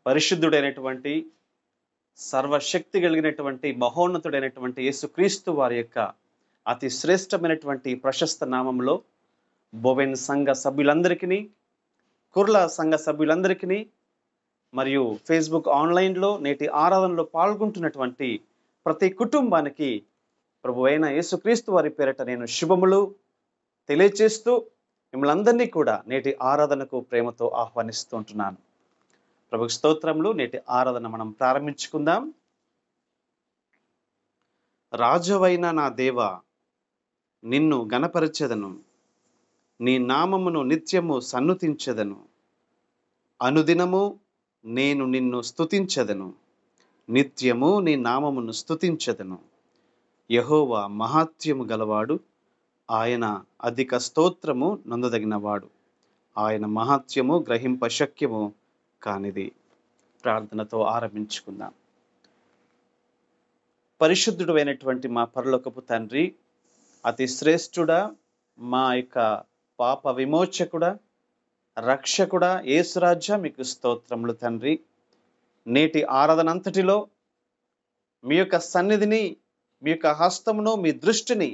పరిశుద్ధుడైనటువంటి సర్వశక్తి కలిగినటువంటి మహోన్నతుడైనటువంటి యేసుక్రీస్తు వారి యొక్క అతి శ్రేష్టమైనటువంటి ప్రశస్త నామంలో బొవెన్ సంఘ సభ్యులందరికీ కుర్ల సంఘ సభ్యులందరికీ మరియు ఫేస్బుక్ ఆన్లైన్లో నేటి ఆరాధనలో పాల్గొంటున్నటువంటి ప్రతి కుటుంబానికి ప్రభు అయిన యేసుక్రీస్తు వారి పేరట నేను శుభములు తెలియచేస్తూ మిమ్మల్ని అందరినీ కూడా నేటి ఆరాధనకు ప్రేమతో ఆహ్వానిస్తూ ఉంటున్నాను ప్రభు స్తోత్రములు నేటి ఆరాధన మనం ప్రారంభించుకుందాం రాజువైన నా దేవ నిన్ను గణపరచెదను నీ నామమును నిత్యము సన్నుతించెదను అనుదినము నేను నిన్ను స్తుతించెదను నిత్యము నీ నామమును స్తుతించెదను యహోవా మహాత్యము గలవాడు ఆయన అధిక స్తోత్రము నందదగినవాడు ఆయన మహాత్యము గ్రహింప శక్యము కానిది ప్రార్థనతో ఆరంభించుకుందాం పరిశుద్ధుడు అయినటువంటి మా పరలోకపు తండ్రి అతి శ్రేష్ఠుడా మా యొక్క పాప విమోచకుడా రక్షకుడా ఏసురాజ్య మీకు స్తోత్రములు తండ్రి నేటి ఆరాధన అంతటిలో మీ యొక్క సన్నిధిని మీ యొక్క హస్తమును మీ దృష్టిని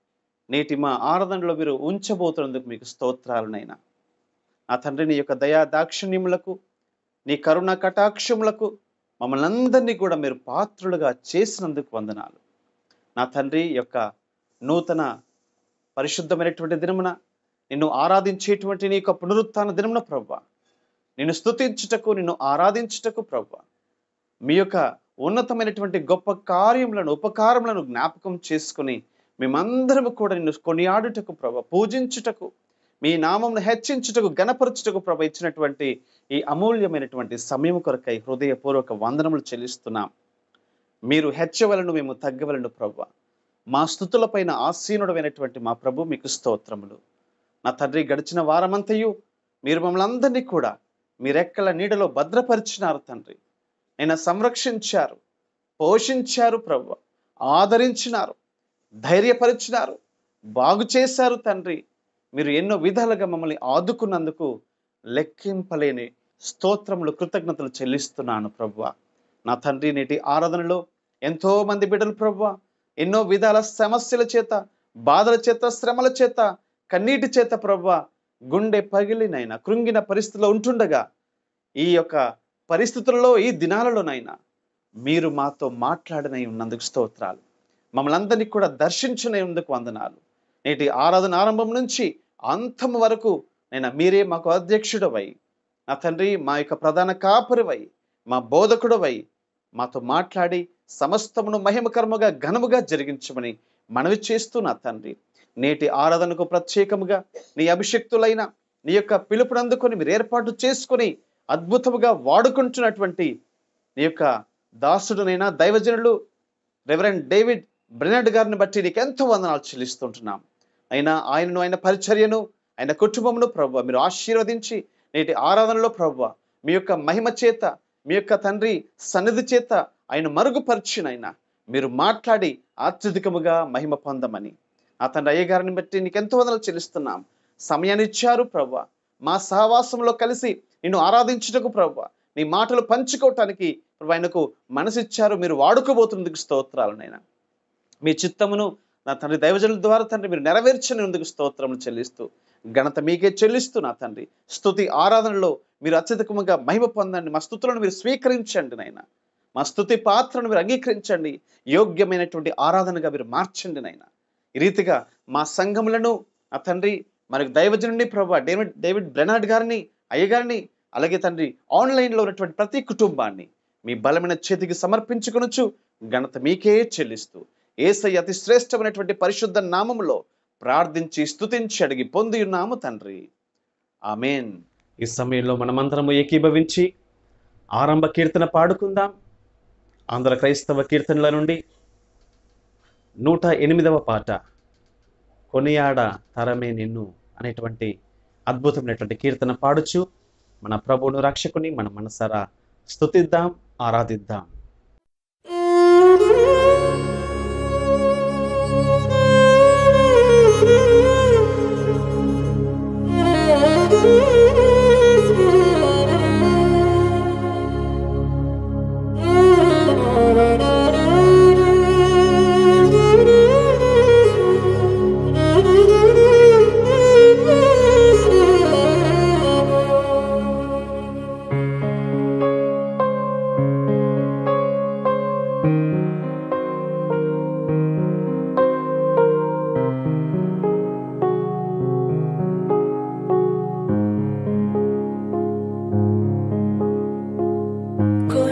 నేటి మా ఆరాధనలో మీరు ఉంచబోతున్నందుకు మీకు స్తోత్రాలనైనా నా తండ్రి నీ యొక్క దయా దాక్షిణ్యములకు నీ కరుణ కటాక్షములకు మమ్మల్ని అందరినీ కూడా మీరు పాత్రులుగా చేసినందుకు వందనాలు నా తండ్రి యొక్క నూతన పరిశుద్ధమైనటువంటి దినమున నిన్ను ఆరాధించేటువంటి నీ యొక్క పునరుత్థాన దినమున ప్రవ్వ నిన్ను స్తుతించుటకు నిన్ను ఆరాధించుటకు ప్రవ్వ మీ యొక్క ఉన్నతమైనటువంటి గొప్ప కార్యములను ఉపకారములను జ్ఞాపకం చేసుకుని మేమందరము కూడా నిన్ను కొనియాడుటకు ప్రభ పూజించుటకు మీ నామంను హెచ్చించుటకు గణపరచుటకు ప్రభ ఇచ్చినటువంటి ఈ అమూల్యమైనటువంటి సమయం కొరకై హృదయపూర్వక వందనములు చెల్లిస్తున్నాం మీరు హెచ్చవలను మేము తగ్గవలను ప్రభు మా స్థుతులపైన ఆసీనుడమైనటువంటి మా ప్రభు మీకు స్తోత్రములు నా తండ్రి గడిచిన వారమంతయు మీరు మమ్మల్ని అందరినీ కూడా మీరెక్కల నీడలో భద్రపరిచినారు తండ్రి నేను సంరక్షించారు పోషించారు ప్రభు ఆదరించినారు ధైర్యపరిచినారు బాగు చేశారు తండ్రి మీరు ఎన్నో విధాలుగా మమ్మల్ని ఆదుకున్నందుకు లెక్కింపలేని స్తోత్రములు కృతజ్ఞతలు చెల్లిస్తున్నాను ప్రభు నా తండ్రి నేటి ఆరాధనలో ఎంతో మంది బిడ్డలు ప్రభు ఎన్నో విధాల సమస్యల చేత బాధల చేత శ్రమల చేత కన్నీటి చేత ప్రభు గుండె పగిలినైనా కృంగిన పరిస్థితిలో ఉంటుండగా ఈ యొక్క పరిస్థితుల్లో ఈ దినాలలోనైనా మీరు మాతో మాట్లాడనై ఉన్నందుకు స్తోత్రాలు మమ్మల్ని అందరినీ కూడా దర్శించనేందుకు వందనాలు నేటి ఆరాధన ఆరంభం నుంచి అంతం వరకు నేను మీరే మాకు అధ్యక్షుడవై నా తండ్రి మా యొక్క ప్రధాన కాపరివై మా బోధకుడవై మాతో మాట్లాడి సమస్తమును మహిమకర్మగా ఘనముగా జరిగించమని మనవి చేస్తూ నా తండ్రి నేటి ఆరాధనకు ప్రత్యేకముగా నీ అభిషక్తులైన నీ యొక్క పిలుపునందుకొని మీరు ఏర్పాటు చేసుకొని అద్భుతముగా వాడుకుంటున్నటువంటి నీ యొక్క దాసుడునైనా దైవజనులు రెవరెండ్ డేవిడ్ బ్రెనడ్ గారిని బట్టి నీకు ఎంతో వందనాలు చెల్లిస్తుంటున్నాం అయినా ఆయనను ఆయన పరిచర్యను ఆయన కుటుంబమును ప్రభు మీరు ఆశీర్వదించి నేటి ఆరాధనలో ప్రభు మీ యొక్క మహిమ చేత మీ యొక్క తండ్రి సన్నిధి చేత ఆయన మరుగుపరిచినైనా మీరు మాట్లాడి అత్యధికముగా మహిమ పొందమని ఆ తండ్రి అయ్య గారిని బట్టి నీకు ఎంతో వందలు చెల్లిస్తున్నాం సమయాన్ని ఇచ్చారు ప్రభు మా సహవాసంలో కలిసి నిన్ను ఆరాధించుటకు ప్రభు నీ మాటలు పంచుకోవటానికి ప్రభు ఆయనకు మనసిచ్చారు మీరు వాడుకోబోతున్నందుకు స్తోత్రాలనైనా మీ చిత్తమును నా తండ్రి దైవజనుల ద్వారా తండ్రి మీరు నెరవేర్చనందుకు స్తోత్రములు చెల్లిస్తూ ఘనత మీకే చెల్లిస్తూ నా తండ్రి స్తుతి ఆరాధనలో మీరు అత్యధికముగా మహిమ పొందండి మా స్థుతులను మీరు స్వీకరించండి నాయన మా స్థుతి పాత్రను మీరు అంగీకరించండి యోగ్యమైనటువంటి ఆరాధనగా మీరు మార్చండి నాయన ఈ రీతిగా మా సంఘములను నా తండ్రి మనకు దైవజనుడిని ప్రభా డేవిడ్ డేవిడ్ బ్రెనాడ్ గారిని అయ్యగారిని అలాగే తండ్రి ఆన్లైన్లో ఉన్నటువంటి ప్రతి కుటుంబాన్ని మీ బలమైన చేతికి సమర్పించుకొనొచ్చు ఘనత మీకే చెల్లిస్తూ ఏసై అతి శ్రేష్టమైనటువంటి పరిశుద్ధ నామములో ప్రార్థించి స్తుతించి అడిగి పొంది ఉన్నాము తండ్రి ఆమెన్ ఈ సమయంలో మనమందరము ఏకీభవించి ఆరంభ కీర్తన పాడుకుందాం ఆంధ్ర క్రైస్తవ కీర్తనల నుండి నూట ఎనిమిదవ పాట కొనియాడ తరమే నిన్ను అనేటువంటి అద్భుతమైనటువంటి కీర్తన పాడుచు మన ప్రభువును రక్షకుని మన మనసారా స్తుతిద్దాం ఆరాధిద్దాం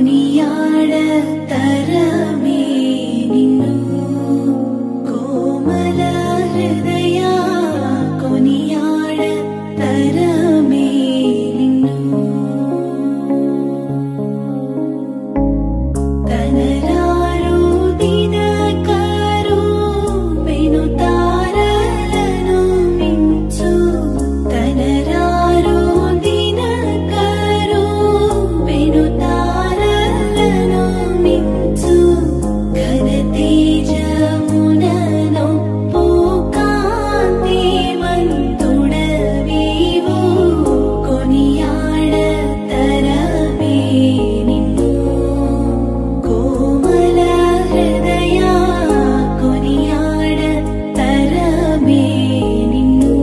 కొనియాడ తరమే నిన్ను కోమల హృదయ కొనియాడ తరమే నిన్ను తనరారు దినకరు పెనుతారలను మించు తనరారు దినకరు పెనుతారలను మించు ఘన తేజమునను కాంతి మంతుడవీవు కొనియాడ తరమే నిన్ను కోమల హృదయ కొనియాడ తరమే నిన్ను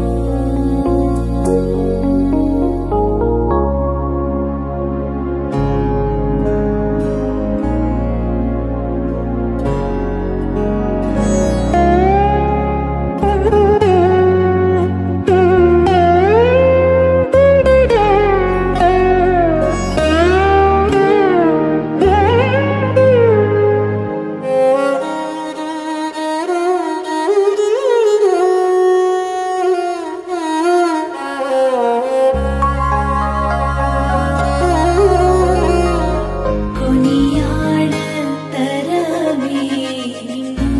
కొనియాడ తరమే నిన్ను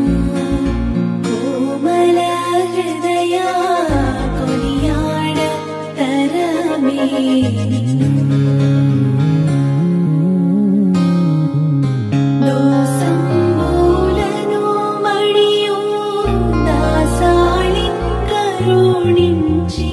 కోమల హృదయ కొనియాడ తరమే నిన్ను దోసంబూలను మడియు దాసాళి కరుణించి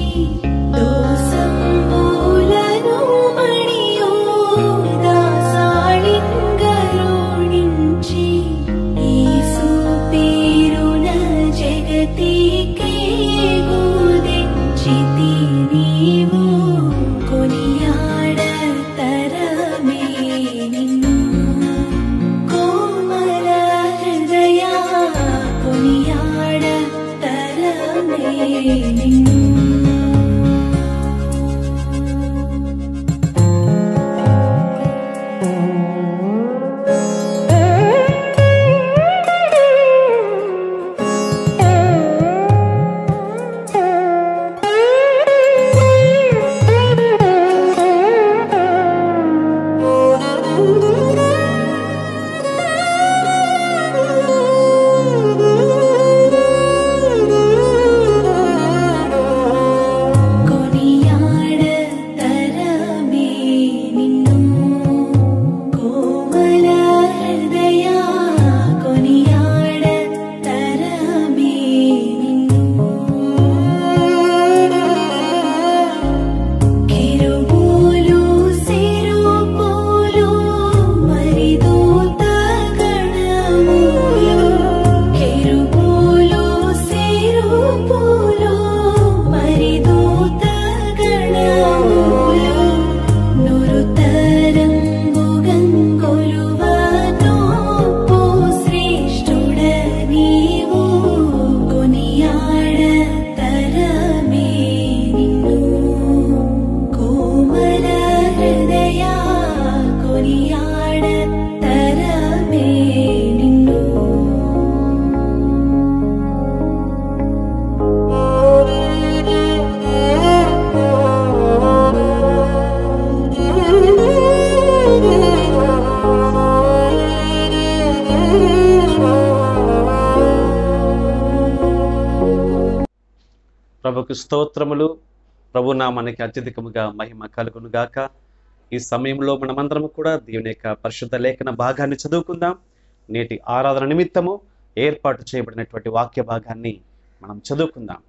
దోసంబూలను మడియు దాసాళి కరుణించి యేసు పేరున జగతికే గుదించితి నీవు కొనియాడ తరమే నిన్ను కోమల హృదయ కొనియాడ తరమే నిన్ను కొనియాడ తరమే నిన్ను కోమల హృదయ కొనియాడ తరమే నిన్ను కిరుబూలు సిరుబూలు మరిదూత గణములు కిరుబూలు సిరుబూలు మరిదూత గణములు నురుతరంబుగంగొలువనోపు శ్రేష్ఠుడ నీవు కొనియాడ తరమే నిన్ను కోమల హృదయ కొనియాడ తరమే నిన్ను ప్రభుకు స్తోత్రములు ప్రభు నామానికి అత్యధికముగా మహిమ కలుగును గాక ఈ సమయంలో మనమందరం కూడా దేవుని యొక్క పరిశుద్ధ లేఖన భాగాన్ని చదువుకుందాం నేటి ఆరాధన నిమిత్తము ఏర్పాటు చేయబడినటువంటి వాక్య భాగాన్ని మనం చదువుకుందాం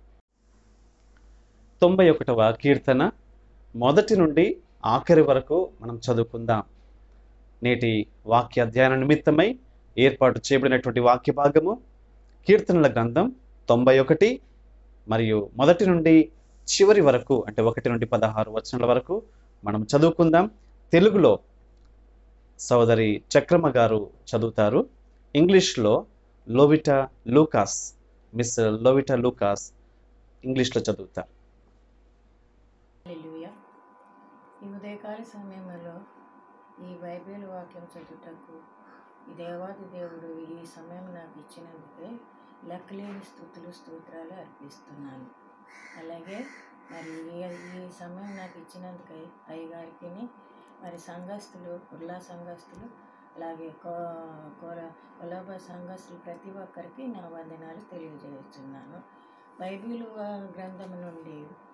తొంభై ఒకటవ కీర్తన మొదటి నుండి ఆఖరి వరకు మనం చదువుకుందాం నేటి వాక్య అధ్యయన నిమిత్తమై ఏర్పాటు చేయబడినటువంటి వాక్య భాగము కీర్తనల గ్రంథం తొంభై ఒకటి మరియు మొదటి నుండి చివరి వరకు అంటే ఒకటి నుండి పదహారు వచనాల వరకు మనం చదువుకుందాం తెలుగులో సోదరి చక్రమ గారు చదువుతారు ఇంగ్లీష్లో లోవిటా లూకాస్ మిస్ లోవిటా లూకాస్ ఇంగ్లీష్లో చదువుతారు హల్లెలూయా ఈ ఉదయకాల సమయంలో ఈ బైబిల్ వాక్యం చదువుటకు ఈ దేవాది దేవుడు ఈ సమయం నాకు ఇచ్చినందుకే లెక్కలేని స్థుతులు స్తోత్రాలు అర్పిస్తున్నాను అలాగే మరి ఈ ఈ సమయం నాకు ఇచ్చినందుకై అయ్యగారికి మరి సంఘస్థులు కుర్లా సంఘస్థులు అలాగే కో కోర కొలాబ సంఘస్థులు ప్రతి ఒక్కరికి నా వందనాలు తెలియజేస్తున్నాను బైబిల్ వా- గ్రంథము నుండి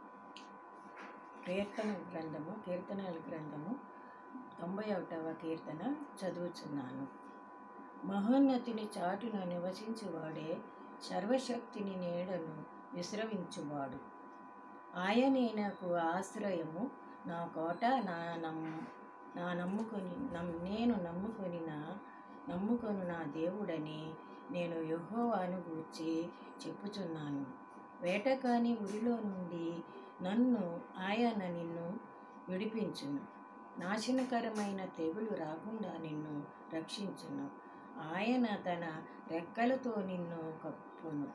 కీర్తన గ్రంథము కీర్తనల గ్రంథము తొంభై ఒకటవ కీర్తన చదువుచున్నాను మహోన్నతిని చాటున నివసించువాడే సర్వశక్తిని నీడను విశ్రమించువాడు ఆయనే నాకు ఆశ్రయము నా కోట నా నమ్ నా నమ్ముకొని నమ్ నేను నమ్ముకొని నా నమ్ముకొని నా దేవుడని నేను యెహోవాను గూర్చి చెప్పుచున్నాను వేటకాని ఉరిలో నుండి నన్ను ఆయన నిన్ను విడిపించును నాశనకరమైన తెగులు రాకుండా నిన్ను రక్షించును ఆయన తన రెక్కలతో నిన్ను కప్పును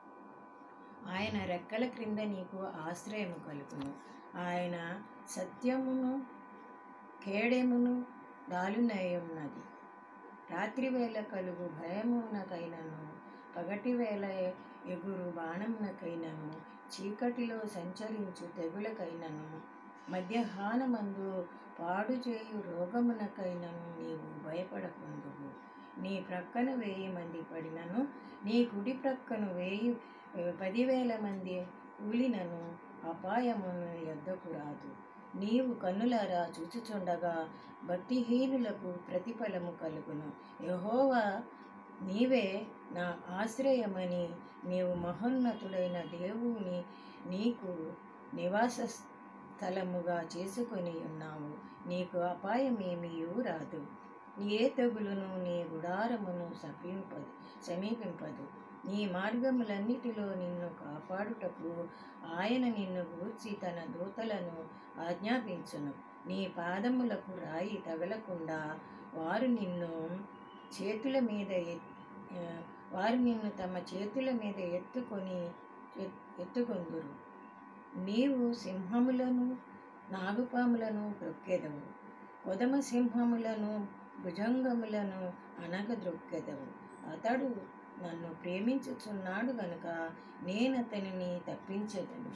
ఆయన రెక్కల క్రింద నీకు ఆశ్రయము కలుగును ఆయన సత్యమును కేడెమును దాలునయున్నది రాత్రి వేళ కలుగు భయమునకైనను పగటి వేళ ఎగురు బాణమునకైనను చీకటిలో సంచరించు తెగులకైనను మధ్యాహ్నమందు పాడు చేయు రోగమునకైనను నీవు భయపడకుందువు నీ ప్రక్కన వెయ్యి మంది పడినను నీ కుడి ప్రక్కను వెయ్యి పదివేల మంది కూలినను అపాయమును ఎద్దకు రాదు నీవు కన్నులారా చూచుచుండగా భక్తిహీనులకు ప్రతిఫలము కలుగును యహోవా నీవే నా ఆశ్రయమని నీవు మహోన్నతుడైన దేవుని నీకు నివాస స్థలముగా చేసుకొని ఉన్నావు నీకు అపాయమేమీయూ రాదు ఏ తెగులును నీ గుడారమును సమీపదు సమీపింపదు నీ మార్గములన్నిటిలో నిన్ను కాపాడుటకు ఆయన నిన్ను గూర్చి తన దూతలను ఆజ్ఞాపించును నీ పాదములకు రాయి తగలకుండా వారు నిన్ను చేతుల మీద ఎత్- ఆ, వారు నిన్ను తమ చేతుల మీద ఎత్తుకొని ఎత్- ఎత్తుకొందురు నీవు సింహములను నాగుపాములను బ్రొక్కెదవు కొదమ సింహములను భుజంగములను అనగద్రొక్కెదవు అతడు నన్ను ప్రేమించుచున్నాడు గనుక నేను అతనిని తప్పించదను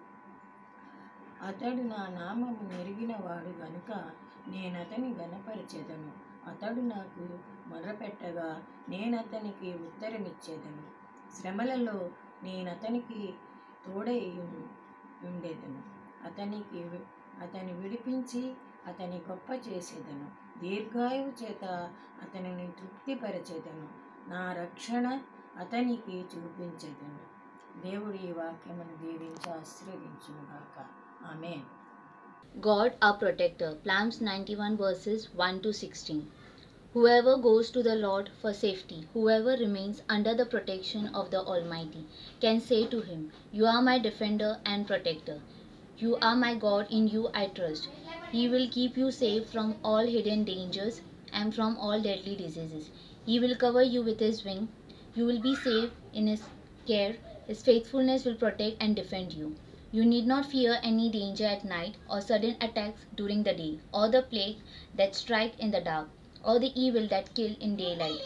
అతడు నా నామము నెరిగినవాడు గనుక నేను అతని గనపరిచెదను అతడు నాకు మొర్రపెట్టగా నేను అతనికి ఉత్తరమిచ్చేదను శ్రమలలో నేను అతనికి తోడై ఉం- ఉండేదను అతనికి వి- అతని విడిపించి అతని గొప్ప చేసేదను దీర్ఘాయువు చేత అతనిని తృప్తిపరచేదను నా రక్షణ అతనికి చూపించేదను దేవుడి ఈ వాక్యమును దీవించి ఆశీర్వదించునుగాక amen God our protector. Psalms 91 verses 1 to 16. Whoever goes to the Lord for safety, whoever remains under the protection of the Almighty, can say to him, You are my defender and protector. You are my God, in you I trust. He will keep you safe from all hidden dangers and from all deadly diseases. He will cover you with his wing. You will be safe in his care. His faithfulness will protect and defend you. You need not fear any danger at night, or sudden attacks during the day, or the plague that strike in the dark, or the evil that kill in daylight.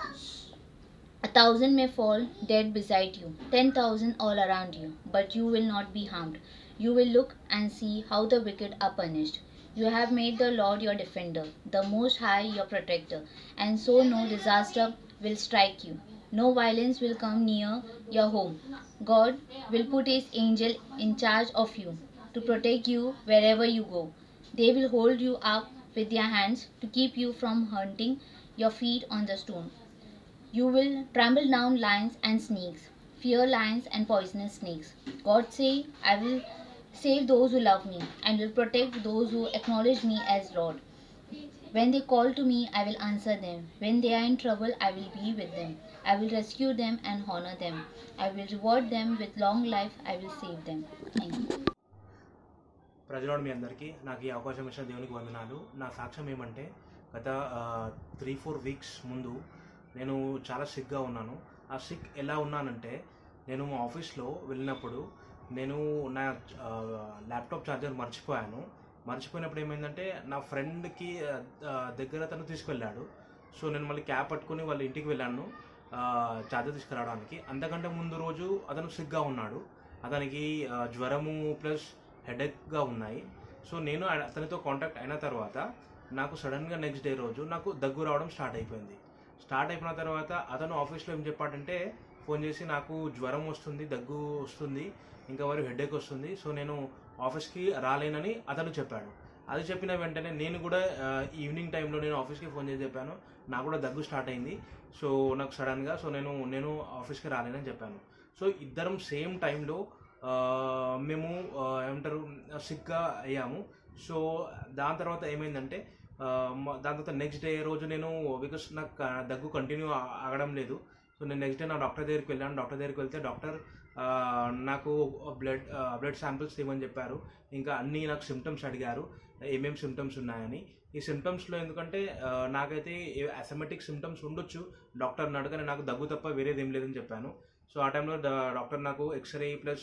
A thousand may fall dead beside you, ten thousand all around you, but you will not be harmed. You will look and see how the wicked are punished. You have made the Lord your defender, the Most High your protector, and so no disaster will strike you. No violence will come near your home. God will put his angel in charge of you to protect you wherever you go. They will hold you up with their hands to keep you from hurting your feet on the stone. You will trample down lions and snakes, fear lions and poisonous snakes. God say, I will save those who love me and will protect those who acknowledge me as Lord. When they call to me, I will answer them. When they are in trouble, I will be with them. I will rescue them and honor them. I will reward them with long life. I will save them. Thank you. ప్రజలోడు మీ అందరికీ నాకు ఈ అవకాశం ఇచ్చిన దేవునికి వందనాలు నా సాక్ష్యం ఏమంటే గత త్రీ ఫోర్ వీక్స్ ముందు నేను చాలా సిక్గా ఉన్నాను ఆ సిక్ ఎలా ఉన్నానంటే నేను మా ఆఫీస్లో వెళ్ళినప్పుడు నేను నా ల్యాప్టాప్ ఛార్జర్ మర్చిపోయాను మర్చిపోయినప్పుడు ఏమైందంటే నా ఫ్రెండ్కి దగ్గర తను తీసుకెళ్ళాడు సో నేను మళ్ళీ క్యాబ్ పట్టుకుని వాళ్ళ ఇంటికి వెళ్ళాను చార్జర్ తీసుకురావడానికి అంతకంటే ముందు రోజు అతను సిగ్గా ఉన్నాడు అతనికి ఆ, జ్వరము ప్లస్ హెడేక్గా ఉన్నాయి సో నేను ఆ- అతనితో కాంటాక్ట్ అయిన తర్వాత నాకు సడన్గా నెక్స్ట్ డే రోజు నాకు దగ్గు రావడం స్టార్ట్ అయిపోయింది స్టార్ట్ అయిపోయిన తర్వాత అతను ఆఫీస్లో ఏం చెప్పాడంటే ఫోన్ చేసి నాకు జ్వరం వస్తుంది దగ్గు వస్తుంది ఇంకా మరి హెడేక్ వస్తుంది సో నేను ఆఫీస్కి రాలేనని అతను చెప్పాడు అది చెప్పిన వెంటనే నేను కూడా ఆ, ఈవినింగ్ టైంలో నేను ఆఫీస్కి ఫోన్ చేసి చెప్పాను నాకు కూడా దగ్గు స్టార్ట్ అయింది సో నాకు సడన్గా సో నేను నేను ఆఫీస్కి రాలేనని చెప్పాను సో ఇద్దరం సేమ్ టైంలో ఆ, మేము ఆ, ఏమంటారు సిక్గా అయ్యాము సో దాని తర్వాత ఏమైందంటే ఆ, మ- దాని తర్వాత నెక్స్ట్ డే రోజు నేను బికాస్ నాకు ఆ, దగ్గు కంటిన్యూ ఆగడం లేదు సో నేను నెక్స్ట్ డే నా డాక్టర్ దగ్గరికి వెళ్ళాను డాక్టర్ దగ్గరికి వెళ్తే డాక్టర్ ఆ, నాకు బ్లడ్ బ్లడ్ శాంపిల్స్ ఇవ్వని చెప్పారు ఇంకా అన్నీ నాకు సిమ్టమ్స్ అడిగారు ఏమేం సిమ్టమ్స్ ఉన్నాయని ఈ సిమ్టమ్స్లో ఎందుకంటే ఆ, నాకైతే అసమెటిక్ సిమ్టమ్స్ ఉండొచ్చు డాక్టర్ని అడగని నాకు దగ్గు తప్ప వేరేది ఏం లేదని చెప్పాను సో ఆ టైంలో డా- డాక్టర్ నాకు ఎక్స్రే ప్లస్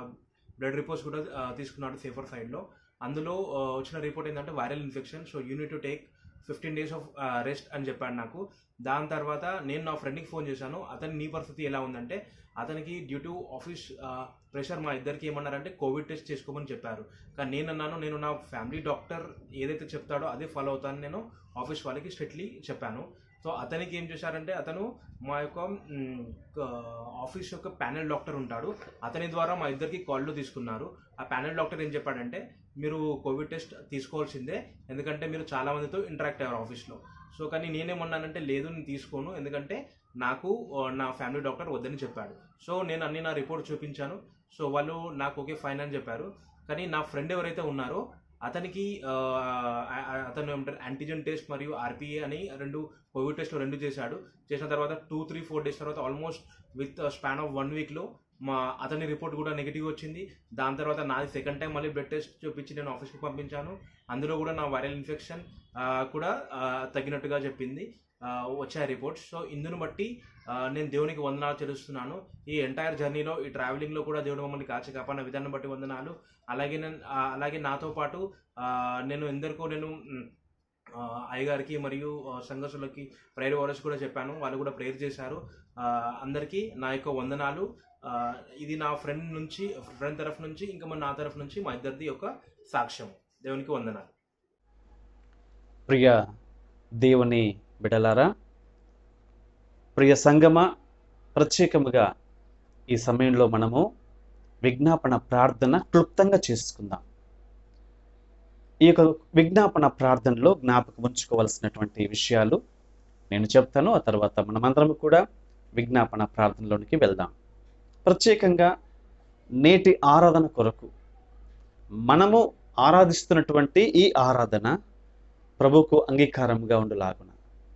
బ్లడ్ రిపోర్ట్స్ కూడా ఆ, తీసుకున్నాడు సేఫర్ సైడ్లో అందులో ఆ, వచ్చిన రిపోర్ట్ ఏంటంటే viral infection so you need to take fifteen days of rest అని చెప్పాడు నాకు దాని తర్వాత నేను నా ఫ్రెండ్కి ఫోన్ చేశాను అతని నీ పరిస్థితి ఎలా ఉందంటే అతనికి డ్యూ టు ఆఫీస్ ప్రెషర్ మా ఇద్దరికి ఏమన్నారంటే కోవిడ్ టెస్ట్ చేసుకోమని చెప్పారు కానీ నేను అన్నాను నేను నా ఫ్యామిలీ డాక్టర్ ఏదైతే చెప్తాడో అదే ఫాలో అవుతాను నేను ఆఫీస్ వాళ్ళకి స్ట్రిక్ట్లీ చెప్పాను సో అతనికి ఏం చేశారంటే అతను మా యొక్క మ్, క- ఆఫీస్ యొక్క ప్యానెల్ డాక్టర్ ఉంటాడు అతని ద్వారా మా ఇద్దరికి కాళ్ళు తీసుకున్నారు ఆ ప్యానెల్ డాక్టర్ ఏం చెప్పాడంటే మీరు కోవిడ్ టెస్ట్ తీసుకోవాల్సిందే ఎందుకంటే మీరు చాలా మందితో ఇంటరాక్ట్ అయ్యారు ఆఫీస్లో సో కానీ నేనేమన్నానంటే లేదు నేను తీసుకోను ఎందుకంటే నాకు ఆ, నా ఫ్యామిలీ డాక్టర్ వద్దని చెప్పాడు సో నేను అన్ని నా రిపోర్ట్ చూపించాను సో వాళ్ళు నాకు ఓకే ఫైన్ అని చెప్పారు కానీ నా ఫ్రెండ్ ఎవరైతే ఉన్నారో అతనికి ఆ, ఆ- ఆ- అతను ఏమంటారు యాంటీజెన్ టెస్ట్ మరియు ఆర్పిఏ అని రెండు కోవిడ్ టెస్ట్ రెండు చేశాడు చేసిన తర్వాత టూ త్రీ ఫోర్ డేస్ తర్వాత almost with span of one వీక్లో మా అతని రిపోర్ట్ కూడా నెగిటివ్ వచ్చింది దాని తర్వాత నాది సెకండ్ టైం మళ్ళీ బ్లడ్ టెస్ట్ చూపించి నేను ఆఫీస్కి పంపించాను అందులో కూడా నా వైరల్ ఇన్ఫెక్షన్ కూడా ఆ, తగ్గినట్టుగా చెప్పింది ఆ, వచ్చాయి రిపోర్ట్స్ సో ఇందును బట్టి ఆ, నేను దేవునికి వందనాలు చెల్లిస్తున్నాను ఈ ఎంటైర్ జర్నీలో ఈ ట్రావెలింగ్లో కూడా దేవుడు మమ్మల్ని కాచి కాపాడిన విధానం బట్టి వందనాలు అలాగే నేను ఆ, అలాగే నాతో పాటు ఆ, నేను ఎందరికో నేను మ్, ఆ, అయ్యగారికి మరియు ఆ, సంఘసులకి ప్రేయర్ వారస్ కూడా చెప్పాను వాళ్ళు కూడా ప్రేయర్ చేశారు ఆ, అందరికీ నా యొక్క వందనాలు ఆ, ఇది నా ఫ్రెండ్ నుంచి ఫ్రెండ్ తరఫు నుంచి ఇంకా మన నా తరఫు నుంచి మా ఇద్దరిది ఒక సాక్ష్యం దేవునికి వందనాలు ప్రియ దేవుని బిడలారా ప్రియ సంగమ ప్రత్యేకముగా ఈ సమయంలో మనము విజ్ఞాపన ప్రార్థన క్లుప్తంగా చేసుకుందాం ఈ యొక్క విజ్ఞాపన ప్రార్థనలో జ్ఞాపకం ఉంచుకోవలసినటువంటి విషయాలు నేను చెప్తాను ఆ తర్వాత మనమందరం కూడా విజ్ఞాపన ప్రార్థనలోనికి వెళ్దాం ప్రత్యేకంగా నేటి ఆరాధన కొరకు మనము ఆరాధిస్తున్నటువంటి ఈ ఆరాధన ప్రభుకు అంగీకారముగా ఉండులాగున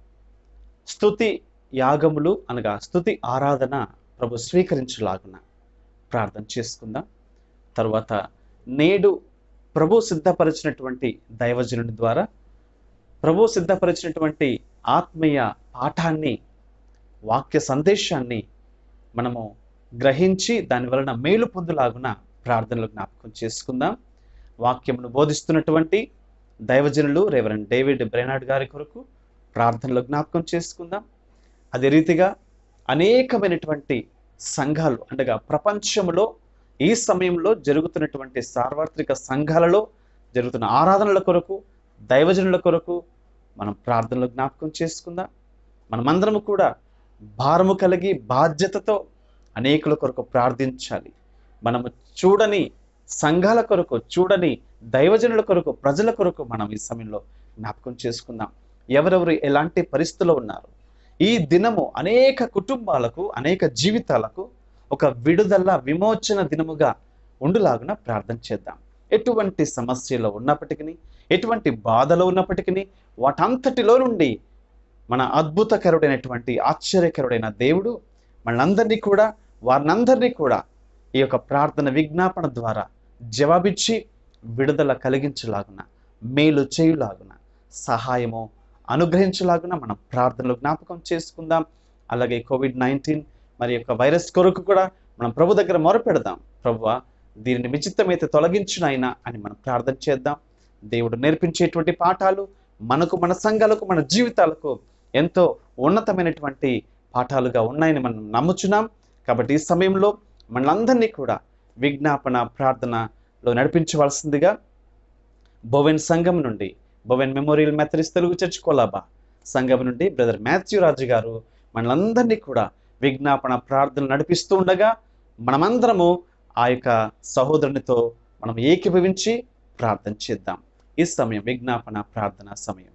స్తుతి యాగములు అనగా స్తుతి ఆరాధన ప్రభు స్వీకరించులాగున ప్రార్థన చేసుకుందాం తర్వాత నేడు ప్రభు సిద్ధపరిచినటువంటి దైవజనుని ద్వారా ప్రభు సిద్ధపరిచినటువంటి ఆత్మీయ పాఠాన్ని వాక్య సందేశాన్ని మనము గ్రహించి దాని వలన మేలు పొందులాగున ప్రార్థనలు జ్ఞాపకం చేసుకుందాం వాక్యమును బోధిస్తున్నటువంటి దైవజనులు రెవరెండ్ డేవిడ్ బ్రెనాడ్ గారి కొరకు ప్రార్థనలు జ్ఞాపకం చేసుకుందాం అదే రీతిగా అనేకమైనటువంటి సంఘాలు అనగా ప్రపంచంలో ఈ సమయంలో జరుగుతున్నటువంటి సార్వత్రిక సంఘాలలో జరుగుతున్న ఆరాధనల కొరకు దైవజనుల కొరకు మనం ప్రార్థనలు జ్ఞాపకం చేసుకుందాం మనమందరము కూడా భారము కలిగి బాధ్యతతో అనేకుల కొరకు ప్రార్థించాలి మనము చూడని సంఘాల కొరకు చూడని దైవజనుల కొరకు ప్రజల కొరకు మనం ఈ సమయంలో జ్ఞాపకం చేసుకుందాం ఎవరెవరు ఎలాంటి పరిస్థితుల్లో ఉన్నారు ఈ దినము అనేక కుటుంబాలకు అనేక జీవితాలకు ఒక విడుదల విమోచన దినముగా ఉండులాగున ప్రార్థన చేద్దాం ఎటువంటి సమస్యలో ఉన్నప్పటికీ ఎటువంటి బాధలో ఉన్నప్పటికీ వాటంతటిలో నుండి మన అద్భుతకరుడైనటువంటి ఆశ్చర్యకరుడైన దేవుడు మనందరినీ కూడా వారినందరినీ కూడా ఈ యొక్క ప్రార్థన విజ్ఞాపన ద్వారా జవాబిచ్చి విడుదల కలిగించలాగున మేలు చేయులాగున సహాయము అనుగ్రహించలాగున మనం ప్రార్థనలు జ్ఞాపకం చేసుకుందాం అలాగే కోవిడ్ నైన్టీన్ మరి యొక్క వైరస్ కొరకు కూడా మనం ప్రభు దగ్గర మొరపెడదాం ప్రభువా దీనిని విచిత్తమైతే తొలగించునైనా అని మనం ప్రార్థన చేద్దాం దేవుడు నేర్పించేటువంటి పాఠాలు మనకు మన సంఘాలకు మన జీవితాలకు ఎంతో ఉన్నతమైనటువంటి పాఠాలుగా ఉన్నాయని మనం నమ్ముచున్నాం కాబట్టి ఈ సమయంలో మనందరినీ కూడా విజ్ఞాపన ప్రార్థనలో నడిపించవలసిందిగా బొవెన్ సంఘం నుండి Bowen Memorial Methodist Telugu church Colaba సంఘం నుండి బ్రదర్ మాథ్యూ రాజు గారు మనందరినీ కూడా విజ్ఞాపన ప్రార్థనలు నడిపిస్తూ ఉండగా మనమందరము ఆ యొక్క సహోదరునితో మనం ఏకీభవించి ప్రార్థన చేద్దాం ఈ సమయం విజ్ఞాపన ప్రార్థన సమయం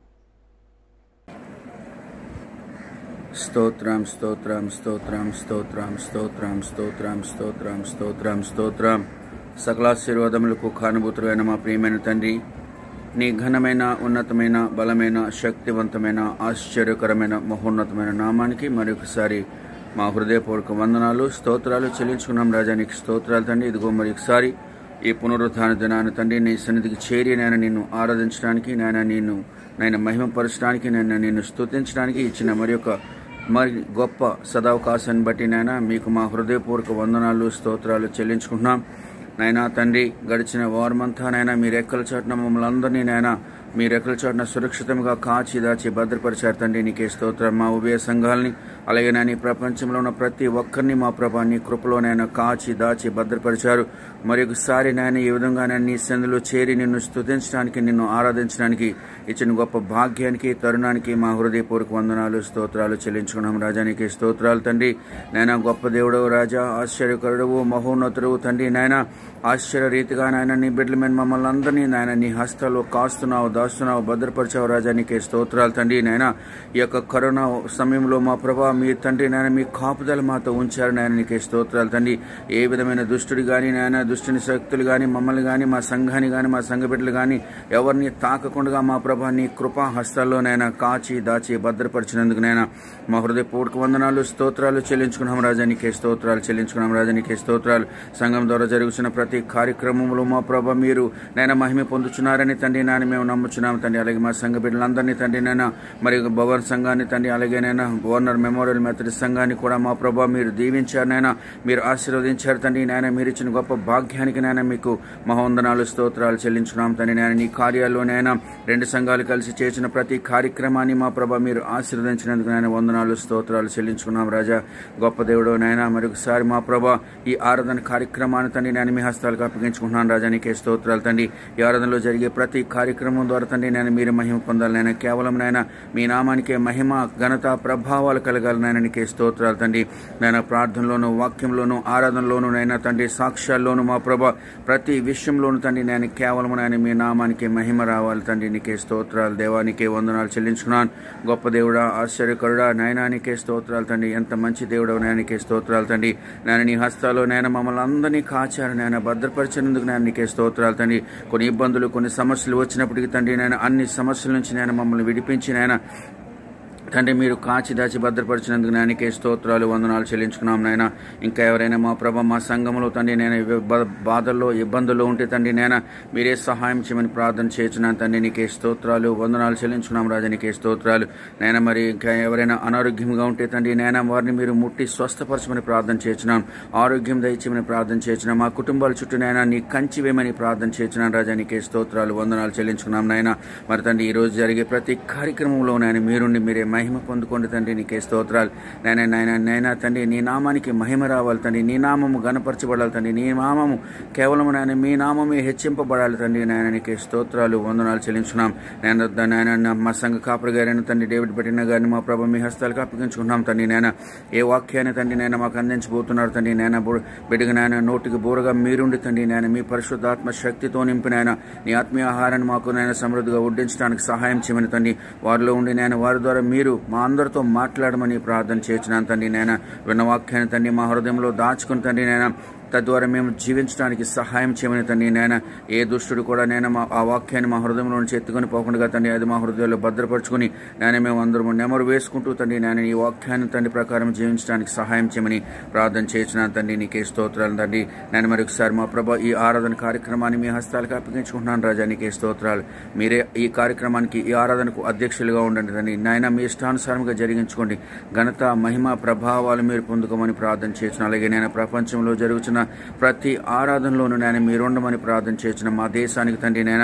స్తోత్రం స్తోత్రం స్తోత్రం స్తోత్రం స్తోత్రం స్తోత్రం స్తోత్రం స్తోత్రం స్తోత్రం సకలాశీర్వాదములకు కానుభూతులైన మా ప్రియమైన తండ్రి నీ ఘనమైన ఉన్నతమైన బలమైన శక్తివంతమైన ఆశ్చర్యకరమైన మహోన్నతమైన నామానికి మరొకసారి మా హృదయపూర్వక వందనాలు స్తోత్రాలు చెల్లించుకున్నాం రాజా నీకు స్తోత్రాలు తండ్రి ఇదిగో మరొకసారి ఈ పునరుత్థాన దినాన్ని తండ్రి నీ సన్నిధికి చేరి నేను నిన్ను ఆరాధించడానికి నేను నిన్ను నేను మహిమపరచడానికి నేను నిన్ను స్తుతించడానికి ఇచ్చిన మరి యొక్క మరి గొప్ప సదావకాశాన్ని బట్టి నాయన మీకు మా హృదయపూర్వక వందనాలు స్తోత్రాలు చెల్లించుకుంటున్నాం నాయనా తండ్రి గడిచిన వారమంతా నాయన మీ రెక్కల చాటున మమ్మల్ని అందరినీ నాయన మీ రెక్కల చాటున సురక్షితంగా కాచి దాచి భద్రపరిచారు తండ్రి నీకే స్తోత్రం మా ఉభయ సంఘాలని అలాగే నేను ఈ ప్రపంచంలో ఉన్న ప్రతి ఒక్కరిని మా ప్రభా నీ కృపలో నేను కాచి దాచి భద్రపరిచారు మరి ఒకసారి నేను ఈ విధంగా నేను నీ సందులో చేరి నిన్ను స్తుతించడానికి నిన్ను ఆరాధించడానికి ఇచ్చిన గొప్ప భాగ్యానికి తరుణానికి మా హృదయపూర్వక వందనాలు స్తోత్రాలు చెల్లించుకున్నాం రాజానికి స్తోత్రాలు తండ్రి నాయన గొప్ప దేవుడవు రాజా ఆశ్చర్యకరుడవు మహోన్నతుడు తండ్రి నాయన ఆశ్చర్య రీతిగా నాయన నీ బిడ్డల మీద మమ్మల్ని అందరినీ నాయన నీ హస్తాల్లో కాస్తున్నావు దాస్తున్నావు భద్రపరిచావు రాజా నీకే స్తోత్రాలు తండ్రి నాయన ఈ యొక్క కరోనా సమయంలో మా ప్రభా మీ తండ్రి నాయన మీ కాపుదల మాతో ఉంచారు నాయన నీకే స్తోత్రాలు తండ్రి ఏ విధమైన దుష్టుడు కానీ నాయన దుష్టుని శక్తులు కానీ మమ్మల్ని కానీ మా సంఘాన్ని కానీ మా సంఘ బిడ్డలు కానీ ఎవరిని తాకకుండా మా ప్రభా నీ కృపా హస్తాల్లో నైనా కాచి దాచి భద్రపరిచినందుకు నైనా మా హృదయపూర్వక వందనాలు స్తోత్రాలు చెల్లించుకున్నాం రాజా నీకే స్తోత్రాలు చెల్లించుకున్నాం రాజా నీకే స్తోత్రాలు సంఘం ద్వారా జరుగుతున్న ప్రతి కార్యక్రమంలో మా ప్రభ మీరు నైనా మహిమ పొందుచున్నారని తండ్రి నాయన మేము నమ్ముచున్నాం తండ్రి అలాగే మా సంఘ బిడ్డలందరినీ తండ్రి నైనా మరి భవన్ సంఘాన్ని తండ్రి అలాగే నైనా ఓనర్ మెమోరియల్ మెథడిస్ట్ సంఘాన్ని కూడా మా ప్రభా మీరు దీవించారు నాయన మీరు ఆశీర్వదించారు తండ్రి నాయన మీరు ఇచ్చిన గొప్ప భాగ్యానికి నాయన మీకు మహోందనాలు స్తోత్రాలు చెల్లించుకున్నాం తండ్రి నాయన నీ కార్యాల్లో నాయన రెండు సంఘాలు కలిసి చేసిన ప్రతి కార్యక్రమాన్ని మా ప్రభా మీరు ఆశీర్వదించినందుకు నాయన వందనాలు స్తోత్రాలు చెల్లించుకున్నాం రాజా గొప్ప దేవుడు నాయన మరొకసారి మా ప్రభా ఈ ఆరాధన కార్యక్రమాన్ని తండ్రి నేను మీ హస్తాలకు అప్పగించుకుంటున్నాను రాజా నీకే స్తోత్రాలు తండ్రి ఈ ఆరాధనలో జరిగే ప్రతి కార్యక్రమం ద్వారా తండ్రి నేను మీరు మహిమ పొందాలి నాయన కేవలం నాయన మీ నామానికే మహిమ ఘనత ప్రభావాలు కలగాలి నాయన నీకే స్తోత్రాలు తండ్రి నాయన ప్రార్థనలోను వాక్యంలోను ఆరాధనలోను నైనా తండ్రి సాక్ష్యాల్లోను మా ప్రభ ప్రతి విషయంలోను తండ్రి నేను కేవలం నాయన మీ నామానికి మహిమ రావాలి తండ్రి నీకే స్తోత్రాలు దేవానికే వందనాలు చెల్లించుకున్నాను గొప్ప దేవుడా ఆశ్చర్యకరుడా నయనానికే స్తోత్రాలు తండ్రి ఎంత మంచి దేవుడు నయనికే స్తోత్రాలు తండ్రి నేను నీ హస్తాలో నేను మమ్మల్ని అందరినీ కాచారు నేను భద్రపరిచినందుకు నేను నీకే స్తోత్రాలు తండ్రి కొన్ని ఇబ్బందులు కొన్ని సమస్యలు వచ్చినప్పటికీ తండ్రి నేను అన్ని సమస్యల నుంచి నేను మమ్మల్ని విడిపించి నేను తండ్రి మీరు కాచి దాచి భద్రపరిచినందుకు నాయనకే స్తోత్రాలు వందనాలు చెల్లించుకున్నాం నాయన ఇంకా ఎవరైనా మా ప్రభ మా సంఘంలో తండ్రి నేను ఇబ్బ- బాధల్లో ఇబ్బందుల్లో ఉంటే తండ్రి నేను మీరే సహాయం చేయమని ప్రార్థన చేస్తున్నాను తండ్రి నీకే స్తోత్రాలు వందనాలు చెల్లించుకున్నాం రాజా నీకే స్తోత్రాలు నేను మరి ఇంకా ఎవరైనా అనారోగ్యంగా ఉంటే తండ్రి నేను వారిని మీరు ముట్టి స్వస్థపరచమని ప్రార్థన చేస్తున్నాం ఆరోగ్యం దయచేయమని ప్రార్థన చేస్తున్నాం మా కుటుంబాల చుట్టూ నాయన నీ కంచి వేయమని ప్రార్థన చేస్తున్నాను రాజా నీకే స్తోత్రాలు వందనాలు చెల్లించుకున్నాం నాయన మరి తండ్రి ఈ రోజు జరిగే ప్రతి కార్యక్రమంలో నాయన మీరుండి మీరే మహిమ పొందుకోండి తండ్రి నీకే స్తోత్రాలు నాయన నాయన నాయన తండ్రి నీ నామానికి మహిమ రావాలి తండ్రి నీ నామము గణపరచబడాలి తండ్రి నీ నామము కేవలం నాయన మీ నామమే హెచ్చింపబడాలి తండ్రి నాయన నీకే స్తోత్రాలు వందనాలు చెల్లించున్నాం నేను నాయన నా- మా సంఘ కాపురి గారైన తండ్రి డేవిడ్ పట్టిన గారిని మా ప్రభు మీ హస్తాలకు అప్పగించుకుంటున్నాం తండ్రి నాయన ఏ వాక్యాన్ని తండ్రి నాయన మాకు అందించబోతున్నారు తండ్రి నాయన బు- బిడ్డగా నాయన నోటికి బూరగా మీరుండి తండ్రి నాయన మీ పరిశుద్ధాత్మ శక్తితో నింపిన ఆయన నీ ఆత్మీయ ఆహారాన్ని మాకు నాయన సమృద్ధిగా వడ్డించడానికి సహాయం చేయమని తండ్రి వారిలో ఉండి నేను వారి ద్వారా మీరు మా అందరితో మాట్లాడమని ప్రార్థన చేసినాను తండ్రి నేను విన్న వాక్యాన్ని తండ్రి మా హృదయంలో దాచుకుని తండ్రి నేను తద్వారా మేము జీవించడానికి సహాయం చేయమని తండ్రి నేను ఏ దుష్టుడు కూడా నేను మా ఆ వాక్యాన్ని మా హృదయంలో నుంచి ఎత్తుకొని పోకుండా తండ్రి అది మా హృదయంలో భద్రపరుచుకుని నేను మేము అందరము నెమరు వేసుకుంటూ తండ్రి నేను ఈ వాక్యాన్ని తండ్రి ప్రకారం జీవించడానికి సహాయం చేయమని ప్రార్థన చేసిన తండ్రి నీకే స్తోత్రాలు తండ్రి నేను మరొకసారి మా ప్రభా ఈ ఆరాధన కార్యక్రమాన్ని మీ హస్తాలకు అప్పగించుకుంటున్నాను రాజా నీకే స్తోత్రాలు మీరే ఈ కార్యక్రమానికి ఈ ఆరాధనకు అధ్యక్షులుగా ఉండండి తండ్రి నాయన మీ ఇష్టానుసారంగా జరిగించుకోండి ఘనత మహిమ ప్రభావాలు మీరు పొందుకోమని ప్రార్థన చేసిన అలాగే నేను ప్రపంచంలో జరుగుతున్న ప్రతి ఆరాధనలోనూ నేను మీరుండమని ప్రార్థన చేసిన మా దేశానికి తండ్రి నేను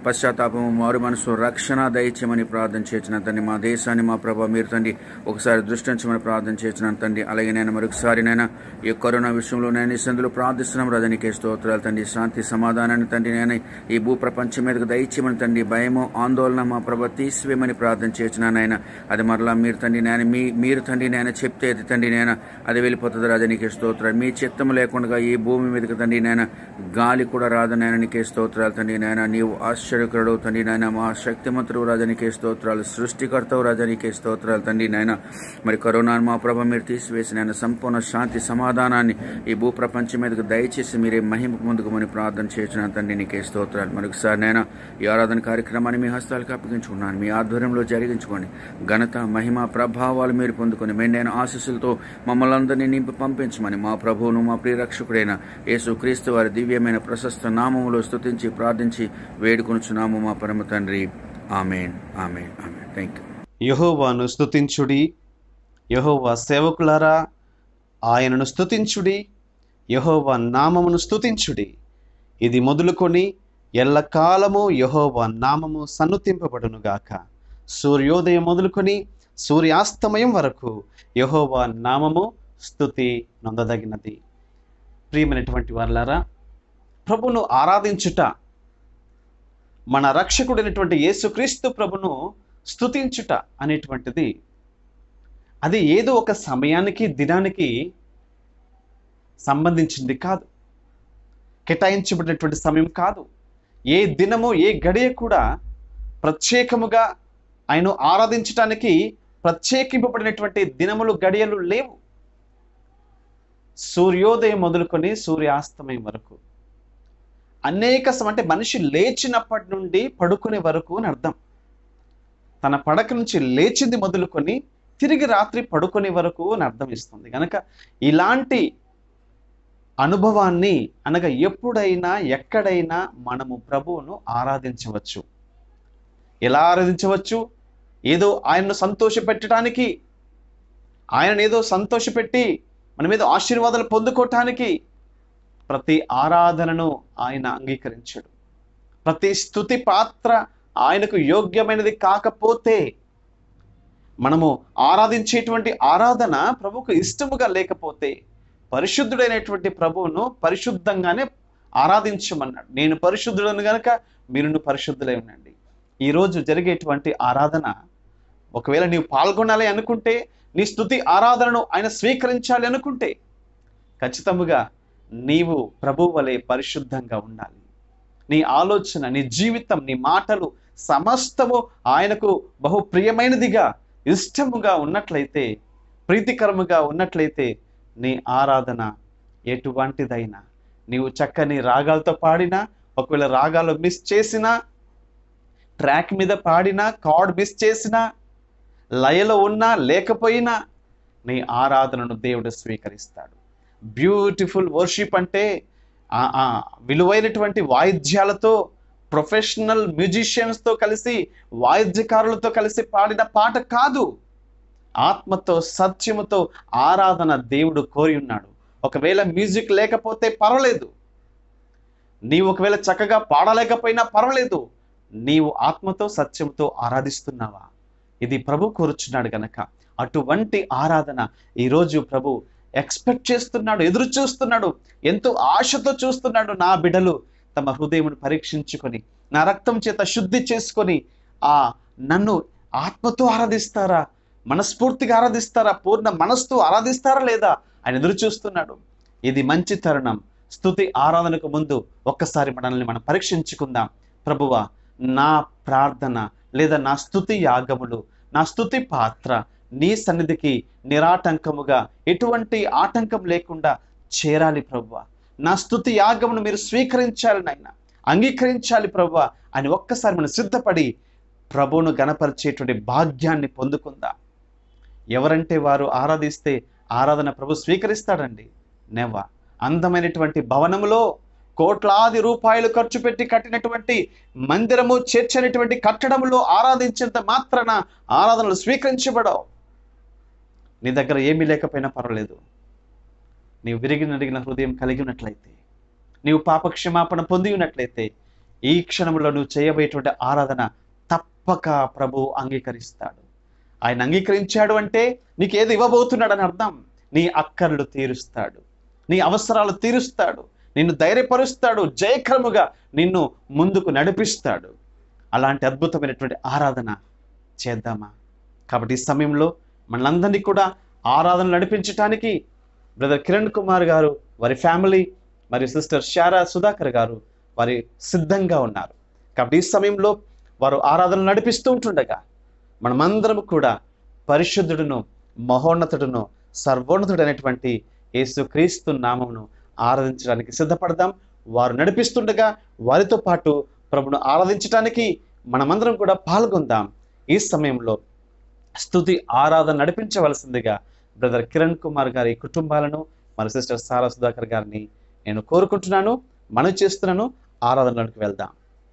పశ్చాత్తాపము మారు మనసు రక్షణ దయచేయమని ప్రార్థన చేసిన తండ్రి మా దేశాన్ని మా ప్రభా మీరు తండ్రి ఒకసారి దృష్టించమని ప్రార్థన చేసిన తండ్రి అలాగే నేను మరొకసారి నేను ఈ కరోనా విషయంలో నేను ఈ సందులో ప్రార్థిస్తున్నాం రజనీకే స్తోత్రాలు తండ్రి శాంతి సమాధానాన్ని తండ్రి నేను ఈ భూ ప్రపంచం మీదకు దయచేయమని తండ్రి భయము ఆందోళన మా ప్రభ తీసివేయమని ప్రార్థన చేసిన నాయన అది మరలా మీరు తండ్రి నేను మీ మీరు తండ్రి నేను చెప్తే అది తండ్రి నేను అది వెళ్ళిపోతుంది రాజా నీకే స్తోత్రాలు మీ చిత్తం లేకుండా ఈ భూమి మీదకి తండ్రి నేను గాలి కూడా రాదు నేను నీకే స్తోత్రాలు తండ్రి నాయన నీవు ఆశ్చర్యకరుడు తండ్రి నాయన మా శక్తిమంతుడు రాజా నీకే స్తోత్రాలు సృష్టికర్తవు రాజా నీకే స్తోత్రాలు తండ్రి నాయన మరి కరోనాను మా ప్రభ మీరు తీసివేసి నాయన సంపూర్ణ శాంతి సమాధానాన్ని ఈ భూ ప్రపంచం మీదకు దయచేసి మీరే మహిమ ముందుకు మని ప్రార్థన చేసిన తండ్రి నీకే స్తోత్రాలు మరొకసారి నేను ఈ ఆరాధన కార్యక్రమాన్ని మీ హస్తాలకు అప్పగించుకున్నాను మీ ఆధ్వర్యంలో జరిగించుకోండి ఘనత మహిమ ప్రభావాలు మీరు పొందుకొని మెండైన ఆశీస్సులతో మమ్మల్ని అందరినీ నింపి పంపించమని మా ప్రభువును మా ప్రియరక్షకుడైన యేసు క్రీస్తు వారి దివ్యమైన ప్రశస్త నామములో స్తుతించి ప్రార్థించి వేడుకొనుచున్నాము మా పరమ తండ్రి amen amen amen thank you యహోవాను స్తుతించుడి యహోవా సేవకులారా ఆయనను స్తుతించుడి యహోవా నామమును స్తుతించుడి ఇది మొదలుకొని ఎల్లకాలము యహోవా నామము సన్నుతింపబడునుగాక సూర్యోదయం మొదలుకొని సూర్యాస్తమయం వరకు యహోవా నామము స్తుతి నొందదగినది ప్రియమైనటువంటి వారులారా ప్రభును ఆరాధించుట మన రక్షకుడైనటువంటి యేసుక్రీస్తు ప్రభును స్తుతించుట అనేటువంటిది అది ఏదో ఒక సమయానికి దినానికి సంబంధించింది కాదు కేటాయించబడినటువంటి సమయం కాదు ఏ దినము ఏ గడియ కూడా ప్రత్యేకముగా ఆయన ఆరాధించటానికి ప్రత్యేకింపబడినటువంటి దినములు గడియలు లేవు సూర్యోదయం మొదలుకొని సూర్యాస్తమయం వరకు అనేక సమ అంటే మనిషి లేచినప్పటి నుండి పడుకునే వరకు అని అర్థం తన పడక నుంచి లేచింది మొదలుకొని తిరిగి రాత్రి పడుకునే వరకు అని అర్థం ఇస్తుంది కనుక ఇలాంటి అనుభవాన్ని అనగా ఎప్పుడైనా ఎక్కడైనా మనము ప్రభువును ఆరాధించవచ్చు ఎలా ఆరాధించవచ్చు ఏదో ఆయన్ను సంతోషపెట్టడానికి ఆయన ఏదో సంతోషపెట్టి మన మీద ఆశీర్వాదాలు పొందుకోవటానికి ప్రతి ఆరాధనను ఆయన అంగీకరించాడు ప్రతి స్థుతి పాత్ర ఆయనకు యోగ్యమైనది కాకపోతే మనము ఆరాధించేటువంటి ఆరాధన ప్రభుకు ఇష్టముగా లేకపోతే పరిశుద్ధుడైనటువంటి ప్రభువును పరిశుద్ధంగానే ఆరాధించమన్నాడు నేను పరిశుద్ధుడను గనక మీరు పరిశుద్ధులై ఉండండి ఈరోజు జరిగేటువంటి ఆరాధన ఒకవేళ నీవు పాల్గొనాలి అనుకుంటే నీ స్థుతి ఆరాధనను ఆయన స్వీకరించాలి అనుకుంటే ఖచ్చితముగా నీవు ప్రభు వలె పరిశుద్ధంగా ఉండాలి నీ ఆలోచన నీ జీవితం నీ మాటలు సమస్తము ఆయనకు బహు ప్రియమైనదిగా ఇష్టముగా ఉన్నట్లయితే ప్రీతికరముగా ఉన్నట్లయితే నీ ఆరాధన ఎటువంటిదైనా నీవు చక్కని రాగాలతో పాడినా ఒకవేళ రాగాలు మిస్ చేసినా ట్రాక్ మీద పాడినా కార్డ్ మిస్ చేసినా లయలో ఉన్నా లేకపోయినా నీ ఆరాధనను దేవుడు స్వీకరిస్తాడు బ్యూటిఫుల్ వర్షిప్ అంటే ఆ ఆ విలువైనటువంటి వాయిద్యాలతో ప్రొఫెషనల్ మ్యూజిషియన్స్తో కలిసి వాయిద్యకారులతో కలిసి పాడిన పాట కాదు ఆత్మతో సత్యముతో ఆరాధన దేవుడు కోరి ఉన్నాడు ఒకవేళ మ్యూజిక్ లేకపోతే పర్వాలేదు నీవు ఒకవేళ చక్కగా పాడలేకపోయినా పర్వాలేదు నీవు ఆత్మతో సత్యంతో ఆరాధిస్తున్నావా ఇది ప్రభు కోరుచున్నాడు గనక అటువంటి ఆరాధన ఈరోజు ప్రభు ఎక్స్పెక్ట్ చేస్తున్నాడు ఎదురు చూస్తున్నాడు ఎంతో ఆశతో చూస్తున్నాడు నా బిడలు తమ హృదయమును పరీక్షించుకొని నా రక్తం చేత శుద్ధి చేసుకొని ఆ నన్ను ఆత్మతో ఆరాధిస్తారా మనస్ఫూర్తిగా ఆరాధిస్తారా పూర్ణ మనస్తో ఆరాధిస్తారా లేదా ఆయన ఎదురు చూస్తున్నాడు ఇది మంచి తరుణం స్థుతి ఆరాధనకు ముందు ఒక్కసారి మనల్ని మనం పరీక్షించుకుందాం ప్రభువా నా ప్రార్థన లేదా నా స్థుతి యాగములు నా స్థుతి పాత్ర నీ సన్నిధికి నిరాటంకముగా ఎటువంటి ఆటంకం లేకుండా చేరాలి ప్రభువ నా స్థుతి యాగమును మీరు స్వీకరించాలి నాయన అంగీకరించాలి ప్రభువ అని ఒక్కసారి మనం సిద్ధపడి ప్రభువును గణపరిచేటువంటి భాగ్యాన్ని పొందుకుందా ఎవరంటే వారు ఆరాధిస్తే ఆరాధన ప్రభు స్వీకరిస్తాడండి నెవ అందమైనటువంటి భవనములో కోట్లాది రూపాయలు ఖర్చు పెట్టి కట్టినటువంటి మందిరము చేర్చనటువంటి కట్టడములో ఆరాధించేంత మాత్రాన ఆరాధనలు స్వీకరించబడవు నీ దగ్గర ఏమీ లేకపోయినా పర్వాలేదు నీవు విరిగి నడిగిన హృదయం కలిగి ఉన్నట్లయితే నీవు పాప క్షమాపణ పొంది ఉన్నట్లయితే ఈ క్షణంలో నువ్వు చేయబోయేటువంటి ఆరాధన తప్పక ప్రభు అంగీకరిస్తాడు ఆయన అంగీకరించాడు అంటే నీకు ఏది ఇవ్వబోతున్నాడని అర్థం నీ అక్కర్లు తీరుస్తాడు నీ అవసరాలు తీరుస్తాడు నిన్ను ధైర్యపరుస్తాడు జయక్రముగా నిన్ను ముందుకు నడిపిస్తాడు అలాంటి అద్భుతమైనటువంటి ఆరాధన చేద్దామా కాబట్టి ఈ సమయంలో మనందరినీ కూడా ఆరాధన నడిపించటానికి బ్రదర్ కిరణ్ కుమార్ గారు వారి ఫ్యామిలీ మరియు సిస్టర్ శారా సుధాకర్ గారు వారి సిద్ధంగా ఉన్నారు కాబట్టి ఈ సమయంలో వారు ఆరాధన నడిపిస్తూ ఉంటుండగా మనమందరం కూడా పరిశుద్ధుడును మహోన్నతుడును సర్వోన్నతుడైనటువంటి యేసుక్రీస్తు నామమును ఆరాధించడానికి సిద్ధపడదాం వారు నడిపిస్తుండగా వారితో పాటు ప్రభును ఆరాధించడానికి మనమందరం కూడా పాల్గొందాం ఈ సమయంలో స్తుతి ఆరాధన నడిపించవలసిందిగా బ్రదర్ కిరణ్ కుమార్ గారి కుటుంబాలను మన సిస్టర్ సారా సుధాకర్ గారిని నేను కోరుకుంటున్నాను మనవి చేస్తున్నాను ఆరాధనలోకి వెళ్దాం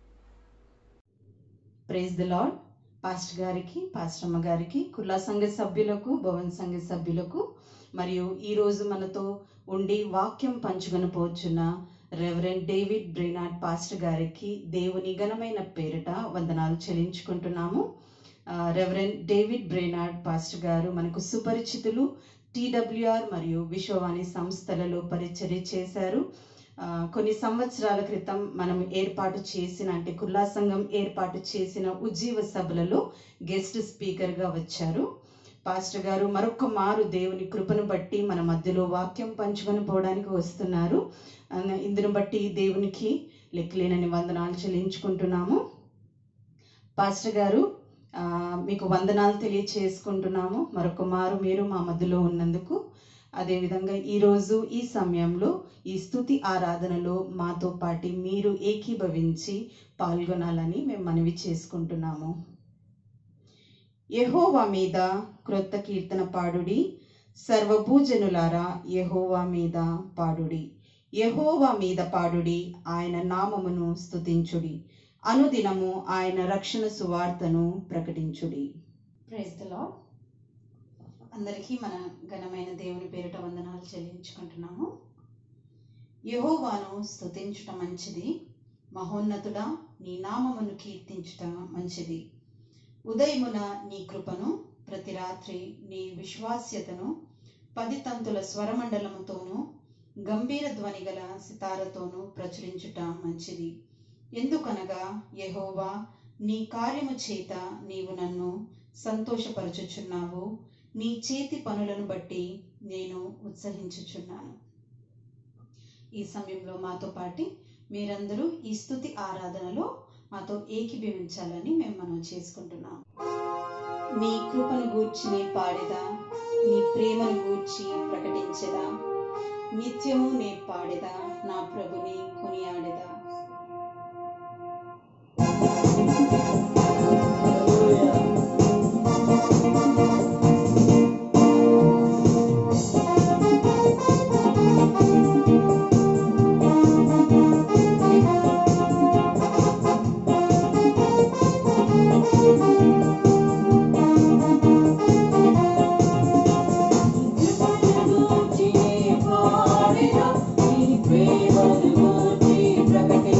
ప్రేజ్ ది లార్డ్ పాస్టర్ గారికి పాస్టర్ అమ్మ గారికి కుల్లా సంఘ సభ్యులకు భవన్ సంఘ సభ్యులకు మరియు ఈరోజు మనతో ఉండి వాక్యం పంచుకొని పోచున్న రెవరెండ్ డేవిడ్ బ్రెనాడ్ పాస్టర్ గారికి దేవుని ఘనమైన పేరిట వందనాలు చెల్లించుకుంటున్నాము ఆ, రెవరెండ్ డేవిడ్ బ్రెనాడ్ పాస్టర్ గారు మనకు సుపరిచితులు టీడబ్ల్యూఆర్ మరియు విశ్వవాణి సంస్థలలో పరిచర్య చేశారు ఆ, కొన్ని సంవత్సరాల క్రితం మనం ఏర్పాటు చేసిన అంటే కుల్లా సంఘం ఏర్పాటు చేసిన ఉజ్జీవ సభలలో గెస్ట్ స్పీకర్గా వచ్చారు పాస్టర్ గారు మరొక మారు దేవుని కృపను బట్టి మన మధ్యలో వాక్యం పంచుకొని పోవడానికి వస్తున్నారు ఆ, ఇందును బట్టి దేవునికి లెక్కలేనని వందనాలు చెల్లించుకుంటున్నాము పాస్టర్ గారు ఆ, మీకు వందనాలు తెలియచేసుకుంటున్నాము మరొక మారు మీరు మా మధ్యలో ఉన్నందుకు అదేవిధంగా ఈరోజు ఈ సమయంలో ఈ స్థుతి ఆరాధనలో మాతో పాటి మీరు ఏకీభవించి పాల్గొనాలని మేము మనవి చేసుకుంటున్నాము యెహోవా మీద క్రొత్త కీర్తన పాడుడి సర్వభూజనులారా యెహోవా మీద పాడుడి యెహోవా మీద పాడుడి ఆయన నామమును స్తుతించుడి అనుదినము ఆయన రక్షణ సువార్తను ప్రకటించుడి ప్రైజ్ ద లార్డ్ అందరికీ మన ఘనమైన దేవుని పేరిట వందనాలు చెల్లించుకుంటున్నాము యెహోవాను స్తుతించుట మంచిది మహోన్నతుడా నీ నామమును కీర్తించుట మంచిది ఉదయమున నీ కృపను ప్రతి రాత్రి నీ విశ్వాస్యతను పది తంతుల స్వరమండలముతోనూ గంభీర ధ్వని గల సితారతోనూ ప్రచురించుట మంచిది ఎందుకనగా యెహోవా నీ కార్యము చేత నీవు నన్ను సంతోషపరచుచున్నావు నీ చేతి పనులను బట్టి నేను ఉత్సహించుచున్నాను ఈ సమయంలో మాతో పాటి మీరందరూ ఈ స్థుతి ఆరాధనలో మాతో ఏకీభవించాలని మేము మనం చేసుకుంటున్నాం నీ కృపను గూర్చి నే పాడేదా నీ ప్రేమను గూర్చి ప్రకటించెదా నిత్యము నే పాడేదా నా ప్రభుని కొనియాడేదా ప్రేమను గూర్చి ప్రకటి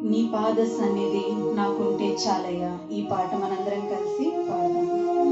నీ పాద సన్నిధి నాకుంటే చాలయ్యా ఈ పాట మనందరం కలిసి పాడదాం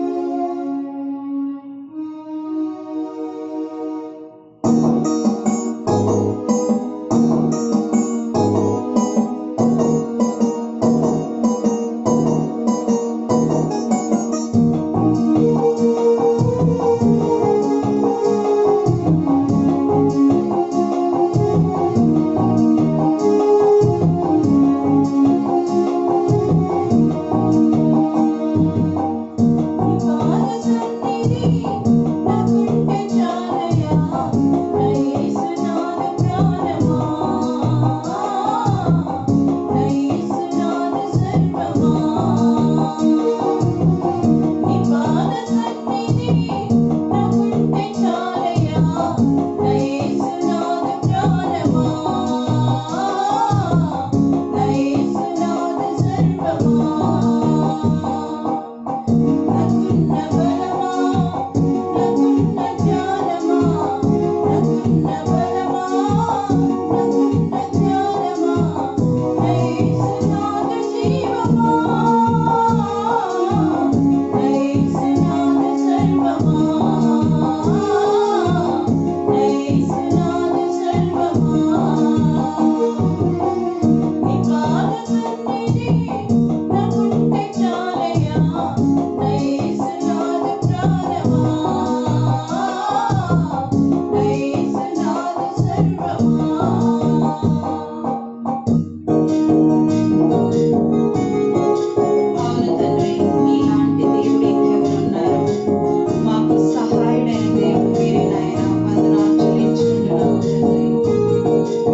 అవును తండ్రి మీలాంటి దేవుడు ఇంకెవరున్నారు మాకు సహాయుడైన దేవుడు మీరే నాయన వందనాలు చెల్లించుకుంటున్నాము తండ్రి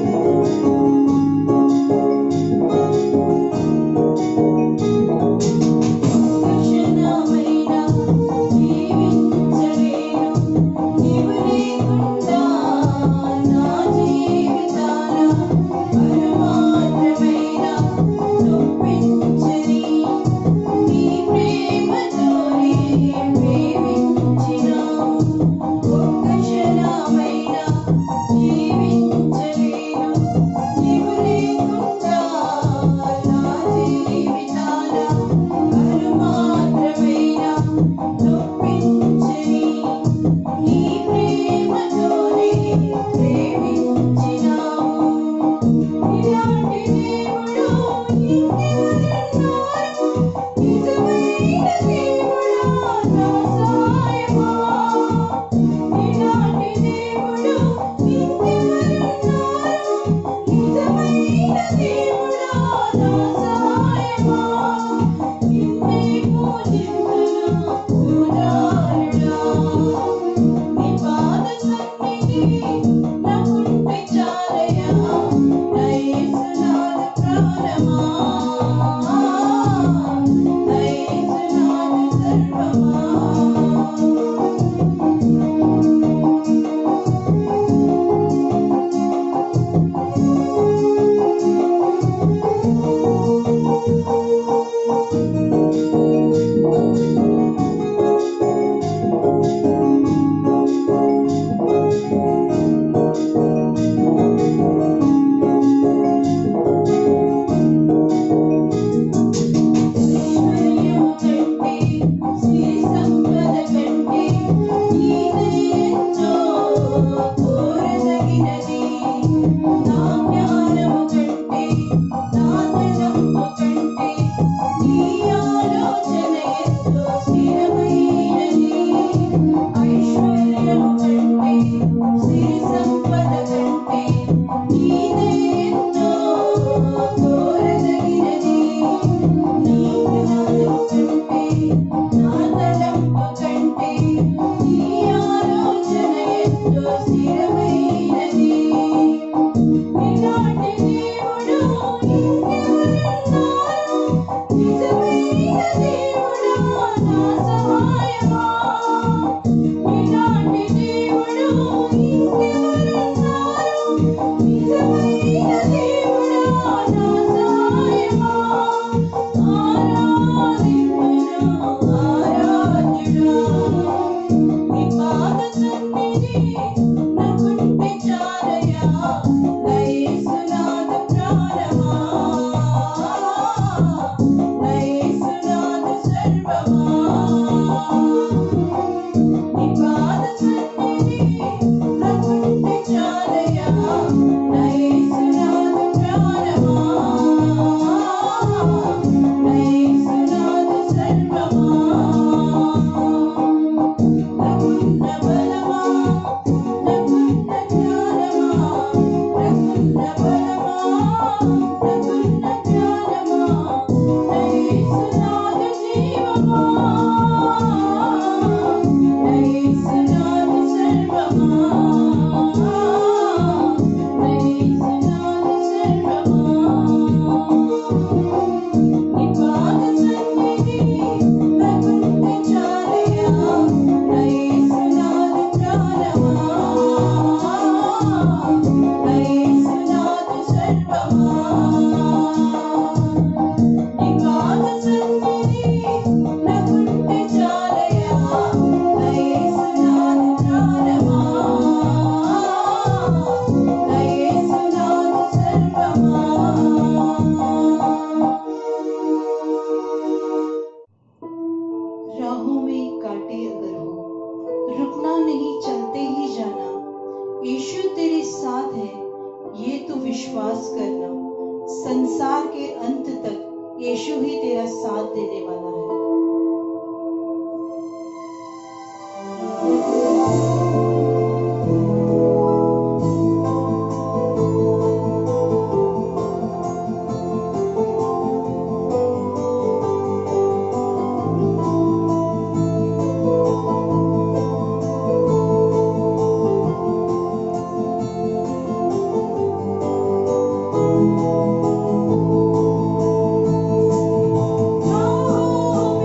దర్శనమైన జీవించలేను నీవు లేకుండా నా జీవితాన పరమాత్రమైన నొప్పించని నీ ప్రేమతోనే ప్రేమించినావు ఒక్క క్షణమైన జీవించలేను నీవు లేకుండా నా జీవితాన పరమాత్రమైన నొప్పించని నీ ప్రేమతోనే ప్రేమించినావు ఇలాంటి దేవుడు ఇంకెవరున్నారు నిజమైన దేవుడా నా సహాయమా ఇలాంటి దేవుడు ఇంకెవరున్నారు నిజమైన దేవుడా నా సహాయమా నిన్నే పూజింతును పూజారుడా నీ పాద సన్నిధి నాకుంటే చాలయ్యా నా యేసునాథ ప్రాణమా నా యేసునాథ సర్వమా राहों में कांटे अगर हो रुकना नहीं चलते ही जाना यीशु तेरे साथ है ये तू विश्वास करना संसार के अंत तक यीशु ही तेरा साथ देने वाला है Oh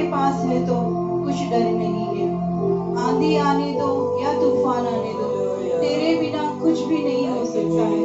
पास है तो कुछ डर नहीं है आंधी आने दो या तूफान आने दो तेरे बिना कुछ भी नहीं हो सकता है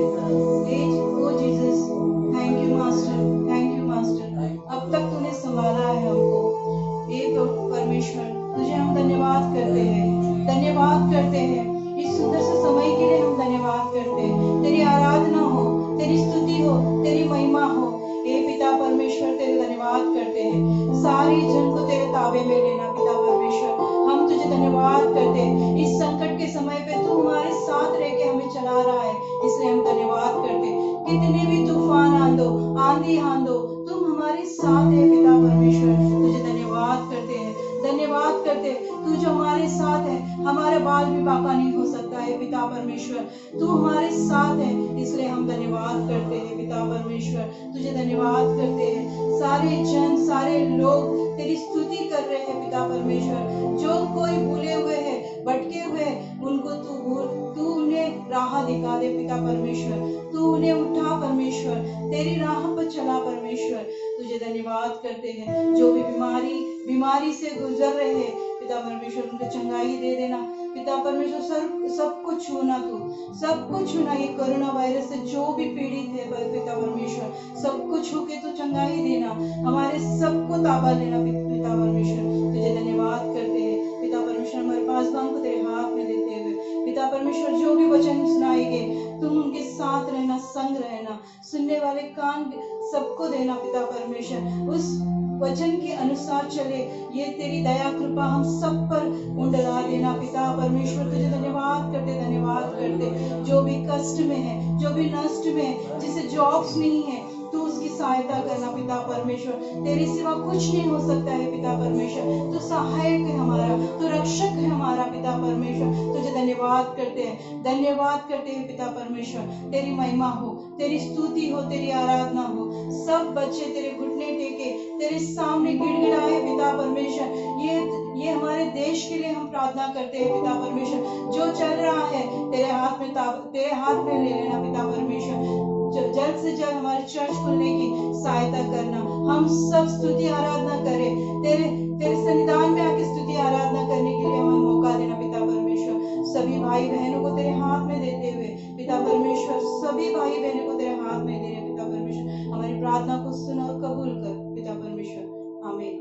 ओ Jesus thank you master thank you master अब तक तूने संभाला है हमको हे तो परमेश्वर तुझे हम धन्यवाद करते हैं धन्यवाद करते हैं इस सुंदर से समय के लिए हम धन्यवाद करते हैं तेरी आराधना हो तेरी स्तुति हो तेरी महिमा हो हे पिता परमेश्वर तेरे धन्यवाद करते हैं सारी जन को तेरे ताबे में लेना पिता परमेश्वर हम तुझे धन्यवाद करते हैं इस संकट के समय पे तू हमारे साथ रह के हमें चला रहा है इसलिए हम धन्यवाद करते हैं कितने भी तूफान आंदो आंधी आंदो तुम हमारे साथ है पिता परमेश्वर तुझे धन्यवाद करते हैं धन्यवाद करते हैं तू जो हमारे साथ है हमारे बाल भी बाका नहीं हो सकता है पिता परमेश्वर तू हमारे साथ है इसलिए हम धन्यवाद करते हैं पिता परमेश्वर तुझे धन्यवाद करते हैं सारे जन सारे लोग तेरी स्तुति कर रहे हैं पिता परमेश्वर जो कोई भूले हुए हैं भटके हुए हैं उनको तू भूल तू उन्हें राह दिखा दे पिता परमेश्वर तू उन्हें उठा परमेश्वर तेरी राह पर चला परमेश्वर तुझे धन्यवाद करते हैं जो भी बीमारी बीमारी से गुजर रहे हैं पिता परमेश्वर उनको चंगाई दे देना पिता परमेश्वर सब सबको छूना तू सबको छूना ये कोरोना वायरस से जो भी पीड़ित है पर- पिता परमेश्वर सबको छू के तू चंगाई देना हमारे सबको ताबा लेना पिता पिता परमेश्वर तुझे धन्यवाद करते हैं पिता परमेश्वर हमारे पासवान को तेरे हाथ में देते हुए पिता परमेश्वर जो भी वचन सुनाएंगे तुम उनके साथ रहना संग रहना सुनने वाले कान सबको देना पिता परमेश्वर उस वचन के अनुसार चले ये तेरी दया कृपा हम सब पर उंडला देना पिता परमेश्वर तुझे धन्यवाद करते धन्यवाद करते जो भी कष्ट में है जो भी नष्ट में है जिसे जॉब्स नहीं है तू उसकी सहायता करना पिता परमेश्वर तेरे सिवा कुछ नहीं हो सकता है पिता परमेश्वर तू सहायक है हमारा तू रक्षक है हमारा पिता परमेश्वर तुझे धन्यवाद करते हैं धन्यवाद करते हैं पिता परमेश्वर तेरी महिमा हो तेरी स्तुति हो तेरी आराधना हो सब बच्चे तेरे घुटने टेके तेरे सामने गिड़गिड़ाए पिता परमेश्वर ये ये हमारे देश के लिए हम प्रार्थना करते हैं पिता परमेश्वर जो चल रहा है तेरे हाथ में ताब- तेरे हाथ में ले लेना पिता परमेश्वर ज- जल्द से जल्द हमारे चर्च खुलने की सहायता करना हम सब स्तुति आराधना करें तेरे तेरे संविधान में आके स्तुति आराधना करने के लिए हमें मौका देना पिता परमेश्वर सभी भाई बहनों को तेरे हाथ में देते हुए पिता परमेश्वर सभी भाई बहनों को तेरे हाथ में दे रहे पिता परमेश्वर हमारी प्रार्थना को सुन और कबूल कर पिता परमेश्वर आमीन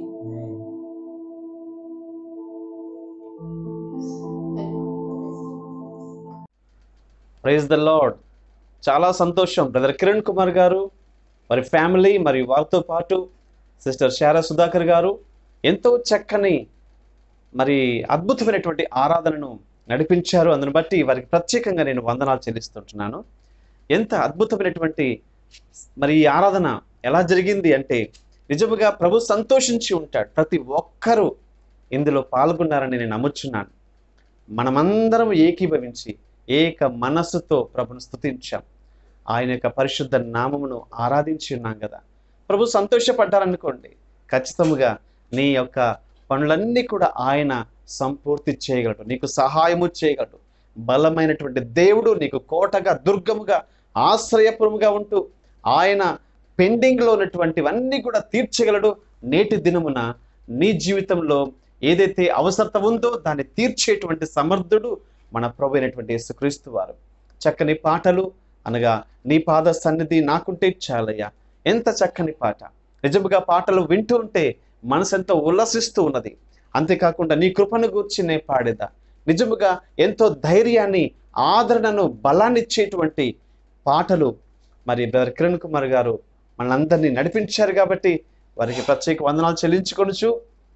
ప్రైజ్ ద లార్డ్ చాలా సంతోషం బ్రదర్ కిరణ్ కుమార్ గారు వారి ఫ్యామిలీ మరియు వారితో పాటు సిస్టర్ శారా సుధాకర్ గారు ఎంతో చక్కని మరి అద్భుతమైనటువంటి ఆరాధనను నడిపించారు అందుని బట్టి వారికి ప్రత్యేకంగా నేను వందనాలు చెల్లిస్తుంటున్నాను ఎంత అద్భుతమైనటువంటి మరి ఈ ఆరాధన ఎలా జరిగింది అంటే నిజముగా ప్రభు సంతోషించి ఉంటాడు ప్రతి ఒక్కరూ ఇందులో పాల్గొన్నారని నేను నమ్ముచున్నాను మనమందరం ఏకీభవించి ఏక మనస్సుతో ప్రభును స్తుతించాం ఆయన యొక్క పరిశుద్ధ నామమును ఆరాధించి ఉన్నాం కదా ప్రభు సంతోషపడ్డారనుకోండి ఖచ్చితముగా నీ యొక్క పనులన్నీ కూడా ఆయన సంపూర్తి చేయగలడు నీకు సహాయము చేయగలడు బలమైనటువంటి దేవుడు నీకు కోటగా దుర్గముగా ఆశ్రయపురముగా ఉంటూ ఆయన పెండింగ్లో ఉన్నటువంటివన్నీ కూడా తీర్చగలడు నేటి దినమున నీ జీవితంలో ఏదైతే అవసరత ఉందో దాన్ని తీర్చేటువంటి సమర్థుడు మన ప్రభు అయినటువంటి యేసుక్రీస్తు వారు చక్కని పాటలు అనగా నీ పాద సన్నిధి నాకుంటే చాలయ్యా ఎంత చక్కని పాట నిజముగా పాటలు వింటూ ఉంటే మనసు ఎంతో ఉల్లసిస్తూ ఉన్నది అంతేకాకుండా నీ కృపను గూర్చి నే పాడేదా నిజముగా ఎంతో ధైర్యాన్ని ఆదరణను బలాన్ని ఇచ్చేటువంటి పాటలు మరి బ్రదర్ కిరణ్ కుమార్ గారు మనందరినీ నడిపించారు కాబట్టి వారికి ప్రత్యేక వందనాలు చెల్లించుకొనుచు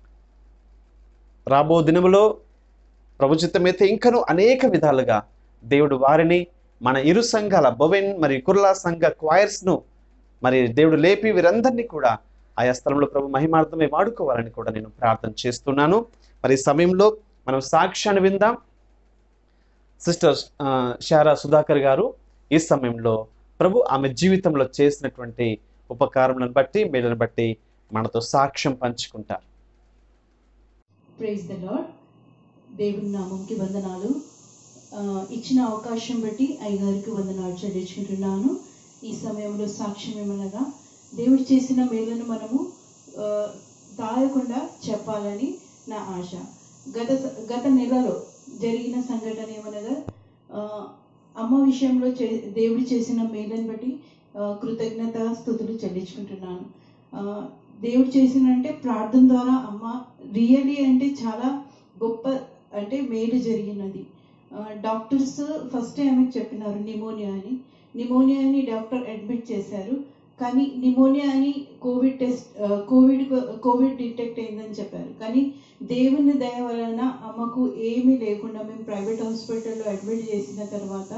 రాబో దినములో ప్రభుచిత్తమైతే ఇంకను అనేక విధాలుగా దేవుడు వారిని మన ఇరు సంఘాల బొవెన్ మరి కుర్లా సంఘ క్వైర్స్ను మరి దేవుడు లేపి వీరందరినీ కూడా ఆయా స్థలంలో ప్రభు మహిమార్థమే వాడుకోవాలని కూడా నేను ప్రార్థన చేస్తున్నాను మరి ఈ సమయంలో మనం సాక్ష్యాన్ని విందాం సిస్టర్ శారా సుధాకర్ గారు ఈ సమయంలో ప్రభు ఆమె జీవితంలో చేసినటువంటి ఉపకారములను బట్టి మేలను బట్టి మనతో సాక్ష్యం పంచుకుంటారు ప్రైజ్ ద లాడ్ దేవుని నామంకి వందనాలు ఆ, ఇచ్చిన అవకాశం బట్టి అయ్యగారికి వందనాలు చెల్లించుకుంటున్నాను ఈ సమయంలో సాక్ష్యం ఏమనగా దేవుడు చేసిన మేలను మనము ఆ, దాయకుండా చెప్పాలని నా ఆశ గత గత నెలలో జరిగిన సంఘటన ఏమనగా ఆ, అమ్మ విషయంలో చే దేవుడు చేసిన మేలను బట్టి ఆ, కృతజ్ఞత స్థుతులు చెల్లించుకుంటున్నాను ఆ, దేవుడు చేసిన అంటే ప్రార్థన ద్వారా అమ్మ రియలీ అంటే చాలా గొప్ప అంటే మేలు జరిగినది ఆ, డాక్టర్స్ ఫస్ట్ ఆమెకు చెప్పినారు నిమోనియా అని నిమోనియా అని డాక్టర్ అడ్మిట్ చేశారు కానీ నిమోనియా అని కోవిడ్ టెస్ట్ ఆ, కోవిడ్ కోవిడ్ డిటెక్ట్ అయిందని చెప్పారు కానీ దేవుని దయ వలన అమ్మకు ఏమీ లేకుండా మేము ప్రైవేట్ హాస్పిటల్లో అడ్మిట్ చేసిన తర్వాత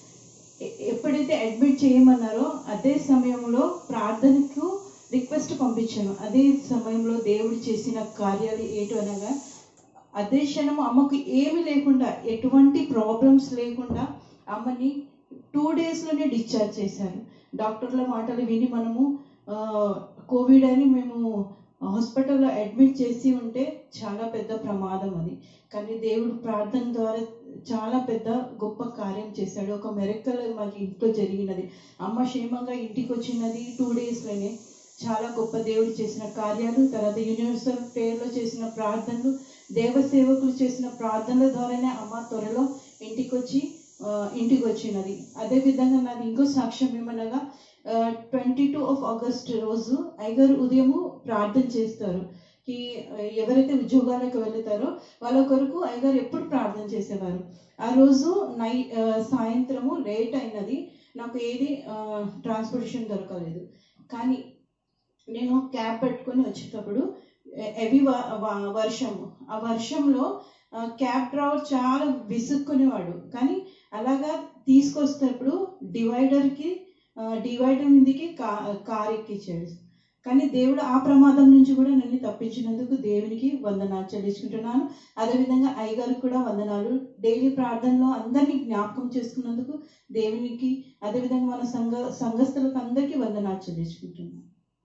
ఎ- ఎప్పుడైతే అడ్మిట్ చేయమన్నారో అదే సమయంలో ప్రార్థనకు రిక్వెస్ట్ పంపించాను అదే సమయంలో దేవుడు చేసిన కార్యాలు ఏంటి అనగా అదే క్షణం అమ్మకు ఏమి లేకుండా ఎటువంటి ప్రాబ్లమ్స్ లేకుండా అమ్మని టూ డేస్లోనే డిశ్చార్జ్ చేశారు డాక్టర్ల మాటలు విని మనము ఆ, కోవిడ్ అని మేము హాస్పిటల్లో అడ్మిట్ చేసి ఉంటే చాలా పెద్ద ప్రమాదం అది కానీ దేవుడు ప్రార్థన ద్వారా చాలా పెద్ద గొప్ప కార్యం చేశాడు ఒక మెరక్కల్ మాకు ఇంట్లో జరిగినది అమ్మ క్షేమంగా ఇంటికి వచ్చినది టూ డేస్లోనే చాలా గొప్ప దేవుడు చేసిన కార్యాలు తర్వాత యూనివర్సల్ ప్రేయర్లో చేసిన ప్రార్థనలు దేవ సేవకులు చేసిన ప్రార్థనల ద్వారానే అమ్మ త్వరలో ఇంటికి వచ్చి ఆ, ఇంటికి వచ్చినది అదే విధంగా నాది ఇంకో సాక్ష్యం ఏమనగా ట్వంటీ టూ ఆఫ్ ఆగస్ట్ రోజు ఐగారు ఉదయము ప్రార్థన చేస్తారు కి ఆ, ఎవరైతే ఉద్యోగాలకు వెళ్తారో వాళ్ళ కొరకు అయ్యగారు ఎప్పుడు ప్రార్థన చేసేవారు ఆ రోజు నై ఆ, సాయంత్రము లేట్ అయినది నాకు ఏది ట్రాన్స్పోర్టేషన్ దొరకలేదు కానీ నేను క్యాబ్ పెట్టుకొని వచ్చేటప్పుడు హెవీ వర్షము ఆ వర్షంలో ఆ, క్యాబ్ డ్రైవర్ చాలా విసుక్కునేవాడు కానీ అలాగా తీసుకొస్తేప్పుడు డివైడర్కి డివైడర్ మీదకి కా కార్ ఎక్కించాడు కానీ దేవుడు ఆ ప్రమాదం నుంచి కూడా నన్ను తప్పించినందుకు దేవునికి వందనాలు చెల్లించుకుంటున్నాను అదేవిధంగా అయ్యగారికి కూడా వందనాలు డైలీ ప్రార్థనలో అందరినీ జ్ఞాపకం చేసుకున్నందుకు దేవునికి అదేవిధంగా మన సంఘ సంఘస్థులకు అందరికీ వందనాలు చెల్లించుకుంటున్నాను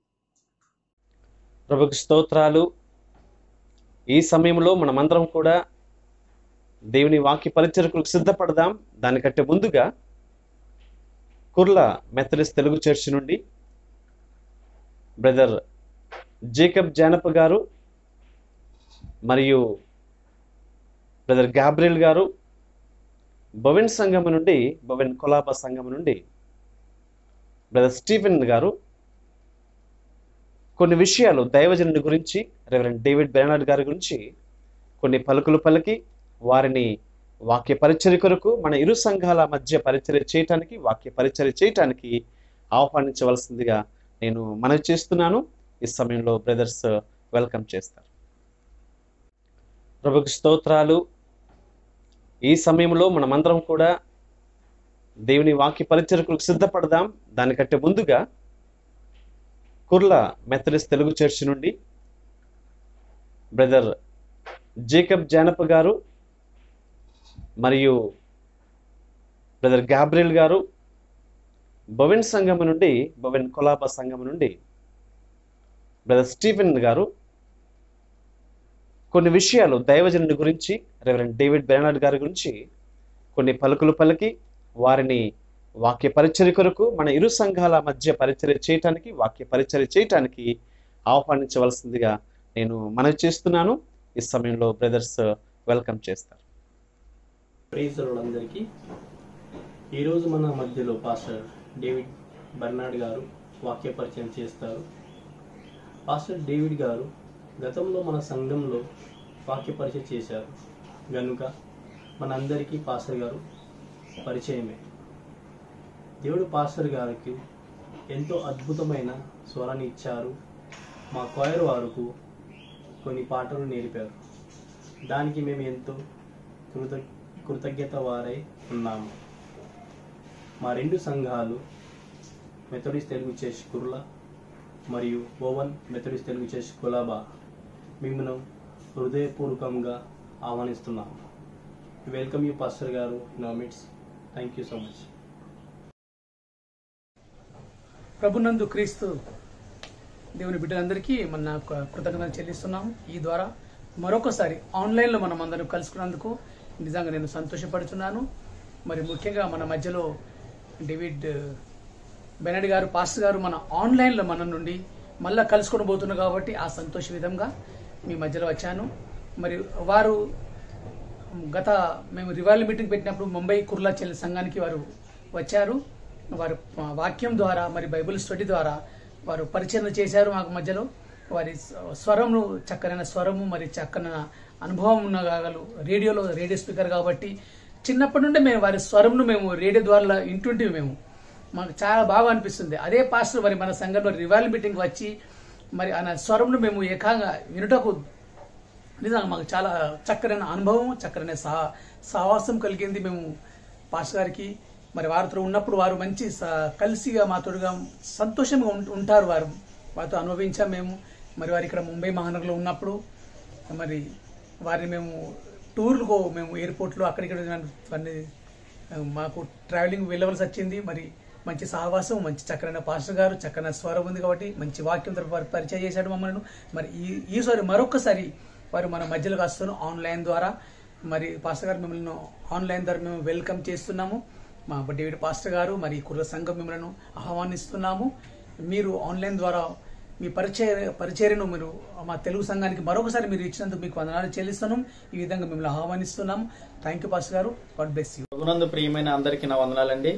ప్రభుకి స్తోత్రాలు ఈ సమయంలో మనమందరం కూడా దేవుని వాక్య పరిచర్కులకు సిద్ధపడదాం దానికంటే ముందుగా కుర్ల మెథడిస్ట్ తెలుగు చర్చ్ నుండి బ్రదర్ జేకబ్ జానప గారు మరియు బ్రదర్ గాబ్రియల్ గారు భవన్ సంఘం నుండి భవన్ కొలాబా సంఘం నుండి బ్రదర్ స్టీఫెన్ గారు కొన్ని విషయాలు దైవజనుడి గురించి రెవరెండ్ డేవిడ్ బెర్నార్డ్ గారి గురించి కొన్ని పలుకులు పలికి వారిని వాక్య పరిచర్య కొరకు మన ఇరు సంఘాల మధ్య పరిచర్య చేయటానికి వాక్య పరిచర్య చేయటానికి ఆహ్వానించవలసిందిగా నేను మనవి చేస్తున్నాను ఈ సమయంలో బ్రదర్స్ వెల్కమ్ చేస్తారు ప్రభుకి స్తోత్రాలు ఈ సమయంలో మనమందరం కూడా దేవుని వాక్య పరిచర్కులకు సిద్ధపడదాం దానికంటే ముందుగా కుర్ల మెథడిస్ట్ తెలుగు చర్చ్ నుండి బ్రదర్ జేకబ్ జానప గారు మరియు బ్రదర్ గాబ్రియల్ గారు భవన్ సంఘం నుండి భవన్ కొలాబా సంఘం నుండి బ్రదర్ స్టీఫెన్ గారు కొన్ని విషయాలు దైవజనుడి గురించి రెవరెండ్ డేవిడ్ బెర్నార్డ్ గారి గురించి కొన్ని పలుకులు పలికి వారిని వాక్య పరిచర్య కొరకు మన ఇరు సంఘాల మధ్య పరిచర్య చేయటానికి వాక్య పరిచర్య చేయటానికి ఆహ్వానించవలసిందిగా నేను మనవి చేస్తున్నాను ఈ సమయంలో బ్రదర్స్ వెల్కమ్ చేస్తారు ప్రైజ్ అందరికీ ఈరోజు మన మధ్యలో పాస్టర్ డేవిడ్ బర్నాడ్ గారు వాక్య పరిచయం చేస్తారు పాస్టర్ డేవిడ్ గారు గతంలో మన సంఘంలో వాక్య పరిచయం చేశారు గనుక మనందరికీ పాస్టర్ గారు పరిచయమే దేవుడు పాస్టర్ గారికి ఎంతో అద్భుతమైన స్వరాన్ని ఇచ్చారు మా కోయర్ వారికి కొన్ని పాటలు నేర్పారు దానికి మేము ఎంతో కృత కృతజ్ఞత వారై ఉన్నాము మా రెండు సంఘాలు మెథడిస్ట్ తెలుగు చర్చ్ కుర్ల మరియు Owen Methodist Telugu church Colaba మిమ్మల్ని హృదయపూర్వకంగా ఆహ్వానిస్తున్నాము వెల్కమ్ యూ పాస్టర్ గారు నామిట్స్ థ్యాంక్ యూ సో మచ్ ప్రభునందు క్రీస్తు దేవుని బిడ్డలందరికీ మన యొక్క కృతజ్ఞతలు చెల్లిస్తున్నాము ఈ ద్వారా మరొకసారి ఆన్లైన్లో మనం అందరం కలుసుకున్నందుకు నిజంగా నేను సంతోషపడుతున్నాను మరి ముఖ్యంగా మన మధ్యలో డేవిడ్ బెనడ్ గారు పాస్టర్ గారు మన ఆన్లైన్లో మన నుండి మళ్ళా కలుసుకొని పోతున్నారు కాబట్టి ఆ సంతోష విధంగా మీ మధ్యలో వచ్చాను మరి వారు గత మేము రివాల్వ్ మీటింగ్ పెట్టినప్పుడు ముంబై కుర్లా చెల్లి సంఘానికి వారు వచ్చారు వారు వాక్యం ద్వారా మరి బైబిల్ స్టడీ ద్వారా వారు పరిచయం చేశారు మాకు మధ్యలో వారి స్వరము చక్కనైన స్వరము మరి చక్కన అనుభవం ఉన్న కాగలు రేడియోలో రేడియో స్పీకర్ కాబట్టి చిన్నప్పటి నుండి మేము వారి స్వరంను మేము రేడియో ద్వారా వింటుంటివి మేము మాకు చాలా బాగా అనిపిస్తుంది అదే పాస్టర్ మరి మన సంఘంలో రివాల్వ్ మీటింగ్ వచ్చి మరి ఆయన స్వరంను మేము ఏకంగా వినుటకు నిజంగా మాకు చాలా చక్కనైన అనుభవం చక్కనైన సహ సహవాసం కలిగింది మేము పాస్ గారికి మరి వారితో ఉన్నప్పుడు వారు మంచి స- కలిసిగా మాతోడుగా సంతోషంగా ఉం- ఉంటారు వారు వారితో అనుభవించాం మేము మరి వారు ఇక్కడ ముంబై మహానగర్లో ఉన్నప్పుడు మరి వారిని మేము టూర్లకు మేము ఎయిర్పోర్ట్లో అక్కడిక్కడ వారిని మాకు ట్రావెలింగ్ వెళ్ళవలసి వచ్చింది మరి మంచి సహవాసం మంచి చక్కనైన పాస్టర్ గారు చక్కనైన స్వరం ఉంది కాబట్టి మంచి వాక్యం తరపు వారు పరిచయం చేశాడు మమ్మల్ని మరి ఈ ఈసారి మరొకసారి వారు మన మధ్యలోకి వస్తున్నారు ఆన్లైన్ ద్వారా మరి పాస్టర్ గారు మిమ్మల్ని ఆన్లైన్ ద్వారా మేము వెల్కమ్ చేస్తున్నాము మా డేవిడ్ పాస్టర్ గారు మరి కుర్ర సంఘం మిమ్మల్ని ఆహ్వానిస్తున్నాము మీరు ఆన్లైన్ ద్వారా మీ పరిచయ పరిచర్యను మీరు మా తెలుగు సంఘానికి మరొకసారి మీరు ఇచ్చినందుకు మీకు వందనాలు చెల్లిస్తున్నాం ఈ విధంగా మిమ్మల్ని ఆహ్వానిస్తున్నాము థ్యాంక్ యూ పాస్టర్ గారు గాడ్ బ్లెస్ యూ ప్రభునందు ప్రియమైన అందరికీ నా వందనాలండి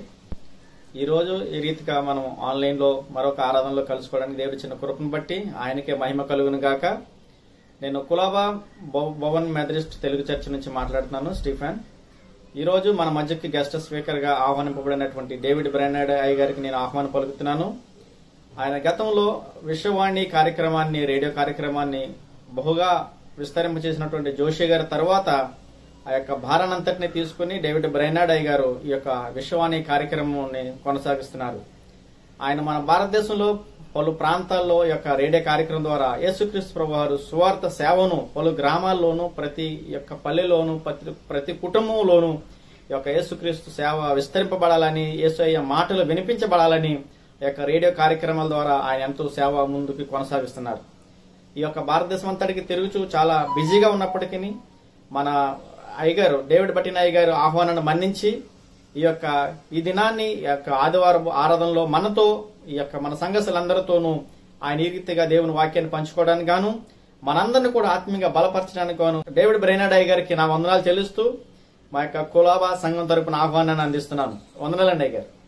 ఈరోజు ఈ రీతిగా మనం ఆన్లైన్లో మరొక ఆరాధనలో కలుసుకోవడానికి దేవుడి చిన్న కృపను బట్టి ఆయనకే మహిమ కలుగును గాక నేను కులాబా భవ- భవన్ మెథడిస్ట్ తెలుగు చర్చ్ నుంచి మాట్లాడుతున్నాను స్టీఫెన్ ఈరోజు మన మధ్యకి గెస్ట్ స్పీకర్గా ఆహ్వానింపబడినటువంటి డేవిడ్ బ్రెన్నడ్ అయ్య గారికి నేను ఆహ్వానం పలుకుతున్నాను ఆయన గతంలో విశ్వవాణి కార్యక్రమాన్ని రేడియో కార్యక్రమాన్ని బహుగా విస్తరింపచేసినటువంటి జోషి గారి తర్వాత ఆ యొక్క భారానంతటిని తీసుకుని డేవిడ్ బ్రైనాడ్ అయ్య గారు ఈ యొక్క విశ్వవాణి కార్యక్రమాన్ని కొనసాగిస్తున్నారు ఆయన మన భారతదేశంలో పలు ప్రాంతాల్లో ఈ యొక్క రేడియో కార్యక్రమం ద్వారా యేసుక్రీస్తు ప్రభు వారు సువార్త సేవను పలు గ్రామాల్లోనూ ప్రతి యొక్క పల్లెలోను ప్రతి ప్రతి కుటుంబంలోనూ ఈ యొక్క యేసుక్రీస్తు సేవ విస్తరింపబడాలని యేసయ్య మాటలు వినిపించబడాలని ఈ యొక్క రేడియో కార్యక్రమాల ద్వారా ఆయన ఎంతో సేవ ముందుకు కొనసాగిస్తున్నారు ఈ యొక్క భారతదేశం అంతటికి తిరుగుచూ చాలా బిజీగా ఉన్నప్పటికీ మన అయ్యగారు డేవిడ్ బట్టిన అయ్యగారు ఆహ్వానాన్ని మన్నించి ఈ యొక్క ఈ దినాన్ని ఈ యొక్క ఆదివారం ఆరాధనలో మనతో ఈ యొక్క మన సంఘస్థులందరితోనూ ఆయన ఈ రీతిగా దేవుని వాక్యాన్ని పంచుకోవడానికి గాను మనందరిని కూడా ఆత్మీయంగా బలపరచడానికి గాను డేవిడ్ బ్రైనాడ్ అయ్య గారికి నా వందనాలు చెల్లిస్తూ మా యొక్క కులాబా సంఘం తరపున ఆహ్వానాన్ని అందిస్తున్నాను వందనాలండి అయ్య గారు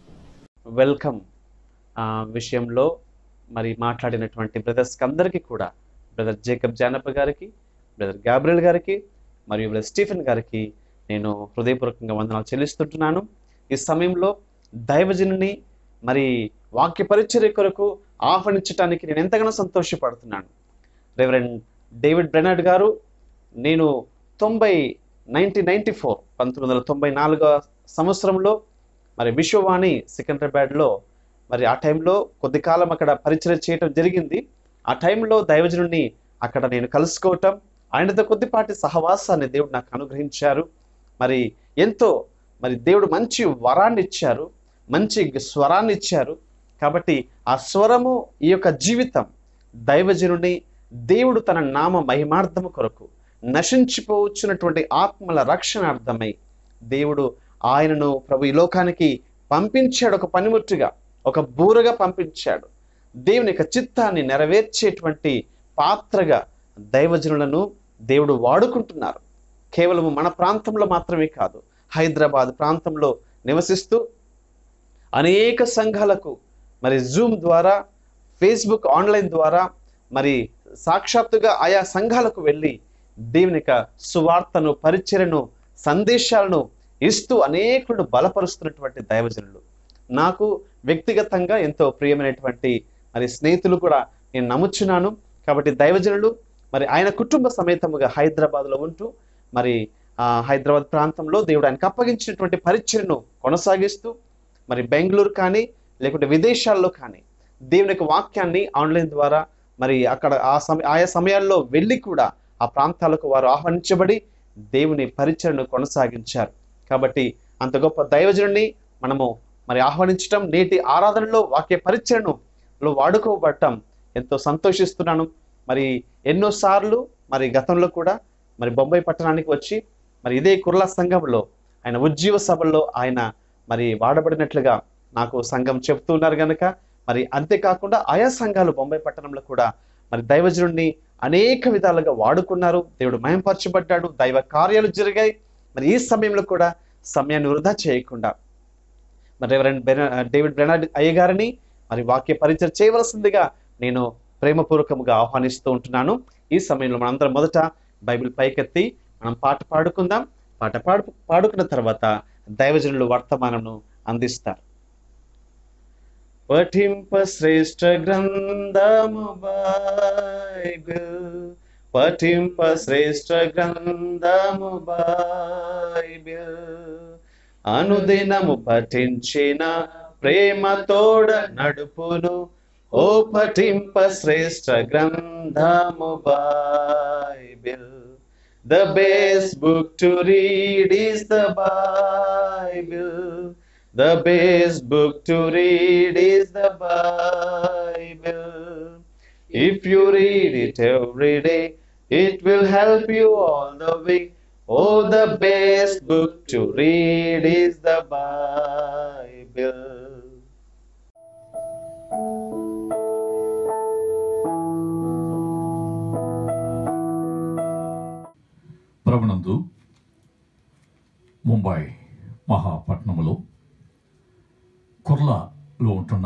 వెల్కమ్ ఆ, విషయంలో మరి మాట్లాడినటువంటి బ్రదర్స్కి అందరికీ కూడా బ్రదర్ జేకబ్ జానప్ప గారికి బ్రదర్ గాబ్రియల్ గారికి మరియు బ్రదర్ స్టీఫెన్ గారికి నేను హృదయపూర్వకంగా వందనాలు చెల్లిస్తుంటున్నాను ఈ సమయంలో దైవజనుని మరి వాక్య పరిచర్య కొరకు ఆహ్వానించడానికి నేను ఎంతగానో సంతోషపడుతున్నాను రెవరెండ్ డేవిడ్ బ్రెనాడ్ గారు నేను తొంభై నైన్టీన్ నైన్టీ ఫోర్ పంతొమ్మిది వందల తొంభై నాలుగో సంవత్సరంలో మరి విశ్వవాణి సికింద్రాబాద్లో మరి ఆ టైంలో కొద్ది కాలం అక్కడ పరిచయం చేయటం జరిగింది ఆ టైంలో దైవజనుడిని అక్కడ నేను కలుసుకోవటం ఆయనతో కొద్దిపాటి సహవాసాన్ని దేవుడు నాకు అనుగ్రహించారు మరి ఎంతో మరి దేవుడు మంచి వరాన్ని ఇచ్చారు మంచి స్వరాన్ని ఇచ్చారు కాబట్టి ఆ స్వరము ఈ యొక్క జీవితం దైవజనుని దేవుడు తన నామ మహిమార్థము కొరకు నశించిపోవచ్చున్నటువంటి ఆత్మల రక్షణార్థమై దేవుడు ఆయనను ప్రభు ఈ లోకానికి పంపించాడు ఒక పనిముట్టుగా ఒక బూరగా పంపించాడు దేవుని యొక్క చిత్తాన్ని నెరవేర్చేటువంటి పాత్రగా దైవజనులను దేవుడు వాడుకుంటున్నారు కేవలం మన ప్రాంతంలో మాత్రమే కాదు హైదరాబాద్ ప్రాంతంలో నివసిస్తూ అనేక సంఘాలకు మరి జూమ్ ద్వారా ఫేస్బుక్ ఆన్లైన్ ద్వారా మరి సాక్షాత్తుగా ఆయా సంఘాలకు వెళ్ళి దేవుని యొక్క సువార్తను పరిచయను సందేశాలను ఇస్తూ అనేకులను బలపరుస్తున్నటువంటి దైవజనులు నాకు వ్యక్తిగతంగా ఎంతో ప్రియమైనటువంటి మరి స్నేహితులు కూడా నేను నమ్ముచున్నాను కాబట్టి దైవజనులు మరి ఆయన కుటుంబ సమేతముగా హైదరాబాద్లో ఉంటూ మరి ఆ, హైదరాబాద్ ప్రాంతంలో దేవుడు ఆయనకు అప్పగించినటువంటి పరిచయను కొనసాగిస్తూ మరి బెంగళూరు కానీ లేకుంటే విదేశాల్లో కానీ దేవుని యొక్క వాక్యాన్ని ఆన్లైన్ ద్వారా మరి అక్కడ ఆ సమయ ఆయా సమయాల్లో వెళ్ళి కూడా ఆ ప్రాంతాలకు వారు ఆహ్వానించబడి దేవుని పరిచయను కొనసాగించారు కాబట్టి అంత గొప్ప దైవజనుడిని మనము మరి ఆహ్వానించటం నేటి ఆరాధనలో వాక్య పరిచయను లో వాడుకోబడటం ఎంతో సంతోషిస్తున్నాను మరి ఎన్నోసార్లు మరి గతంలో కూడా మరి బొంబాయి పట్టణానికి వచ్చి మరి ఇదే కుర్లా సంఘంలో ఆయన ఉజ్జీవ సభల్లో ఆయన మరి వాడబడినట్లుగా నాకు సంఘం చెప్తూ ఉన్నారు కనుక మరి అంతేకాకుండా ఆయా సంఘాలు బొంబాయి పట్టణంలో కూడా మరి దైవజనుడిని అనేక విధాలుగా వాడుకున్నారు దేవుడు మయంపరచబడ్డాడు దైవ కార్యాలు జరిగాయి మరి ఈ సమయంలో కూడా సమయాన్ని వృధా చేయకుండా మరి రెవరెండ్ బెన డేవిడ్ బ్రెనాడ్ అయ్య గారిని మరి వాక్య పరిచయం చేయవలసిందిగా నేను ప్రేమపూర్వకముగా ఆహ్వానిస్తూ ఉంటున్నాను ఈ సమయంలో మనందరం మొదట బైబిల్ పైకెత్తి మనం పాట పాడుకుందాం పాట పాడు పాడుకున్న తర్వాత దైవజనులు వర్తమానంను అందిస్తారు పఠింప శ్రేష్ఠ గ్రంథము బైబిల్ పఠింప శ్రేష్ఠ గ్రంథము బైబిల్ అనుదినము పఠించిన ప్రేమతోడ నడుపును ఓ పఠింప శ్రేష్ఠ గ్రంథము Bible The best book to read is the Bible. The best book to read is the Bible. If you read it every day, it will help you all the way. Oh, the best book to read is the Bible. ప్రభునందు ముంబై మహాపట్నములో కుర్లాలో ఉంటున్న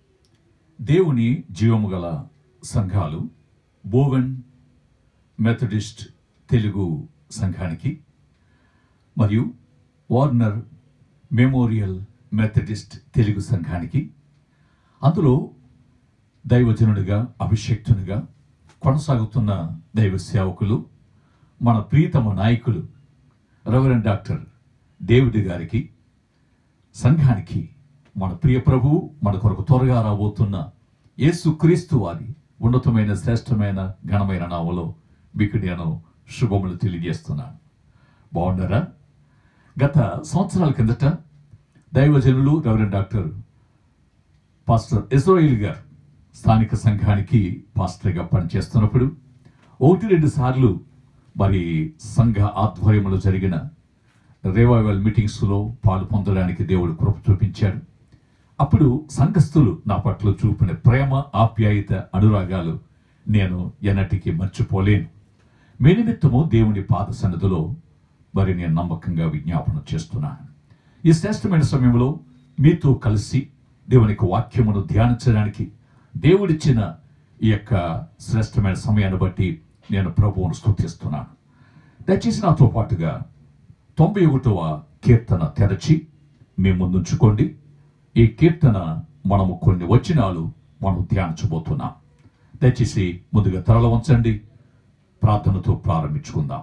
దేవుని జీవము గల సంఘాలు Bowen Methodist Telugu సంఘానికి మరియు Warner memorial Methodist Telugu సంఘానికి అందులో దైవజనుడిగా అభిషక్తునిగా కొనసాగుతున్న దైవ సేవకులు మన ప్రియతమ నాయకులు రెవరెండ్ డాక్టర్ డేవిడ్ గారికి సంఘానికి మన ప్రియ ప్రభువు మన కొరకు త్వరగా రాబోతున్న యేసు క్రీస్తు వారి ఉన్నతమైన శ్రేష్టమైన ఘనమైన నామలో మీకు నేను శుభములు తెలియజేస్తున్నాను బాగున్నారా గత సంవత్సరాల కిందట దైవజనులు రెవరెండ్ డాక్టర్ పాస్టర్ ఇస్రాయిల్ గారు స్థానిక సంఘానికి పాస్టర్గా పనిచేస్తున్నప్పుడు ఒకటి రెండు సార్లు మరి సంఘ ఆధ్వర్యంలో జరిగిన రివైవల్ మీటింగ్స్లో పాలు పొందడానికి దేవుడు కృప చూపించాడు అప్పుడు సంఘస్థులు నా పట్ల చూపిన ప్రేమ ఆప్యాయత అనురాగాలు నేను ఎన్నటికీ మర్చిపోలేను మీ నిమిత్తము దేవుని పాద సన్నిధిలో మరి నేను నమ్మకంగా విజ్ఞాపన చేస్తున్నాను ఈ శ్రేష్టమైన సమయంలో మీతో కలిసి దేవునికి వాక్యమును ధ్యానించడానికి దేవుడిచ్చిన ఈ యొక్క శ్రేష్టమైన సమయాన్ని బట్టి నేను ప్రభువును స్తుతిస్తున్నాను దయచేసి నాతో పాటుగా తొంభై ఒకటవ కీర్తన తెరచి మీ ముందుంచుకోండి ఈ కీర్తన మనము కొన్ని వచనాలు మనం ధ్యానించబోతున్నాం దయచేసి ముందుగా తరల వంచండి ప్రార్థనతో ప్రారంభించుకుందాం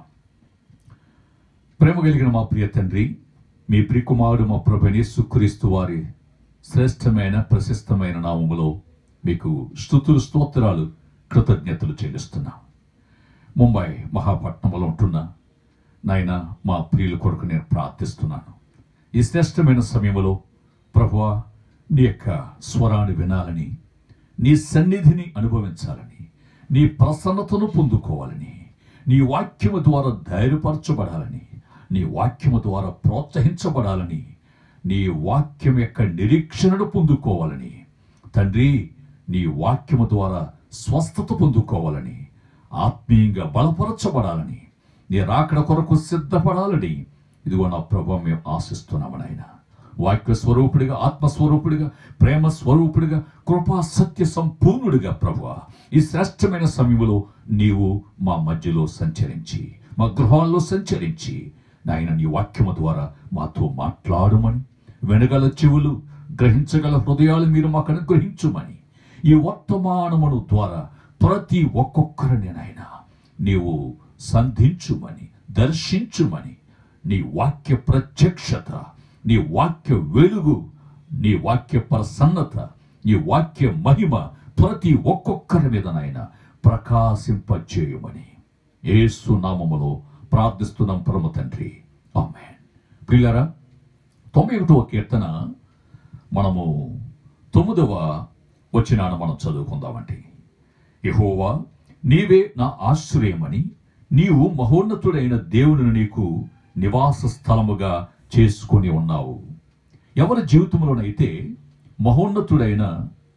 ప్రేమ కలిగిన మా ప్రియ తండ్రి మీ ప్రియకుమారుడు మా ప్రభుని సుక్రీస్తు వారి శ్రేష్టమైన ప్రశస్తమైన నామములో మీకు స్తుతులు స్తోత్రాలు కృతజ్ఞతలు చెల్లిస్తున్నాం ముంబై మహాపట్నంలో ఉంటున్న నాయన మా ప్రియుల కొరకు నేను ప్రార్థిస్తున్నాను ఈ శ్రేష్టమైన సమయంలో ప్రభువా నీ యొక్క స్వరాన్ని వినాలని నీ సన్నిధిని అనుభవించాలని నీ ప్రసన్నతను పొందుకోవాలని నీ వాక్యము ద్వారా ధైర్యపరచబడాలని నీ వాక్యము ద్వారా ప్రోత్సహించబడాలని నీ వాక్యం యొక్క నిరీక్షణను పొందుకోవాలని తండ్రి నీ వాక్యము ద్వారా స్వస్థత పొందుకోవాలని ఆత్మీయంగా బలపరచబడాలని నీ రాకడ కొరకు సిద్ధపడాలని ఇదిగో నా ప్రభు మేము ఆశిస్తున్నాము నాయన వాక్య స్వరూపుడిగా ఆత్మస్వరూపుడిగా ప్రేమ స్వరూపుడిగా కృపా సత్య సంపూర్ణుడిగా ప్రభు ఈ శ్రేష్టమైన సమయంలో నీవు మా మధ్యలో సంచరించి మా గృహాల్లో సంచరించి నాయన నీ వాక్యము ద్వారా మాతో మాట్లాడమని వెనగల చెవులు గ్రహించగల హృదయాలు మీరు మాకు అనుగ్రహించుమని ఈ వర్తమానమును ద్వారా ప్రతి ఒక్కొక్కరిని నాయన నీవు సంధించుమని దర్శించుమని నీ వాక్య ప్రత్యక్షత నీ వాక్య వెలుగు నీ వాక్య ప్రసన్నత నీ వాక్య మహిమ ప్రతి ఒక్కొక్కరి మీద నాయన ప్రకాశింపచేయమని యేసు నామములో ప్రార్థిస్తున్నాం పరమ తండ్రి ఆమె ప్రియులారా తొంభై ఒకటవ కీర్తన మనము తొమ్మిదవ వచ్చినాన మనం చదువుకుందామండి యహోవా నీవే నా ఆశ్రయమని నీవు మహోన్నతుడైన దేవుని నీకు నివాస స్థలముగా చేసుకొని ఉన్నావు ఎవరి జీవితంలోనైతే మహోన్నతుడైన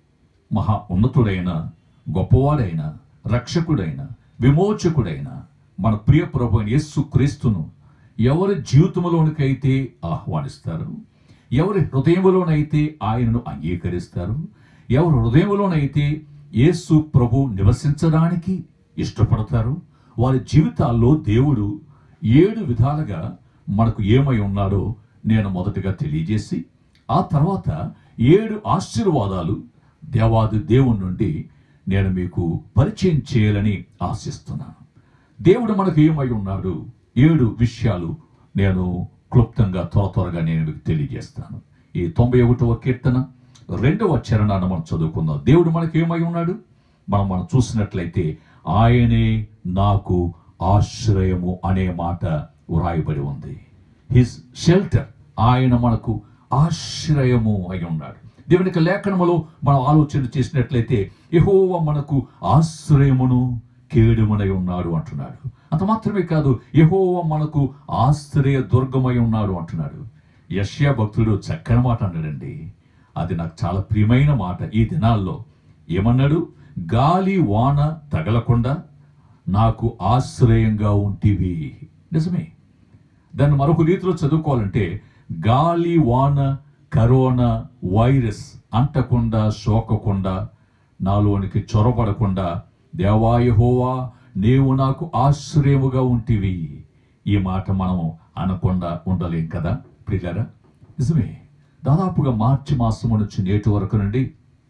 మహా ఉన్నతుడైన గొప్పవాడైన రక్షకుడైన విమోచకుడైన మన ప్రియ ప్రభు అయిన యేసు క్రీస్తును ఎవరి జీవితంలోనికైతే ఆహ్వానిస్తారు ఎవరి హృదయంలోనైతే ఆయనను అంగీకరిస్తారు ఎవరి హృదయంలోనైతే యేసు ప్రభు నివసించడానికి ఇష్టపడతారు వారి జీవితాల్లో దేవుడు ఏడు విధాలుగా మనకు ఏమై ఉన్నాడో నేను మొదటగా తెలియజేసి ఆ తర్వాత ఏడు ఆశీర్వాదాలు దేవాది దేవుని నుండి నేను మీకు పరిచయం చేయాలని ఆశిస్తున్నాను దేవుడు మనకు ఏమై ఉన్నాడు ఏడు విషయాలు నేను క్లుప్తంగా త్వర త్వరగా నేను మీకు తెలియజేస్తాను ఈ తొంభై ఒకటవ కీర్తన రెండవ చరణాన్ని మనం చదువుకుందాం దేవుడు మనకి ఏమై ఉన్నాడు మనం మనం చూసినట్లయితే ఆయనే నాకు ఆశ్రయము అనే మాట వ్రాయబడి ఉంది హిస్ షెల్టర్ ఆయన మనకు ఆశ్రయము అయి ఉన్నాడు దేవుని యొక్క లేఖనములో మనం ఆలోచన చేసినట్లయితే యెహోవా మనకు ఆశ్రయమును కేడుమనై ఉన్నాడు అంటున్నాడు అంత మాత్రమే కాదు యెహోవా మనకు ఆశ్రయ దుర్గమై ఉన్నాడు అంటున్నాడు యష్యా భక్తుడు చక్కని మాట అన్నాడండి అది నాకు చాలా ప్రియమైన మాట ఈ దినాల్లో ఏమన్నాడు గాలి వాన తగలకుండా నాకు ఆశ్రయంగా ఉంటివి నిజమే దాన్ని మరొక రీతిలో చదువుకోవాలంటే గాలి వాన కరోనా వైరస్ అంటకుండా సోకకుండా నాలోనికి చొరబడకుండా దేవాయహోవా నీవు నాకు ఆశ్రయముగా ఉంటివి ఈ మాట మనం అనకుండా ఉండలేం కదా ప్రియులారా నిజమే దాదాపుగా మార్చి మాసం నుంచి నేటి వరకు నుండి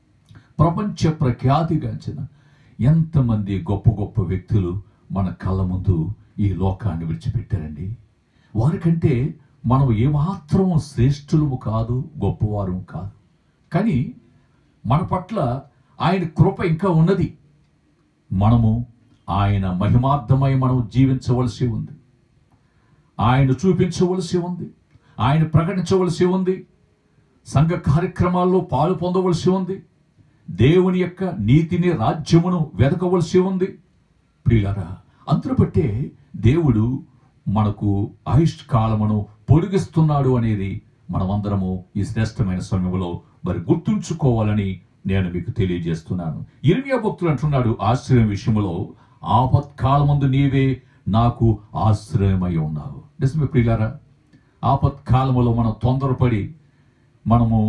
ప్రపంచ ప్రఖ్యాతిగాంచిన ఎంతమంది గొప్ప గొప్ప వ్యక్తులు మన కళ్ళ ముందు ఈ లోకాన్ని విడిచిపెట్టారండి వారికంటే మనం ఏమాత్రం శ్రేష్ఠులము కాదు గొప్పవారు కాదు కానీ మన పట్ల ఆయన కృప ఇంకా ఉన్నది మనము ఆయన మహిమార్థమై మనం జీవించవలసి ఉంది ఆయన చూపించవలసి ఉంది ఆయన ప్రకటించవలసి ఉంది సంఘ కార్యక్రమాల్లో పాలు పొందవలసి ఉంది దేవుని యొక్క నీతిని రాజ్యమును వెతకవలసి ఉంది ప్రియులారా అందును బట్టే దేవుడు మనకు ఆయుష్ కాలమును పొడిగిస్తున్నాడు అనేది మనమందరము ఈ శ్రేష్టమైన సమయంలో మరి గుర్తుంచుకోవాలని నేను మీకు తెలియజేస్తున్నాను ఇర్మియా భక్తులు అంటున్నాడు ఆశ్రయం విషయంలో ఆపత్కాలమందు నీవే నాకు ఆశ్రయమై ఉన్నావు నిజమే ప్రియులారా ఆపత్కాలములో మనం తొందరపడి మనము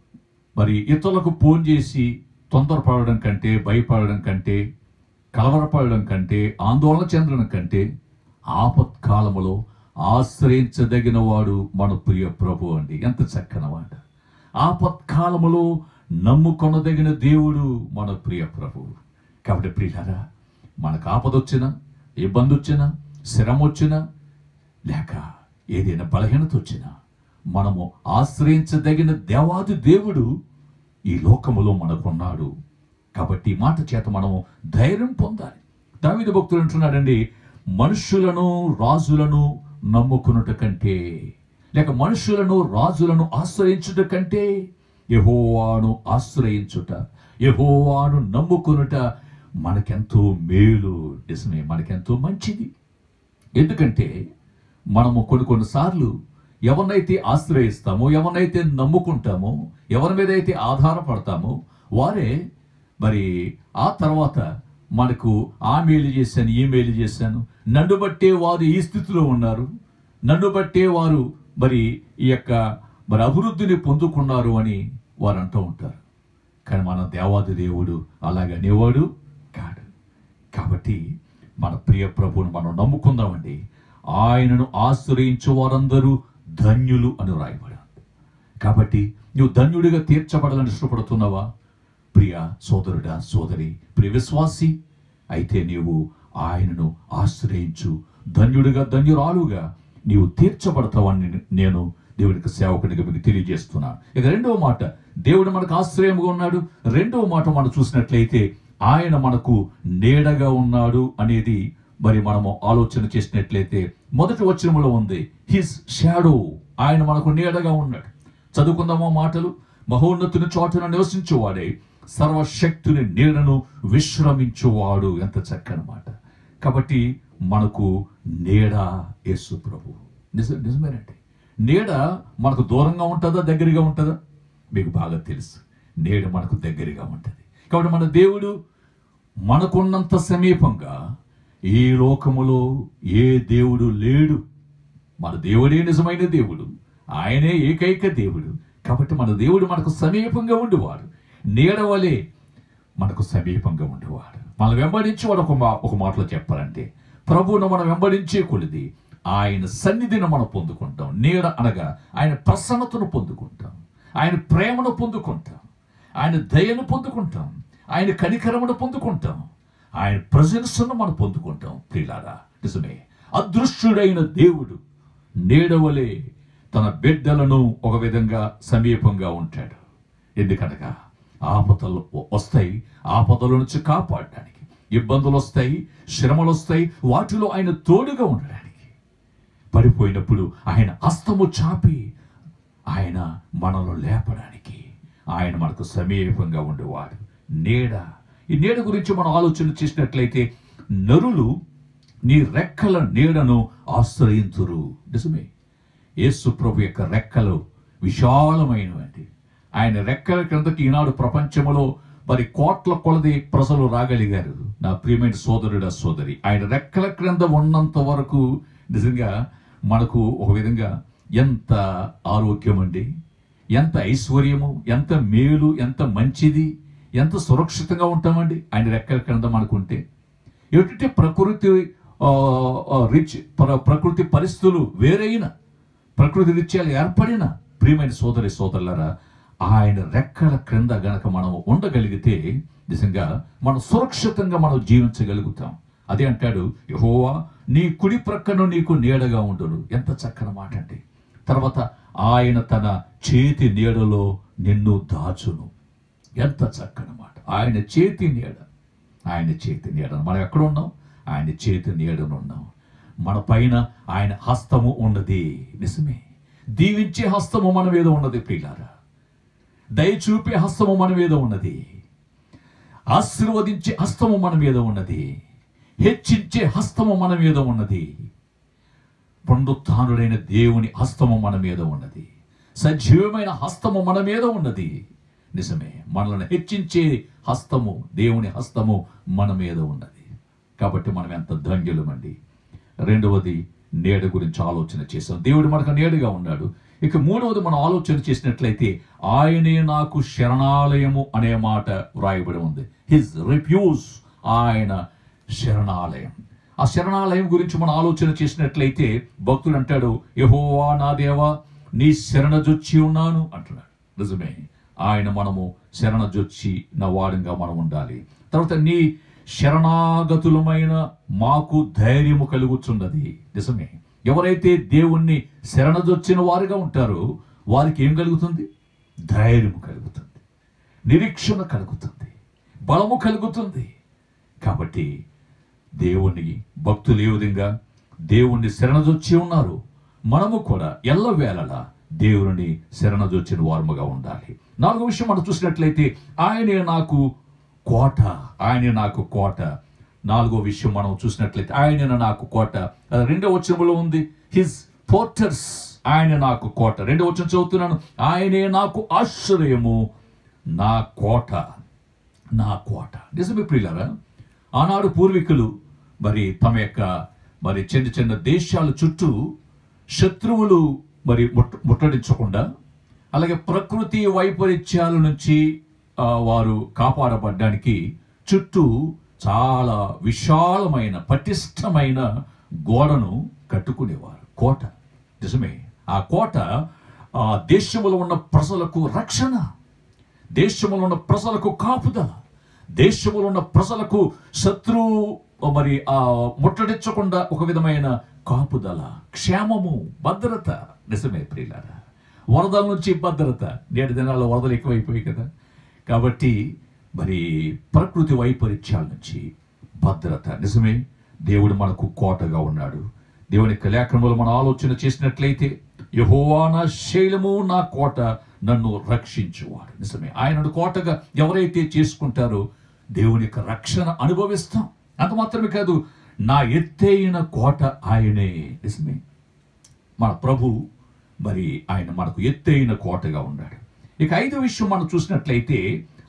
మరి ఇతరులకు ఫోన్ చేసి తొందరపడడం కంటే భయపడడం కంటే కలవరపడడం కంటే ఆందోళన చెందడం కంటే ఆపత్కాలములో ఆశ్రయించదగిన వాడు మన ప్రియ ప్రభు అండి ఎంత చక్కని మాట ఆపత్కాలములో నమ్ముకొనదగిన దేవుడు మన ప్రియ ప్రభు కాబట్టి ప్రియులారా మనకు ఆపదొచ్చినా ఇబ్బంది వచ్చినా శ్రమ వచ్చినా లేక ఏదైనా బలహీనత వచ్చినా మనము ఆశ్రయించదగిన దేవాది దేవుడు ఈ లోకములో మనకున్నాడు కాబట్టి ఈ మాట చేత మనము ధైర్యం పొందాలి దావిద భక్తులు అంటున్నాడండి మనుషులను రాజులను నమ్ముకునుట కంటే లేక మనుషులను రాజులను ఆశ్రయించుట కంటే యహోవాను ఆశ్రయించుట యహోవాను నమ్ముకునుట మనకెంతో మేలు నిజమే మనకెంతో మంచిది ఎందుకంటే మనము కొన్ని కొన్నిసార్లు ఎవరినైతే ఆశ్రయిస్తామో ఎవరినైతే నమ్ముకుంటామో ఎవరి మీద అయితే ఆధారపడతామో వారే మరి ఆ తర్వాత మనకు ఆ మేలు చేశాను ఈ మేలు చేశాను నన్ను బట్టే వారు ఈ స్థితిలో ఉన్నారు నన్ను బట్టే వారు మరి ఈ యొక్క మరి అభివృద్ధిని పొందుకున్నారు అని వారు అంటూ ఉంటారు కానీ మన దేవాది దేవుడు అలాగనేవాడు కాడు కాబట్టి మన ప్రియ ప్రభువును మనం నమ్ముకుందామండి ఆయనను ఆశ్రయించే వారందరూ ధన్యులు అని రాయబడి కాబట్టి నువ్వు ధన్యుడిగా తీర్చబడాలని ఇష్టపడుతున్నావా ప్రియ సోదరుడా సోదరి ప్రియ విశ్వాసి అయితే నీవు ఆయనను ఆశ్రయించు ధన్యుడిగా ధన్యురాలుగా నీవు తీర్చబడతావని నేను దేవునికి సేవకుడిగా మీకు తెలియజేస్తున్నాను ఇక రెండవ మాట దేవుడు మనకు ఆశ్రయముగా ఉన్నాడు రెండవ మాట మనం చూసినట్లయితే ఆయన మనకు నీడగా ఉన్నాడు అనేది మరి మనము ఆలోచన చేసినట్లయితే మొదటి వచనములో ఉంది హిస్ షాడో ఆయన మనకు నీడగా ఉన్నాడు చదువుకుందామా మాటలు మహోన్నతుని చోటున నివసించువాడే సర్వశక్తుని నీడను విశ్రమించువాడు ఎంత చక్కని మాట కాబట్టి మనకు నీడ యేసు ప్రభు నిజ నిజమేనండి నీడ మనకు దూరంగా ఉంటుందా దగ్గరగా ఉంటుందా మీకు బాగా తెలుసు నీడ మనకు దగ్గరగా ఉంటుంది కాబట్టి మన దేవుడు మనకున్నంత సమీపంగా ఈ లోకములో ఏ దేవుడు లేడు మన దేవుడే నిజమైన దేవుడు ఆయనే ఏకైక దేవుడు కాబట్టి మన దేవుడు మనకు సమీపంగా ఉండేవాడు నీడవలే మనకు సమీపంగా ఉండేవాడు మనం వెంబడించి వాడు ఒక మా ఒక మాటలో చెప్పాలంటే ప్రభువును మనం వెంబడించే కొలిది ఆయన సన్నిధిని మనం పొందుకుంటాం నీడ అనగా ఆయన ప్రసన్నతను పొందుకుంటాం ఆయన ప్రేమను పొందుకుంటాం ఆయన దయను పొందుకుంటాం ఆయన కనికరమును పొందుకుంటాం ఆయన ప్రజెన్స్ను మనం పొందుకుంటాం ప్రియులారా నిజమే అదృశ్యుడైన దేవుడు నీడవలే తన బిడ్డలను ఒక విధంగా సమీపంగా ఉంటాడు ఎందుకనగా ఆపదలు వస్తాయి ఆపదల నుంచి కాపాడడానికి ఇబ్బందులు వస్తాయి శ్రమలు వస్తాయి వాటిలో ఆయన తోడుగా ఉండడానికి పడిపోయినప్పుడు ఆయన హస్తము చాపి ఆయన మనలో లేపడానికి ఆయన మనకు సమీపంగా ఉండేవాడు నీడ ఈ నీడ గురించి మనం ఆలోచన చేసినట్లయితే నరులు నీ రెక్కల నీడను ఆశ్రయించురు నిజమే యేసు ప్రభు యొక్క రెక్కలు విశాలమైనవండి ఆయన రెక్కల క్రిందకి ఈనాడు ప్రపంచంలో మరి కోట్ల కొలది ప్రజలు రాగలిగారు నా ప్రియమైన సోదరుడ సోదరి ఆయన రెక్కల క్రింద ఉన్నంత వరకు నిజంగా మనకు ఒక విధంగా ఎంత ఆరోగ్యం అండి ఎంత ఐశ్వర్యము ఎంత మేలు ఎంత మంచిది ఎంత సురక్షితంగా ఉంటామండి ఆయన రెక్కల క్రింద మనకుంటే ఏమిటంటే ప్రకృతి ఆ, ఆ, రిచ్ ప్ర- ప్రకృతి పరిస్థితులు వేరైన ప్రకృతి రీత్యాలు ఏర్పడిన ప్రియమైన సోదరి సోదరులరా ఆయన రెక్కల క్రింద గనక మనం ఉండగలిగితే నిజంగా మనం సురక్షితంగా మనం జీవించగలుగుతాం అదే అంటాడు యహోవా నీ కుడి ప్రక్కను నీకు నీడగా ఉండును ఎంత చక్కని మాట అండి తర్వాత ఆయన తన చేతి నీడలో నిన్ను దాచును ఎంత చక్కని మాట ఆయన చేతి నీడ ఆయన చేతి నీడను మనం ఎక్కడ ఉన్నాం ఆయన చేతి నీడను ఉన్నాం మన పైన ఆయన హస్తము ఉన్నది నిజమే దీవించే హస్తము మన మీద ఉన్నది ప్రియులారా దయ చూపే హస్తము మన మీద ఉన్నది ఆశీర్వదించే హస్తము మన మీద ఉన్నది హెచ్చించే హస్తము మన మీద ఉన్నది పునరుత్థానుడైన దేవుని హస్తము మన మీద ఉన్నది సజీవమైన హస్తము మన మీద ఉన్నది నిజమే మనల్ని హెచ్చించే హస్తము దేవుని హస్తము మన మీద ఉన్నది కాబట్టి మనం ఎంత ధన్యులమండి రెండవది నీడ గురించి ఆలోచన చేసాం దేవుడు మనకు నీడగా ఉన్నాడు ఇక మూడవది మనం ఆలోచన చేసినట్లయితే ఆయనే నాకు శరణాలయము అనే మాట వ్రాయబడి ఉంది హిజ్ రిఫ్యూజ్ ఆయన శరణాలయం ఆ శరణాలయం గురించి మనం ఆలోచన చేసినట్లయితే భక్తుడు అంటాడు యహోవా నా దేవా నీ శరణజొచ్చి ఉన్నాను అంటున్నాడు నిజమే ఆయన మనము శరణజొచ్చి నా వాడంగా మనం ఉండాలి తర్వాత నీ శరణాగతులమైన మాకు ధైర్యము కలుగుతున్నది నిజమే ఎవరైతే దేవుణ్ణి శరణజొచ్చిన వారుగా ఉంటారో వారికి ఏం కలుగుతుంది ధైర్యము కలుగుతుంది నిరీక్షణ కలుగుతుంది బలము కలుగుతుంది కాబట్టి దేవుని భక్తులు ఏ విధంగా దేవుణ్ణి శరణజొచ్చి ఉన్నారు మనము కూడా ఎల్లవేళలా దేవుని శరణజొచ్చిన వారముగా ఉండాలి నాలుగో విషయం మనం చూసినట్లయితే ఆయనే నాకు కోట ఆయనే నాకు కోట నాలుగో విషయం మనం చూసినట్లయితే ఆయన నాకు కోట అది రెండో వచనంలో ఉంది హిజ్ పోర్టర్స్ ఆయన నాకు కోట రెండో వచనం చదువుతున్నాను ఆయనే నాకు ఆశ్రయము నా కోట నా కోట నిజమే ప్రియులారా ఆనాడు పూర్వీకులు మరి తమ యొక్క మరి చిన్న చిన్న దేశాల చుట్టూ శత్రువులు మరి ముట్ట ముట్టడించకుండా అలాగే ప్రకృతి వైపరీత్యాల నుంచి ఆ, వారు కాపాడబడ్డానికి చుట్టూ చాలా విశాలమైన పటిష్టమైన గోడను కట్టుకునేవారు కోట నిజమే ఆ కోట ఆ దేశంలో ఉన్న ప్రజలకు రక్షణ దేశంలో ఉన్న ప్రజలకు కాపుదల దేశంలో ఉన్న ప్రజలకు శత్రువు మరి ఆ ముట్టడించకుండా ఒక విధమైన కాపుదల క్షేమము భద్రత నిజమే ప్రియులారా వరదల నుంచి భద్రత నేటి దినాల్లో వరదలు ఎక్కువైపోయాయి కదా కాబట్టి మరి ప్రకృతి వైపరీత్యాల నుంచి భద్రత నిజమే దేవుడు మనకు కోటగా ఉన్నాడు దేవుని యొక్క లేఖనములు మనం ఆలోచన చేసినట్లయితే యహోవా నా శైలము నా కోట నన్ను రక్షించువాడు నిజమే ఆయనను కోటగా ఎవరైతే చేసుకుంటారో దేవుని యొక్క రక్షణ అనుభవిస్తాం అంత మాత్రమే కాదు నా ఎత్తైన కోట ఆయనే నిజమే మన ప్రభు మరి ఆయన మనకు ఎత్తైన కోటగా ఉన్నాడు ఇక ఐదో విషయం మనం చూసినట్లయితే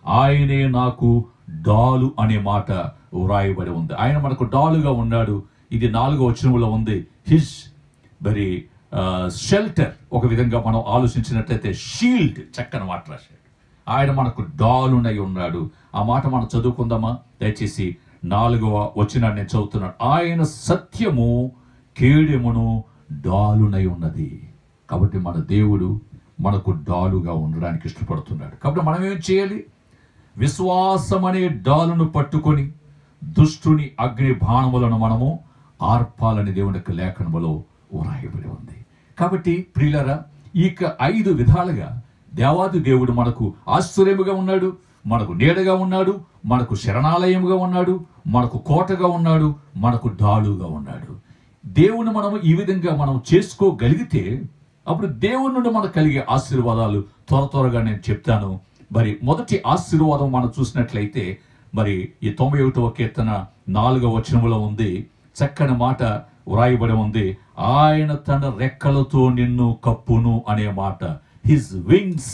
ఆయనే నాకు డాలు అనే మాట వ్రాయబడి ఉంది ఆయన మనకు డాలుగా ఉన్నాడు ఇది నాలుగో వచనంలో ఉంది హిజ్ మరి షెల్టర్ ఒక విధంగా మనం ఆలోచించినట్లయితే షీల్డ్ చక్కని మాట రాశాడు ఆయన మనకు డాలునై ఉన్నాడు ఆ మాట మనం చదువుకుందామా దయచేసి నాలుగవ వచ్చిన నేను చదువుతున్నాను ఆయన సత్యము కేడెమును డాలునై ఉన్నది కాబట్టి మన దేవుడు మనకు డాలుగా ఉండడానికి ఇష్టపడుతున్నాడు కాబట్టి మనం ఏం చేయాలి విశ్వాసం అనే డాలును పట్టుకొని దుష్టుని అగ్ని బాణములను మనము ఆర్పాలని దేవుని యొక్క లేఖనములో వ్రాయబడి ఉంది కాబట్టి ప్రియులరా ఇక ఐదు విధాలుగా దేవాది దేవుడు మనకు ఆశ్చర్యముగా ఉన్నాడు మనకు నీడగా ఉన్నాడు మనకు శరణాలయముగా ఉన్నాడు మనకు కోటగా ఉన్నాడు మనకు డాలుగా ఉన్నాడు దేవుని మనం ఈ విధంగా మనం చేసుకోగలిగితే అప్పుడు దేవుని నుండి మనకు కలిగే ఆశీర్వాదాలు త్వర త్వరగా నేను చెప్తాను మరి మొదటి ఆశీర్వాదం మనం చూసినట్లయితే మరి ఈ తొంభై ఒకటవ కీర్తన నాలుగవ వచనములో ఉంది చక్కని మాట వ్రాయబడి ఉంది ఆయన తన రెక్కలతో నిన్ను కప్పును అనే మాట హిజ్ వింగ్స్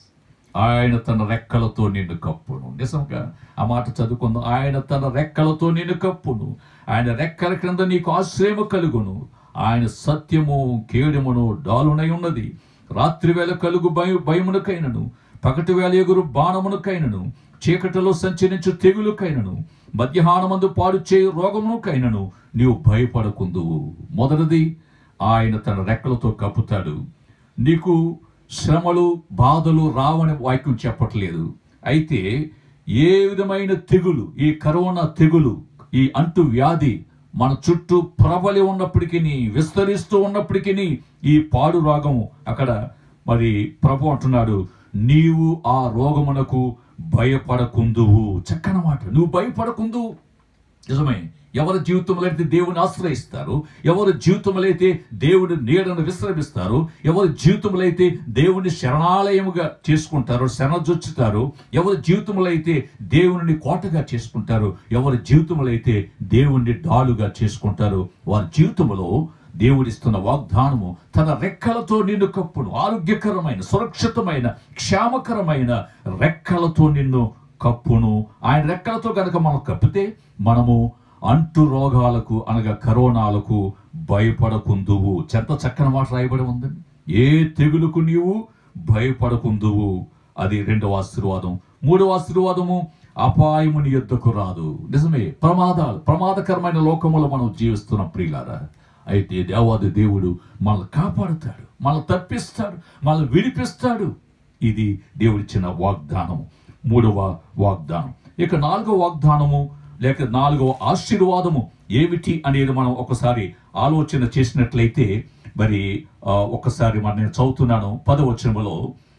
ఆయన తన రెక్కలతో నిన్ను కప్పును నిజంగా ఆ మాట చదువుకుందాం ఆయన తన రెక్కలతో నిన్ను కప్పును ఆయన రెక్కల క్రింద నీకు ఆశ్రయము కలుగును ఆయన సత్యము కేడమును డాలునై ఉన్నది రాత్రి వేళ కలుగు భయ భయమునకైనను పగటి వేళ ఎగురు బాణమునకైనను చీకటిలో సంచరించు తెగులుకైనను మధ్యాహ్నమందు పాడు చేయు రోగమునకైనను నీవు భయపడకుందువు మొదటిది ఆయన తన రెక్కలతో కప్పుతాడు నీకు శ్రమలు బాధలు రావని వాక్యం చెప్పట్లేదు అయితే ఏ విధమైన తెగులు ఈ కరోనా తెగులు ఈ అంటు వ్యాధి మన చుట్టూ ప్రబలి ఉన్నప్పటికీ విస్తరిస్తూ ఉన్నప్పటికీ ఈ పాడు రోగం అక్కడ మరి ప్రభు అంటున్నాడు నీవు ఆ రోగమునకు భయపడకుందువు చక్కని మాట నువ్వు భయపడకుందు నిజమే ఎవరి జీవితంలో అయితే దేవుని ఆశ్రయిస్తారు ఎవరి జీవితంలో అయితే దేవుడి నీడను విశ్రమిస్తారు ఎవరి జీవితంలో అయితే దేవుని శరణాలయముగా చేసుకుంటారు శరణజొచ్చుతారు ఎవరి జీవితంలో అయితే దేవుని కోటగా చేసుకుంటారు ఎవరి జీవితంలో అయితే దేవుణ్ణి డాలుగా చేసుకుంటారు వారి జీవితంలో దేవుడిస్తున్న వాగ్దానము తన రెక్కలతో నిన్ను కప్పును ఆరోగ్యకరమైన సురక్షితమైన క్షేమకరమైన రెక్కలతో నిన్ను కప్పును ఆయన రెక్కలతో గనక మనం కప్పితే మనము అంటు రోగాలకు అనగా కరోనాలకు భయపడకుందువు చెత్త చక్కని మాట రాయబడి ఉందండి ఏ తెగులుకు నీవు భయపడకుందువు అది రెండవ ఆశీర్వాదం మూడవ ఆశీర్వాదము అపాయము నీ యుద్ధకు రాదు నిజమే ప్రమాదాలు ప్రమాదకరమైన లోకములో మనం జీవిస్తున్నాం ప్రియులారా అయితే దేవాది దేవుడు మనల్ని కాపాడుతాడు మనల్ని తప్పిస్తాడు మనల్ని విడిపిస్తాడు ఇది దేవుడిచ్చిన వాగ్దానం మూడవ వాగ్దానం ఇక నాలుగవ వాగ్దానము లేక నాలుగవ ఆశీర్వాదము ఏమిటి అనేది మనం ఒకసారి ఆలోచన చేసినట్లయితే మరి ఆ, ఒకసారి మరి నేను చదువుతున్నాను పదవచనములో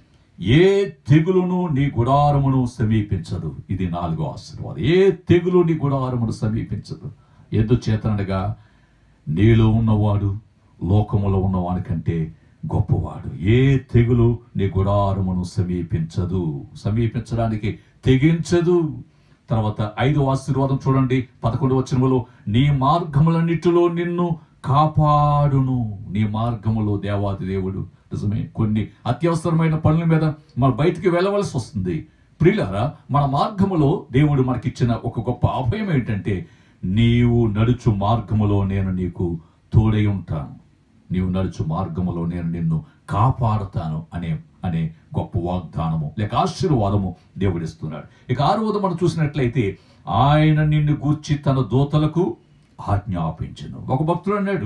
ఏ తెగులును నీ గుడారమును సమీపించదు ఇది నాలుగో ఆశీర్వాదం ఏ తెగులు నీ గుడారమును సమీపించదు ఎందుచేతనగా నీలో ఉన్నవాడు లోకములో ఉన్నవాని కంటే గొప్పవాడు ఏ తెగులు నీ గుడారమును సమీపించదు సమీపించడానికి తెగించదు తర్వాత ఐదో ఆశీర్వాదం చూడండి పదకొండు వచనములో నీ మార్గములన్నిటిలో నిన్ను కాపాడును నీ మార్గములో దేవాది దేవుడు నిజమే కొన్ని అత్యవసరమైన పనుల మీద మనం బయటికి వెళ్ళవలసి వస్తుంది ప్రియులారా మన మార్గములో దేవుడు మనకిచ్చిన ఒక గొప్ప అభయం ఏంటంటే నీవు నడుచు మార్గములో నేను నీకు తోడై ఉంటాను నీవు నడుచు మార్గములో నేను నిన్ను కాపాడుతాను అనే అనే గొప్ప వాగ్దానము లేక ఆశీర్వాదము దేవుడిస్తున్నాడు ఇక ఆరువది మనం చూసినట్లయితే ఆయన నిన్ను గూర్చి తన దూతలకు ఆజ్ఞాపించను ఒక భక్తుడు అన్నాడు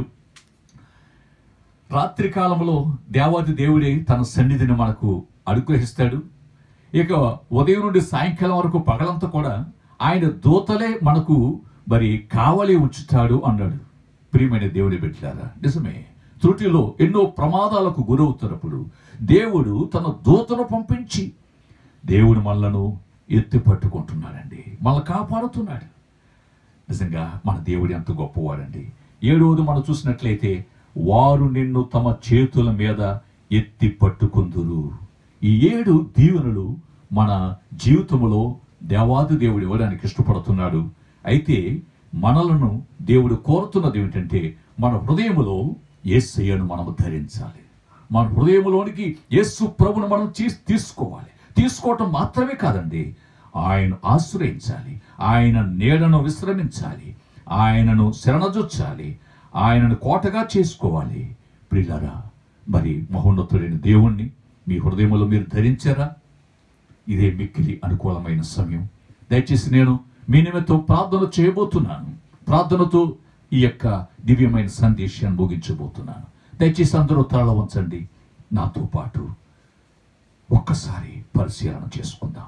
రాత్రి కాలంలో దేవాది దేవుడే తన సన్నిధిని మనకు అనుగ్రహిస్తాడు ఇక ఉదయం నుండి సాయంకాలం వరకు పగలంతా కూడా ఆయన దూతలే మనకు మరి కావలి ఉంచుతాడు అన్నాడు ప్రియమైన దేవుని పెట్టారా నిజమే త్రుటిలో ఎన్నో ప్రమాదాలకు గురవుతున్నప్పుడు దేవుడు తన దూతను పంపించి దేవుడు మనలను ఎత్తి పట్టుకుంటున్నాడండి మనల్ని కాపాడుతున్నాడు నిజంగా మన దేవుడు ఎంత గొప్పవాడండి ఏడవది మనం చూసినట్లయితే వారు నిన్ను తమ చేతుల మీద ఎత్తి పట్టుకుందురు ఈ ఏడు దీవెనలు మన జీవితములో దేవాది దేవుడు ఇవ్వడానికి ఇష్టపడుతున్నాడు అయితే మనలను దేవుడు కోరుతున్నది ఏమిటంటే మన హృదయములో యేసయ్యను మనం ధరించాలి మన హృదయంలోనికి యేసు ప్రభును మనం చీ- తీసుకోవాలి తీసుకోవటం మాత్రమే కాదండి ఆయన ఆశ్రయించాలి ఆయన నీడను విశ్రమించాలి ఆయనను శరణజొచ్చాలి ఆయనను కోటగా చేసుకోవాలి ప్రియులారా మరి మహోన్నతుడైన దేవుణ్ణి మీ హృదయంలో మీరు ధరించారా ఇదే మిక్కిలి అనుకూలమైన సమయం దయచేసి నేను మీ నిమిత్తం ప్రార్థన చేయబోతున్నాను ప్రార్థనతో ఈ యొక్క దివ్యమైన సందేశాన్ని ముగించబోతున్నాను దయచేసి అందరూ తల వంచండి నాతో పాటు ఒక్కసారి పరిశీలన చేసుకుందాం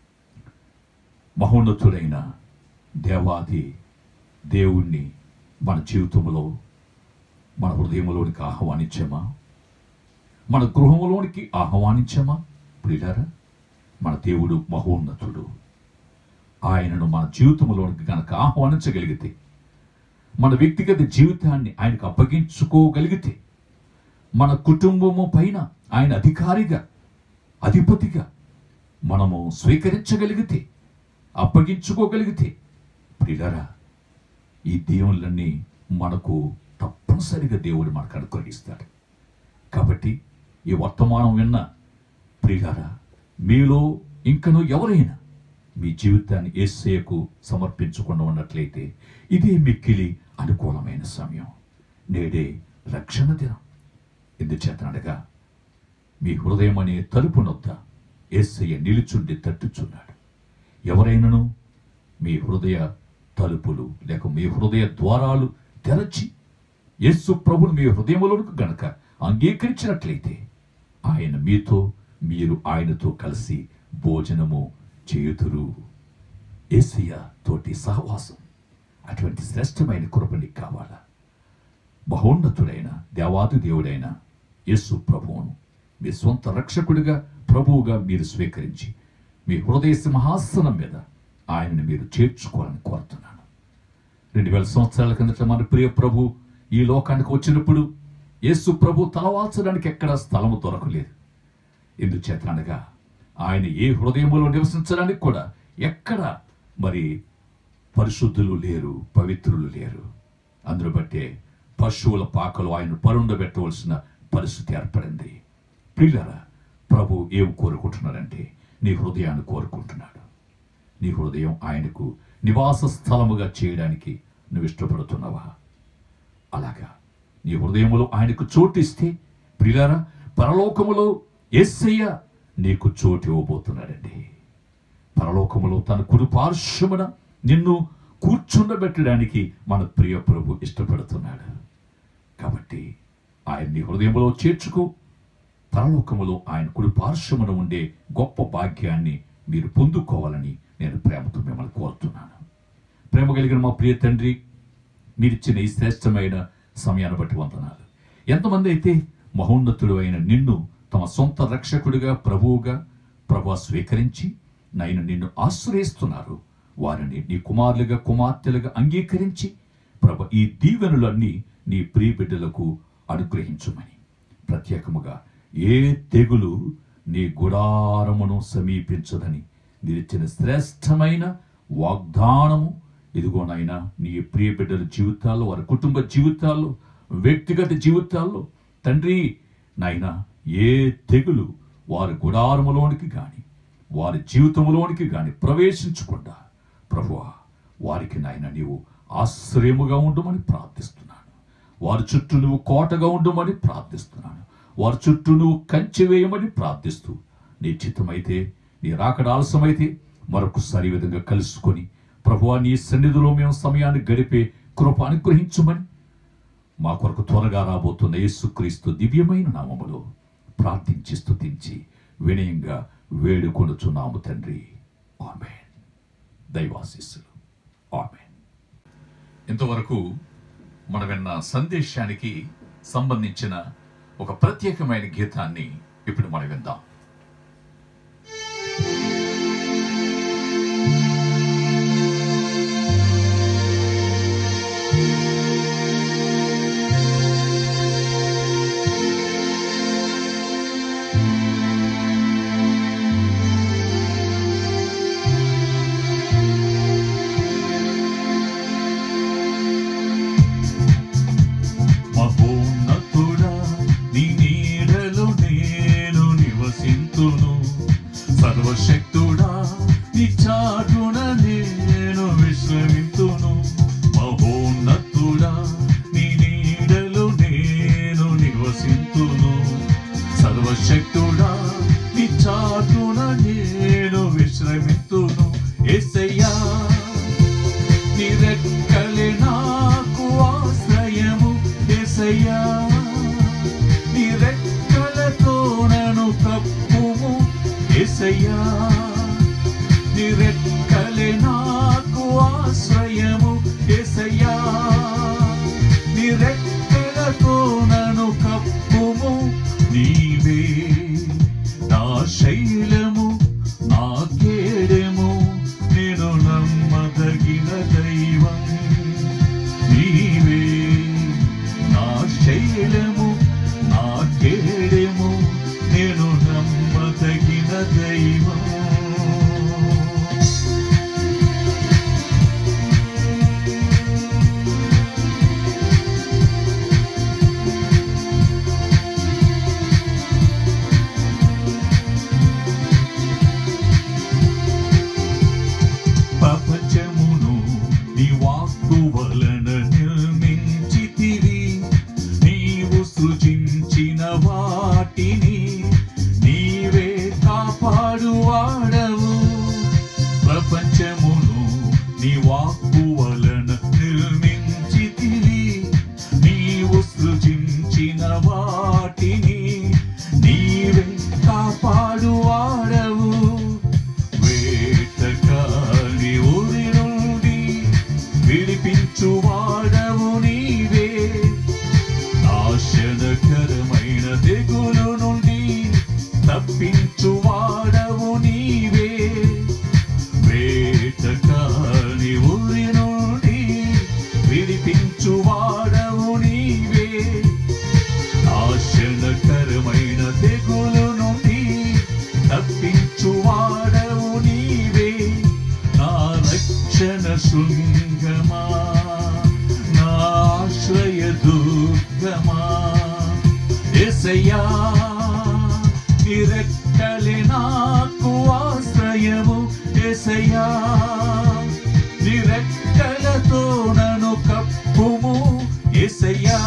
మహోన్నతుడైన దేవాది దేవుణ్ణి మన జీవితంలో మన హృదయంలోనికి ఆహ్వానించామా మన గృహంలోనికి ఆహ్వానించామా ప్రియులారా మన దేవుడు మహోన్నతుడు ఆయనను మన జీవితంలోనికి గనక ఆహ్వానించగలిగితే మన వ్యక్తిగత జీవితాన్ని ఆయనకు అప్పగించుకోగలిగితే మన కుటుంబము పైన ఆయన అధికారిగా అధిపతిగా మనము స్వీకరించగలిగితే అప్పగించుకోగలిగితే ప్రియులరా ఈ దేవుళ్ళన్నీ మనకు తప్పనిసరిగా దేవుడు మనకు అనుగ్రహిస్తాడు కాబట్టి ఈ వర్తమానం విన్న ప్రియులారా మీలో ఇంకను ఎవరైనా మీ జీవితాన్ని ఏసయ్యకు సమర్పించకుండా ఉన్నట్లయితే ఇదే మిక్కిలి అనుకూలమైన సమయం నేడే రక్షణ దినం ఎందుచేతనగా మీ హృదయం అనే తలుపు నొద్ద ఏసయ్య నిలుచుండి తట్టుచున్నాడు ఎవరైనాను మీ హృదయ తలుపులు లేక మీ హృదయ ద్వారాలు తెరచి యేసు ప్రభుని మీ హృదయములకు గనక అంగీకరించినట్లయితే ఆయన మీతో మీరు ఆయనతో కలిసి భోజనము చేయుదురు ఏసయ్య తోటి సహవాసం అటువంటి శ్రేష్టమైన కృప నీకు కావాలా మహోన్నతుడైన దేవాది దేవుడైన యేసు ప్రభువును మీ సొంత రక్షకుడిగా ప్రభువుగా మీరు స్వీకరించి మీ హృదయ సింహాసనం మీద ఆయనను మీరు చేర్చుకోవాలని కోరుతున్నాను రెండు వేల సంవత్సరాల కిందట మన ప్రియ ప్రభు ఈ లోకానికి వచ్చినప్పుడు యేసు ప్రభు తలవాల్చడానికి ఎక్కడ స్థలము దొరకలేదు ఎందుచేతనగా ఆయన ఏ హృదయములో నివసించడానికి కూడా ఎక్కడ మరి పరిశుద్ధులు లేరు పవిత్రులు లేరు అందును బట్టే పశువుల పాకలు ఆయన పరుండబెట్టవలసిన పరిస్థితి ఏర్పడింది ప్రియులరా ప్రభు ఏం కోరుకుంటున్నారంటే నీ హృదయాన్ని కోరుకుంటున్నాడు నీ హృదయం ఆయనకు నివాస స్థలముగా చేయడానికి నువ్వు ఇష్టపడుతున్నావా అలాగా నీ హృదయములో ఆయనకు చోటిస్తే ప్రియులారా పరలోకములో ఎస్సయ్య నీకు చోటు ఇవ్వబోతున్నాడండి పరలోకములో తన కుడి పార్శ్వమున నిన్ను కూర్చుండబెట్టడానికి మన ప్రియ ప్రభు ఇష్టపడుతున్నాడు కాబట్టి ఆయన నీ హృదయంలో చేర్చుకో పరలోకములో ఆయన కుడి పార్శ్వమున ఉండే గొప్ప భాగ్యాన్ని మీరు పొందుకోవాలని నేను ప్రేమతో మిమ్మల్ని కోరుతున్నాను ప్రేమ కలిగిన మా ప్రియ తండ్రి మీరిచ్చిన ఈ శ్రేష్టమైన సమయాన్ని బట్టి వందనాలు ఎంతమంది అయితే మహోన్నతుడు అయిన నిన్ను తమ సొంత రక్షకుడిగా ప్రభువుగా ప్రభు స్వీకరించి నైను నిన్ను ఆశ్రయిస్తున్నారు వారిని నీ కుమారులుగా కుమార్తెలుగా అంగీకరించి ప్రభ ఈ దీవెనులన్నీ నీ ప్రియ బిడ్డలకు అనుగ్రహించుమని ప్రత్యేకముగా ఏ తెగులు నీ గుడారమును సమీపించదని మీరిచ్చిన శ్రేష్టమైన వాగ్దానము ఇదిగోనైనా నీ ప్రియ బిడ్డల జీవితాల్లో వారి కుటుంబ జీవితాల్లో వ్యక్తిగత జీవితాల్లో తండ్రి నాయనా ఏ తెగులు వారి గుడారములోనికి గాని వారి జీవితంలోనికి గాని ప్రవేశించకుండా ప్రభువా వారికి నాయన నీవు ఆశ్రయముగా ఉండమని ప్రార్థిస్తున్నాను వారి చుట్టూ నువ్వు కోటగా ఉండమని ప్రార్థిస్తున్నాను వారి చుట్టూ నువ్వు కంచె వేయమని ప్రార్థిస్తూ నీ చిత్తమైతే నీ రాకడ ఆలస్యమైతే మరొకసారి ఈ విధంగా కలుసుకొని ప్రభువా నీ సన్నిధిలో మేము సమయాన్ని గడిపే కృప అనుగ్రహించమని మా కొరకు త్వరగా రాబోతున్న యేసుక్రీస్తు దివ్యమైన నామములో ప్రార్థించి స్తుతించి వినయంగా వేడుకొనుచున్నాము తండ్రి ఆమె దైవాశిస్సులు ఆమె ఇంతవరకు మనం విన్న సందేశానికి సంబంధించిన ఒక ప్రత్యేకమైన గీతాన్ని ఇప్పుడు మనం విందాం మహోన్నతుడా నీ నీడలో నేను నివసి సర్వశక్తుడా నీ చాటున నేను విశ్రమితును ఎసయ్యా నీ రెక్కలే నాకు ఆశ్రయము ఎసయ్యా నీ రెక్కలతో నన్ను కప్పుము ఎసయ్యా నీ రెక్కలే నాకు ఆశ్రయము ఎసయ్యా నీ రెక్కలతో నన్ను కప్పుము నీవే నా శైలము నా కేడెము నేను నమ్మదగిన దైవం నీవే నా శైలము నా కేడెము నేను నమ్మదగిన దైవం ప్రపంచమును నీ వాక్కు వలన నిర్మించితివి నీవు సృజించిన వాటిని నీవే కాపాడువాడవు ప్రపంచమును నీ వాక్కు వలన నిర్మించితివి నీవు సృజించిన వాటిని నీవే కాపాడువాడవు వేటకాని ఊరి నుండి విడిపించువాడవు నీవే నాశనకరమైన తెగులు నుండి తప్పించువాడవు నీవే వేటకాని ఊరి నుండి విడిపించువాడవు నీవే నాశనకరమైన తెగులు నుండి తప్పించువాడవు నీవే నా రక్షణ శృంగమా నా ఆశ్రయ దుర్గమా ఎసయ్యా నిరెక్కలి నాకు ఆశ్రయము ఎసయ్యా నిరెక్కలతో నన్ను కప్పుము ఎసయ్యా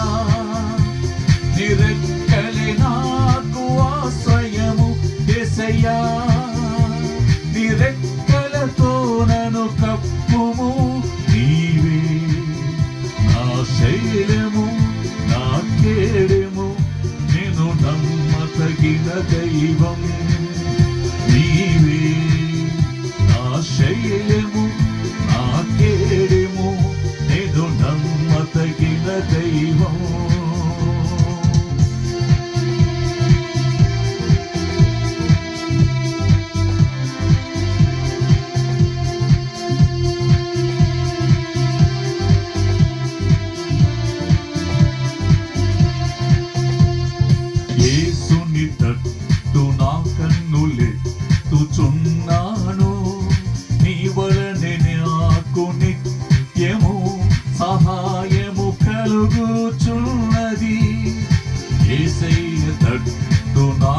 నిరెక్కలి నాకు ఆశ్రయము ఎసయ్యా నిరెక్కలతో నన్ను కప్పుము నీవే నా శైలము నా కేడెము నేను నమ్మతగిన దైవం నీవే నా శైలము నా కేడెము నేను నమ్మతగిన దైవం యేసుని తట్టు నా కన్నులెత్తుచున్నాను నీ వలనే నాకు నిత్యము సహాయము కలుగుచున్నది ఏసయ్య తట్టు నా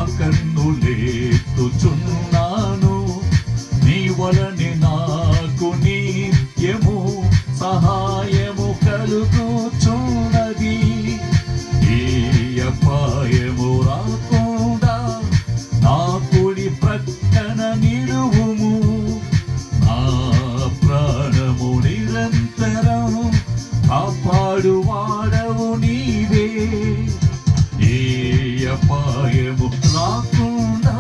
కన్నులెత్తుచున్నాను నీ వలనే నాకు నిత్యము సహాయము కలుగుచున్నది ఏ అపాయము రాకుండా నా కుడి ప్రక్కన నిలువుము నా ప్రాణము నిరంతరం కాపాడువాడవు నీవే ఏ అపాయము రాకుండా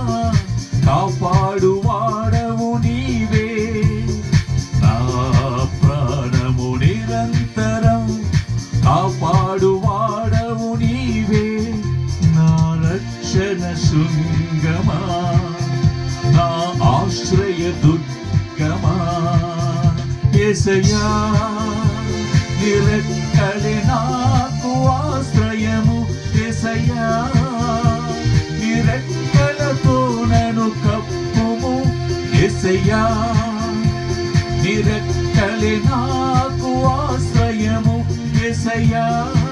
కాపాడువాడవు నీవే నా ప్రాణము నిరంతరం కాపాడువాడవు నీవే నా రక్షణ శృంగమా నా ఆశ్రయ దుర్గమా ఎసయా నిరక్కలి నాకు ఆశ్రయము ఎసయా నిరెక్కలతో నన్ను కప్పుము ఎసయా నిరెక్కలి నాకు ఆశ్రయము ఎసయా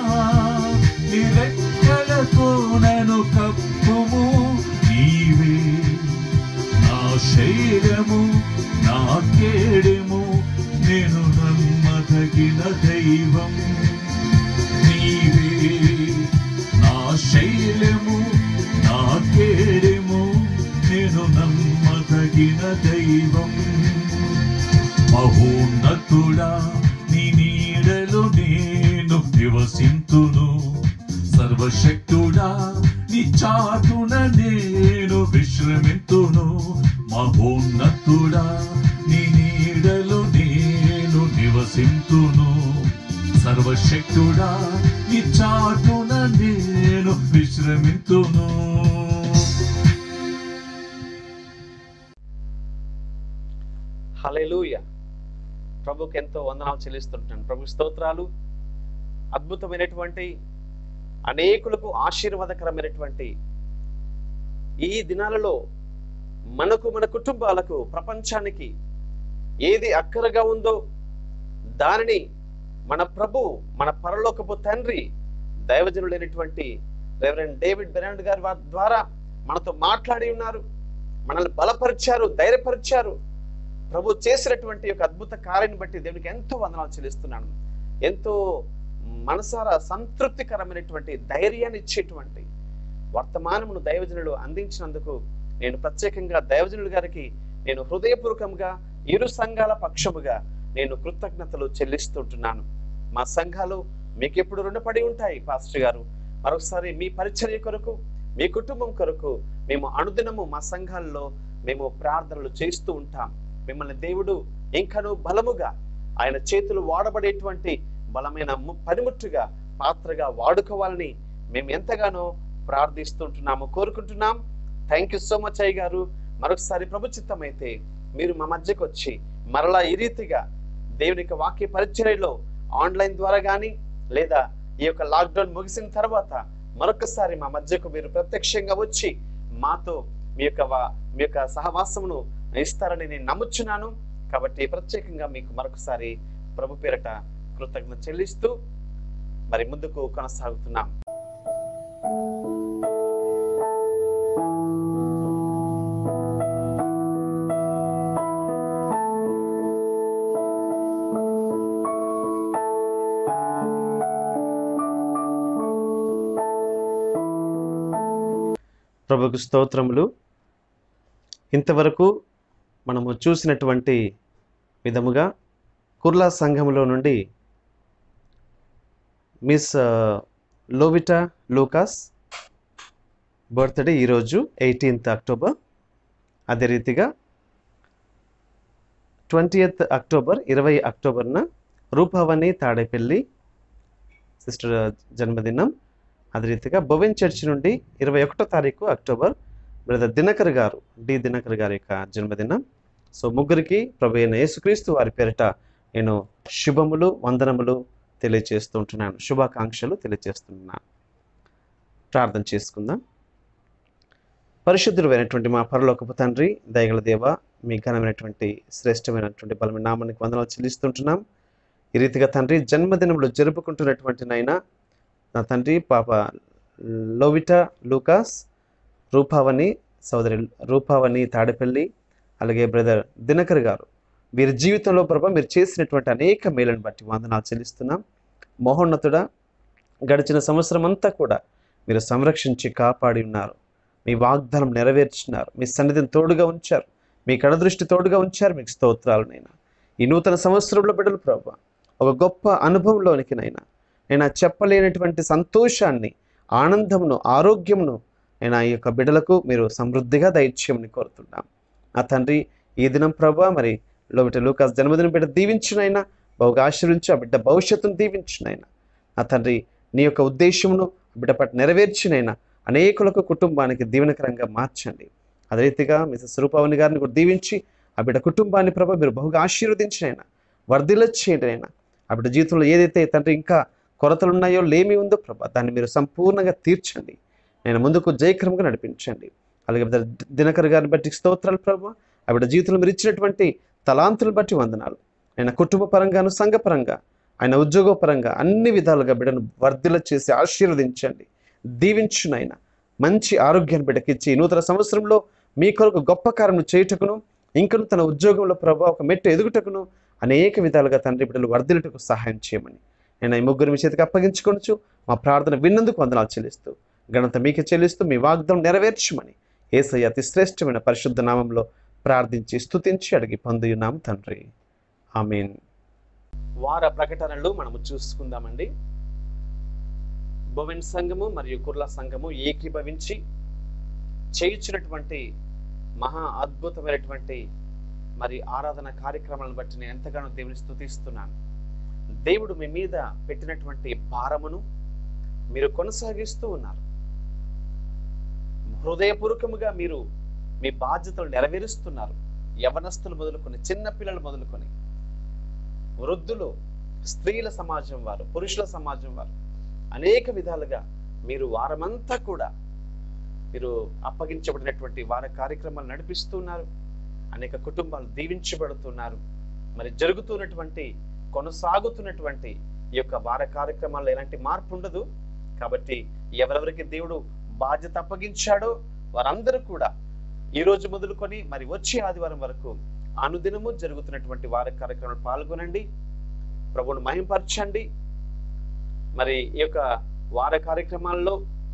నిరెక్కలతో నన్ను కప్పుము నీవే నా శైలము నా కేడెము నేను నమ్మదగిన దైవం నీవే నా శైలము నా కేడెము దైవం మహోన్నతుడా నీ నీడలో నేను నివసింతును సర్వశక్తుడా నీ చాటున నేను విశ్రమింతును మహోన్నతుడా నీ నీడలో నేను నివసింతును సర్వశక్తుడా నీ చాటున నేను విశ్రమింతును హలెలూయ ప్రభుకి ఎంతో వందనాలు చెల్లిస్తుంటాను ప్రభు స్తోత్రాలు అద్భుతమైనటువంటి అనేకులకు ఆశీర్వాదకరమైనటువంటి ఈ దినాలలో మనకు మన కుటుంబాలకు ప్రపంచానికి ఏది అక్కరగా ఉందో దానిని మన ప్రభు మన పరలోకపు తండ్రి దైవజనుడైనటువంటి రెవరెండ్ డేవిడ్ బెనాండ్ గారి వారి ద్వారా మనతో మాట్లాడి ఉన్నారు మనల్ని బలపరిచారు ధైర్యపరిచారు ప్రభు చేసినటువంటి ఒక అద్భుత కార్యాన్ని బట్టి దేవునికి ఎంతో వందనాలు చెల్లిస్తున్నాను ఎంతో మనసారా సంతృప్తికరమైనటువంటి ధైర్యాన్ని ఇచ్చేటువంటి వర్తమానమును దైవజనులు అందించినందుకు నేను ప్రత్యేకంగా దైవజనులు గారికి నేను హృదయపూర్వకంగా ఇరు సంఘాల పక్షముగా నేను కృతజ్ఞతలు చెల్లిస్తుంటున్నాను మా సంఘాలు మీకు ఎప్పుడు రుణపడి ఉంటాయి పాస్టర్ గారు మరొకసారి మీ పరిచర్య కొరకు మీ కుటుంబం కొరకు మేము అనుదినము మా సంఘాల్లో మేము ప్రార్థనలు చేస్తూ ఉంటాం మిమ్మల్ని దేవుడు ఇంకను బలముగా ఆయన చేతులు వాడబడేటువంటి బలమైన ము- పనిముట్టుగా పాత్రగా వాడుకోవాలని మేము ఎంతగానో ప్రార్థిస్తుంటున్నాము కోరుకుంటున్నాం థ్యాంక్ యూ సో మచ్ అయ్య గారు మరొకసారి ప్రభు చిత్తమైతే మీరు మా మధ్యకు వచ్చి మరలా ఈ రీతిగా దేవుని యొక్క వాక్య పరిచర్యలో ఆన్లైన్ ద్వారా కానీ లేదా ఈ యొక్క లాక్డౌన్ ముగిసిన తర్వాత మరొకసారి మా మధ్యకు మీరు ప్రత్యక్షంగా వచ్చి మాతో మీ యొక్క వా- మీ యొక్క సహవాసమును ఇస్తారని నేను నమ్ముచున్నాను కాబట్టి ప్రత్యేకంగా మీకు మరొకసారి ప్రభు పేరట కృతజ్ఞత చెల్లిస్తూ మరి ముందుకు కొనసాగుతున్నాం ప్రభుకు స్తోత్రములు ఇంతవరకు మనము చూసినటువంటి విధముగా కుర్లా సంఘములో నుండి మిస్ ఆ, లోవిటా లూకాస్ బర్త్డే ఈరోజు ఎయిటీన్త్ అక్టోబర్ అదే రీతిగా ట్వంటీయత్ అక్టోబర్ ఇరవై అక్టోబర్న రూపవని తాడేపల్లి సిస్టర్ జన్మదినం అదే రీతిగా బొవెన్ చర్చ్ నుండి ఇరవై ఒకటో తారీఖు అక్టోబర్ బ్రదర్ దినకర్ గారు డి దినకర్ గారి యొక్క జన్మదినం సో ముగ్గురికి ప్రభు అయిన యేసుక్రీస్తు వారి పేరిట నేను శుభములు వందనములు తెలియజేస్తూ ఉంటున్నాను శుభాకాంక్షలు తెలియజేస్తున్నాను ప్రార్థన చేసుకుందాం పరిశుద్ధుడు అయినటువంటి మా పరలోకపు తండ్రి దయగల దేవ మీ ఘనమైనటువంటి శ్రేష్టమైనటువంటి బలమైన నామానికి వందనాలు చెల్లిస్తుంటున్నాం ఈ రీతిగా తండ్రి జన్మదినములు జరుపుకుంటున్నటువంటి నాయన నా తండ్రి పాప లోవిటా లూకాస్ రూపావని సోదరి రూపావని తాడపల్లి అలాగే బ్రదర్ దినకర్ గారు వీరి జీవితంలో ప్రభా మీరు చేసినటువంటి అనేక మేలను బట్టి వందనాలు చెల్లిస్తున్నాం మహోన్నతుడా గడిచిన సంవత్సరం అంతా కూడా మీరు సంరక్షించి కాపాడి ఉన్నారు మీ వాగ్దానం నెరవేర్చినారు మీ సన్నిధిని తోడుగా ఉంచారు మీ కడదృష్టి తోడుగా ఉంచారు మీకు స్తోత్రాలు నైనా ఈ నూతన సంవత్సరంలో బిడ్డలు ప్రభా ఒక గొప్ప అనుభవంలోనికి నైనా నేను ఆ చెప్పలేనటువంటి సంతోషాన్ని ఆనందమును ఆరోగ్యమును నేను ఆ యొక్క బిడ్డలకు మీరు సమృద్ధిగా దయచేయమని కోరుతున్నాం నా తండ్రి ఈ దినం ప్రభా మరి లోబిట లూకాస్ జన్మదిన బిడ్డ దీవించునైనా బహుగా ఆశీర్వించు ఆ బిడ్డ భవిష్యత్తును దీవించునైనా నా తండ్రి నీ యొక్క ఉద్దేశమును ఆ బిడ్డ పట్ల నెరవేర్చినైనా అనేకులకు కుటుంబానికి దీవెనకరంగా మార్చండి అదే రీతిగా మిసెస్ రూపావని గారిని కూడా దీవించి ఆ బిడ్డ కుటుంబాన్ని ప్రభా మీరు బహుగా ఆశీర్వదించినైనా వర్ధిల్ల చేయండి అయినా ఆ బిడ్డ జీవితంలో ఏదైతే తండ్రి ఇంకా కొరతలు ఉన్నాయో లేమి ఉందో ప్రభా దాన్ని మీరు సంపూర్ణంగా తీర్చండి నేను ముందుకు జయక్రమంగా నడిపించండి అలాగే బ్రదర్ దినకర్ గారిని బట్టి స్తోత్రాలు ప్రభా ఆ బిడ్డ జీవితంలో మీరు ఇచ్చినటువంటి తలాంతులను బట్టి వందనాలు ఆయన కుటుంబ పరంగాను సంఘపరంగా ఆయన ఉద్యోగపరంగా అన్ని విధాలుగా బిడ్డను వర్ధిల్ల చేసి ఆశీర్వదించండి దీవించునైనా మంచి ఆరోగ్యాన్ని బిడ్డకిచ్చి ఈ నూతన సంవత్సరంలో మీ కొరకు గొప్ప కార్యము చేయుటకును ఇంకను తన ఉద్యోగంలో ప్రభావ ఒక మెట్టు ఎదుగుటకును అనేక విధాలుగా తండ్రి బిడ్డలు వర్ధిల్లుటకు సహాయం చేయమని నేను ఈ ముగ్గురు మీ చేతికి అప్పగించుకొనొచ్చు మా ప్రార్థన విన్నందుకు వందనాలు చెల్లిస్తూ ఘనత మీకే చెల్లిస్తూ మీ వాగ్దానం నెరవేర్చమని ఏసయ్య అతి శ్రేష్టమైన పరిశుద్ధ నామంలో ప్రార్థించి స్తుతించి అడిగి పొందియున్నాం తండ్రి ఆమెన్ వార ప్రకటనలు మనము చూసుకుందామండి బొవెన్ సంఘము మరియు కుర్ల సంఘము ఏకీభవించి చేయించినటువంటి మహా అద్భుతమైనటువంటి మరి ఆరాధన కార్యక్రమాలను బట్టి నేను ఎంతగానో దేవుని స్తుతిస్తున్నాను దేవుడు మీ మీద పెట్టినటువంటి భారమును మీరు కొనసాగిస్తూ ఉన్నారు హృదయపూర్వకముగా మీరు మీ బాధ్యతలు నెరవేరుస్తున్నారు యవనస్తులు మొదలుకొని చిన్న పిల్లలు మొదలుకొని వృద్ధులు స్త్రీల సమాజం వారు పురుషుల సమాజం వారు అనేక విధాలుగా మీరు వారమంతా కూడా మీరు అప్పగించబడినటువంటి వార కార్యక్రమాలు నడిపిస్తున్నారు అనేక కుటుంబాలు దీవించబడుతున్నారు మరి జరుగుతున్నటువంటి కొనసాగుతున్నటువంటి ఈ యొక్క వార కార్యక్రమాల్లో ఎలాంటి మార్పు ఉండదు కాబట్టి ఎవరెవరికి దేవుడు బాధ్యత అప్పగించాడో వారందరూ కూడా ఈ రోజు మొదలుకొని మరి వచ్చే ఆదివారం వరకు అనుదినము జరుగుతున్నటువంటి వార కార్యక్రమాలు పాల్గొనండి ప్రభువును మహింపరచండి మరి ఈ యొక్క వార కార్యక్రమాల్లో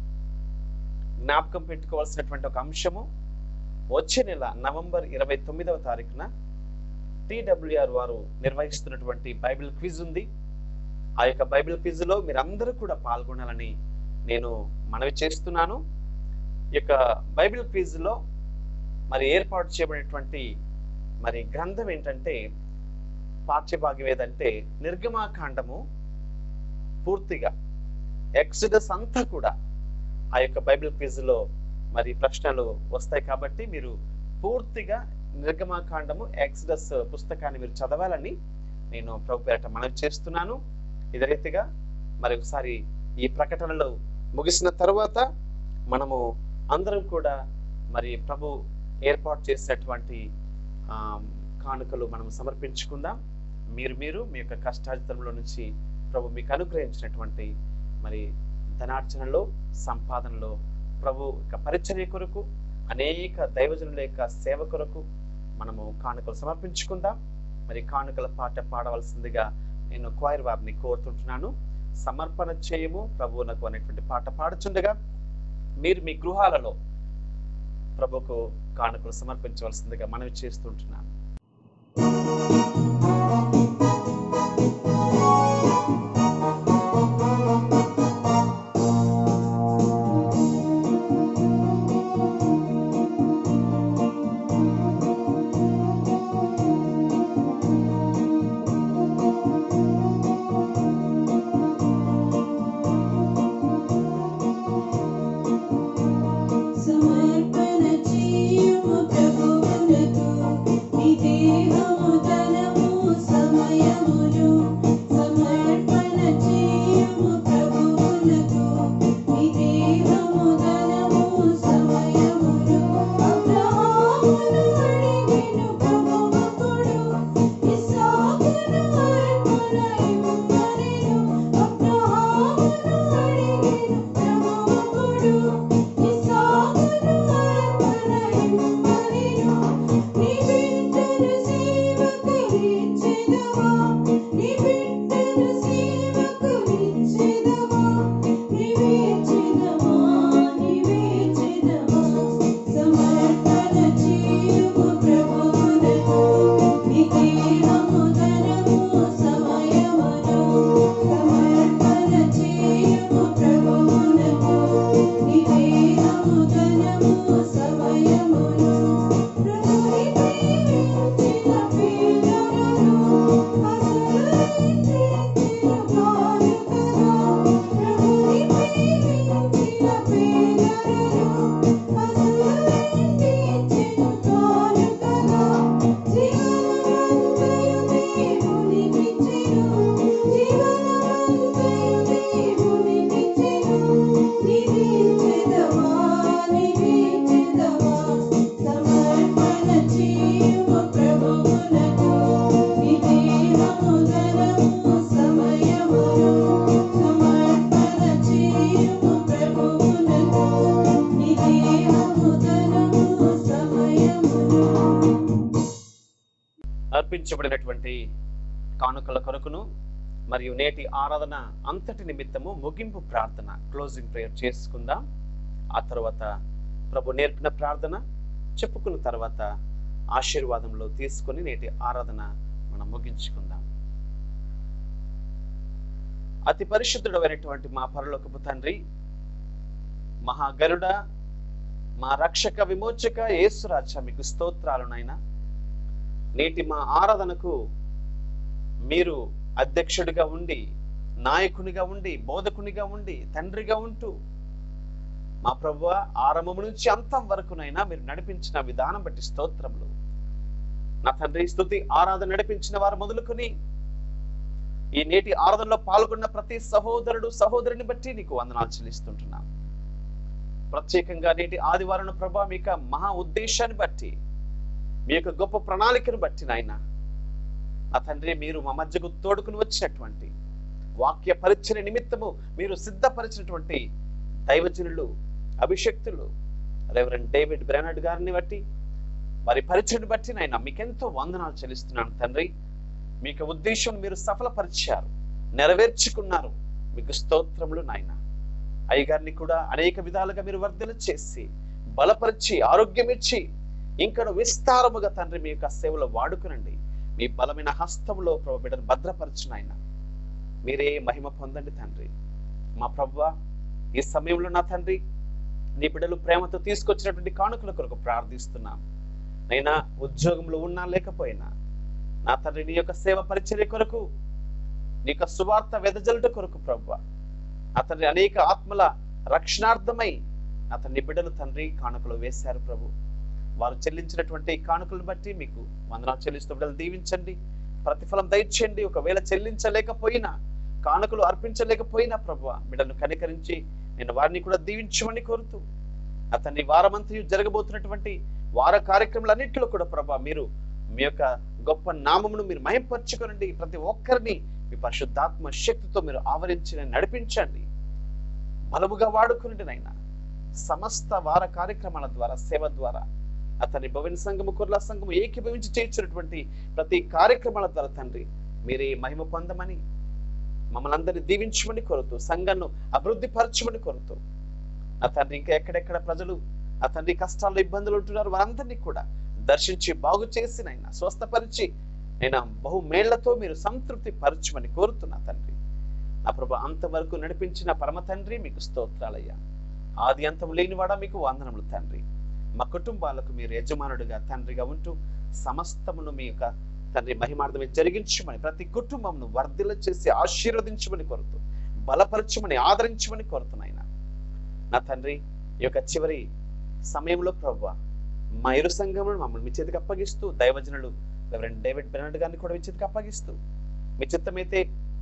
జ్ఞాపకం పెట్టుకోవాల్సినటువంటి ఒక అంశము వచ్చే నెల నవంబర్ ఇరవై తొమ్మిదవ తారీఖున టిడబ్ల్యూఆర్ వారు నిర్వహిస్తున్నటువంటి బైబిల్ క్విజ్ ఉంది ఆ యొక్క బైబిల్ క్విజ్ లో మీరందరూ కూడా పాల్గొనాలని నేను మనవి చేస్తున్నాను ఈ యొక్క బైబిల్ క్విజ్ లో మరి ఏర్పాటు చేయబడినటువంటి మరి గ్రంథం ఏంటంటే పాఠ్యభాగం ఏదంటే నిర్గమాకాండము పూర్తిగా ఎక్సిడస్ అంతా కూడా ఆ యొక్క బైబిల్ క్విజ్ లో మరి ప్రశ్నలు వస్తాయి కాబట్టి మీరు పూర్తిగా నిర్గమాకాండము ఎక్సిడస్ పుస్తకాన్ని మీరు చదవాలని నేను ప్రభు పేరట మనవి చేస్తున్నాను ఇదే రీతిగా మరి ఒకసారి ఈ ప్రకటనలు ముగిసిన తర్వాత మనము అందరం కూడా మరి ప్రభు ఏర్పాటు చేసినటువంటి ఆ, కానుకలు మనం సమర్పించుకుందాం మీరు మీరు మీ యొక్క కష్టార్జితంలో నుంచి ప్రభు మీకు అనుగ్రహించినటువంటి మరి ధనార్జనలో సంపాదనలో ప్రభు యొక్క పరిచర్య కొరకు అనేక దైవజనుల యొక్క సేవ కొరకు మనము కానుకలు సమర్పించుకుందాం మరి కానుకల పాట పాడవలసిందిగా నేను క్వైర్ వారిని కోరుతుంటున్నాను సమర్పణ చేయము ప్రభువునకు అనేటువంటి పాట పాడుచుండగా మీరు మీ గృహాలలో ప్రభుకు కానుకలు సమర్పించవలసిందిగా మనవి చేస్తుంటున్నాను సమర్పణ చేయుము ప్రభువునకు నీ దేహము ధనము సమయమును సమర్పణ చేయుము ప్రభువునకు నీ దేహము ధనము సమయమును అబ్రహామును అడిగెను ప్రభువకుడు ఇస్సాకును అర్పణ ఇవ్వమనెను అబ్రహామును అడిగెను ప్రభువకుడు అర్పించబడినటువంటి కానుకల కొరకును మరియు నేటి ఆరాధన అంతటి నిమిత్తము ముగింపు ప్రార్థన క్లోజింగ్ ప్రేయర్ చేసుకుందాం ఆ తర్వాత ప్రభు నేర్పిన ప్రార్థన చెప్పుకున్న తర్వాత ఆశీర్వాదంలో తీసుకొని నేటి ఆరాధన మనం ముగించుకుందాం అతి పరిశుద్ధుడైనటువంటి మా పరలోకపు తండ్రి మహాగరుడ మా రక్షక విమోచక యేసురాజ మీకు స్తోత్రాలునైనా నేటి మా ఆరాధనకు మీరు అధ్యక్షుడిగా ఉండి నాయకునిగా ఉండి బోధకునిగా ఉండి తండ్రిగా ఉంటూ మా ప్రభు ఆరంభం నుంచి అంతం వరకునైనా మీరు నడిపించిన విధానం బట్టి స్తోత్రములు నా తండ్రి స్థుతి ఆరాధన నడిపించిన వారు మొదలుకొని ఈ నేటి ఆరాధనలో పాల్గొన్న ప్రతి సహోదరుడు సహోదరుని బట్టి నీకు వందనాలు చెల్లిస్తుంటున్నాను ప్రత్యేకంగా నేటి ఆదివారం ప్రభా మీ యొక్క మహా ఉద్దేశాన్ని బట్టి మీ యొక్క గొప్ప ప్రణాళికను బట్టి నాయన నా తండ్రి మీరు మా మధ్యకు తోడుకుని వచ్చినటువంటి వాక్య పరిచయ నిమిత్తము మీరు సిద్ధపరిచినటువంటి దైవజనులు అభిషక్తులు రెవరెండ్ డేవిడ్ బ్రానడ్ గారిని బట్టి వారి పరిచయను బట్టి నాయన మీకెంతో వందనాలు చెల్లిస్తున్నాను తండ్రి మీకు ఉద్దేశం మీరు సఫలపరిచారు నెరవేర్చుకున్నారు మీకు స్తోత్రములు నాయన అయ్యగారిని కూడా అనేక విధాలుగా మీరు వర్ధన చేసి బలపరిచి ఆరోగ్యం ఇచ్చి ఇంకా విస్తారముగా తండ్రి మీ యొక్క సేవలో వాడుకునండి మీ బలమైన హస్తంలో ప్రభు బిడ్డను భద్రపరచిన ఆయన మీరే మహిమ పొందండి తండ్రి మా ప్రభు ఈ సమయంలో నా తండ్రి నీ బిడ్డలు ప్రేమతో తీసుకొచ్చినటువంటి కానుకల కొరకు ప్రార్థిస్తున్నాం నైనా ఉద్యోగంలో ఉన్నా లేకపోయినా నా తండ్రి నీ యొక్క సేవ పరిచర్య కొరకు నీ యొక్క సువార్త వెదజల్ట కొరకు ప్రభు అతని అనేక ఆత్మల రక్షణార్థమై అతని బిడ్డలు తండ్రి కానుకలు వేశారు ప్రభు వారు చెల్లించినటువంటి కానుకలను బట్టి మీకు వందనాలు చెల్లిస్తూ బిడ్డలు దీవించండి ప్రతిఫలం దయచేయండి ఒకవేళ చెల్లించలేకపోయినా కానుకలు అర్పించలేకపోయినా ప్రభు బిడ్డలను కనికరించి నేను వారిని కూడా దీవించమని కోరుతూ అతన్ని వారమంతయు జరగబోతున్నటువంటి వార కార్యక్రమాలన్నింటిలో కూడా ప్రభా మీరు మీ యొక్క గొప్ప నామమును మీరు మయంపరచుకోనండి ప్రతి ఒక్కరిని మీ పరిశుద్ధాత్మ శక్తితో మీరు ఆవరించి నడిపించండి బలముగా వాడుకునండి నైనా సమస్త వార కార్యక్రమాల ద్వారా సేవ ద్వారా అతని భవన సంఘము కుర్ల సంఘము ఏకీభవించి చేయించినటువంటి ప్రతి కార్యక్రమాల ద్వారా తండ్రి మీరే మహిమ పొందమని మమ్మల్ని అందరినీ దీవించమని కోరుతూ సంఘాన్ని అభివృద్ధి పరచమని కోరుతూ ఆ తండ్రి ఇంకా ఎక్కడెక్కడ ప్రజలు ఆ తండ్రి కష్టాల్లో ఇబ్బందులు ఉంటున్నారు వారందరినీ కూడా దర్శించి బాగు చేసి నైనా స్వస్థపరిచి నేను బహు మేళ్లతో మీరు సంతృప్తి పరచమని కోరుతున్నా తండ్రి నా ప్రభు అంతవరకు నడిపించిన పరమ తండ్రి మీకు స్తోత్రాలయ్యా ఆది అంతం లేనివాడా మీకు వందనములు తండ్రి మా కుటుంబాలకు మీరు యజమానుడిగా తండ్రిగా ఉంటూ సమస్తమును మీ యొక్క తండ్రి మహిమార్థమే జరిగించమని ప్రతి కుటుంబంను వర్ధిల్ల చేసి ఆశీర్వదించమని కోరుతూ బలపరచమని ఆదరించమని కోరుతున్నాయన నా తండ్రి ఈ యొక్క చివరి సమయంలో ప్రభు మా ఇరు సంఘములను మమ్మల్ని మీ చేతికి అప్పగిస్తూ దైవజనులు రెవరెండ్ డేవిడ్ బెనర్డ్ గారిని కూడా మీ చేతికి అప్పగిస్తూ మీ చిత్తమైతే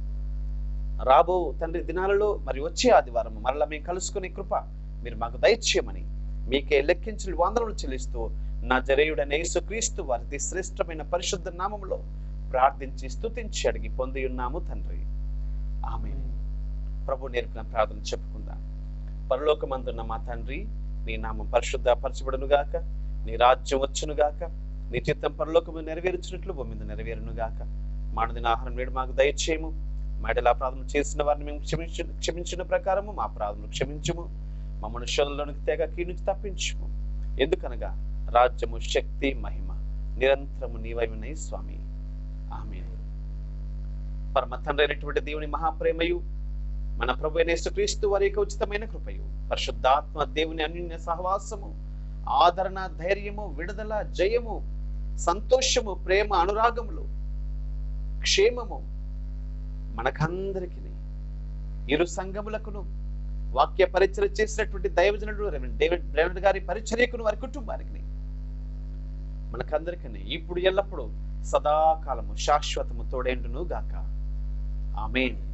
రాబో తండ్రి దినాలలో మరి వచ్చే ఆదివారం మరలా మేము కలుసుకునే కృప మీరు మాకు దయచేయమని మీకే లెక్కించిన వందనలు చెల్లిస్తూ నా జరేయుడైన యేసుక్రీస్తు వారి శ్రేష్టమైన పరిశుద్ధ నామములో ప్రార్థించి స్తుతించి అడిగి పొంది ఉన్నాము తండ్రి ఆమె ప్రభు నేర్పిన ప్రార్థన చెప్పుకుందాం పరలోకమందున్న మా తండ్రి నీ నామం పరిశుద్ధ పరచబడును గాక నీ రాజ్యం వచ్చును గాక నీ చిత్తం పరలోకము నెరవేర్చినట్లు భూమి మీద నెరవేరును గాక మానదిన ఆహారం నేడు మాకు దయచేయము మాటల అపరాధం చేసిన వారిని మేము క్షమించు క్షమించిన ప్రకారము మా అపరాధములు క్షమించుము మా మనుషులలోనికి తెగ కీ నుంచి తప్పించుము ఎందుకనగా రాజ్యము శక్తి మహిమ నిరంతరము నీవై ఉన్నాయి స్వామి ఆమె పరమ తండ్రి అయినటువంటి దేవుని మహాప్రేమయు మన ప్రభు అయిన యేసుక్రీస్తు వారి యొక్క ఉచితమైన కృపయు పరిశుద్ధాత్మ దేవుని అన్య సహవాసము ఆదరణ ధైర్యము విడుదల జయము సంతోషము ప్రేమ అనురాగములు క్షేమము మనకందరికి ఇరు సంఘములకును వాక్య పరిచయం చేసినటువంటి దైవజనుడు రెవరెండ్ డేవిడ్ బ్రెనడ్ గారి పరిచర్యకును వారి కుటుంబానికి మనకందరికీ ఇప్పుడు ఎల్లప్పుడూ సదాకాలము శాశ్వతము తోడేండును గాక ఆమెన్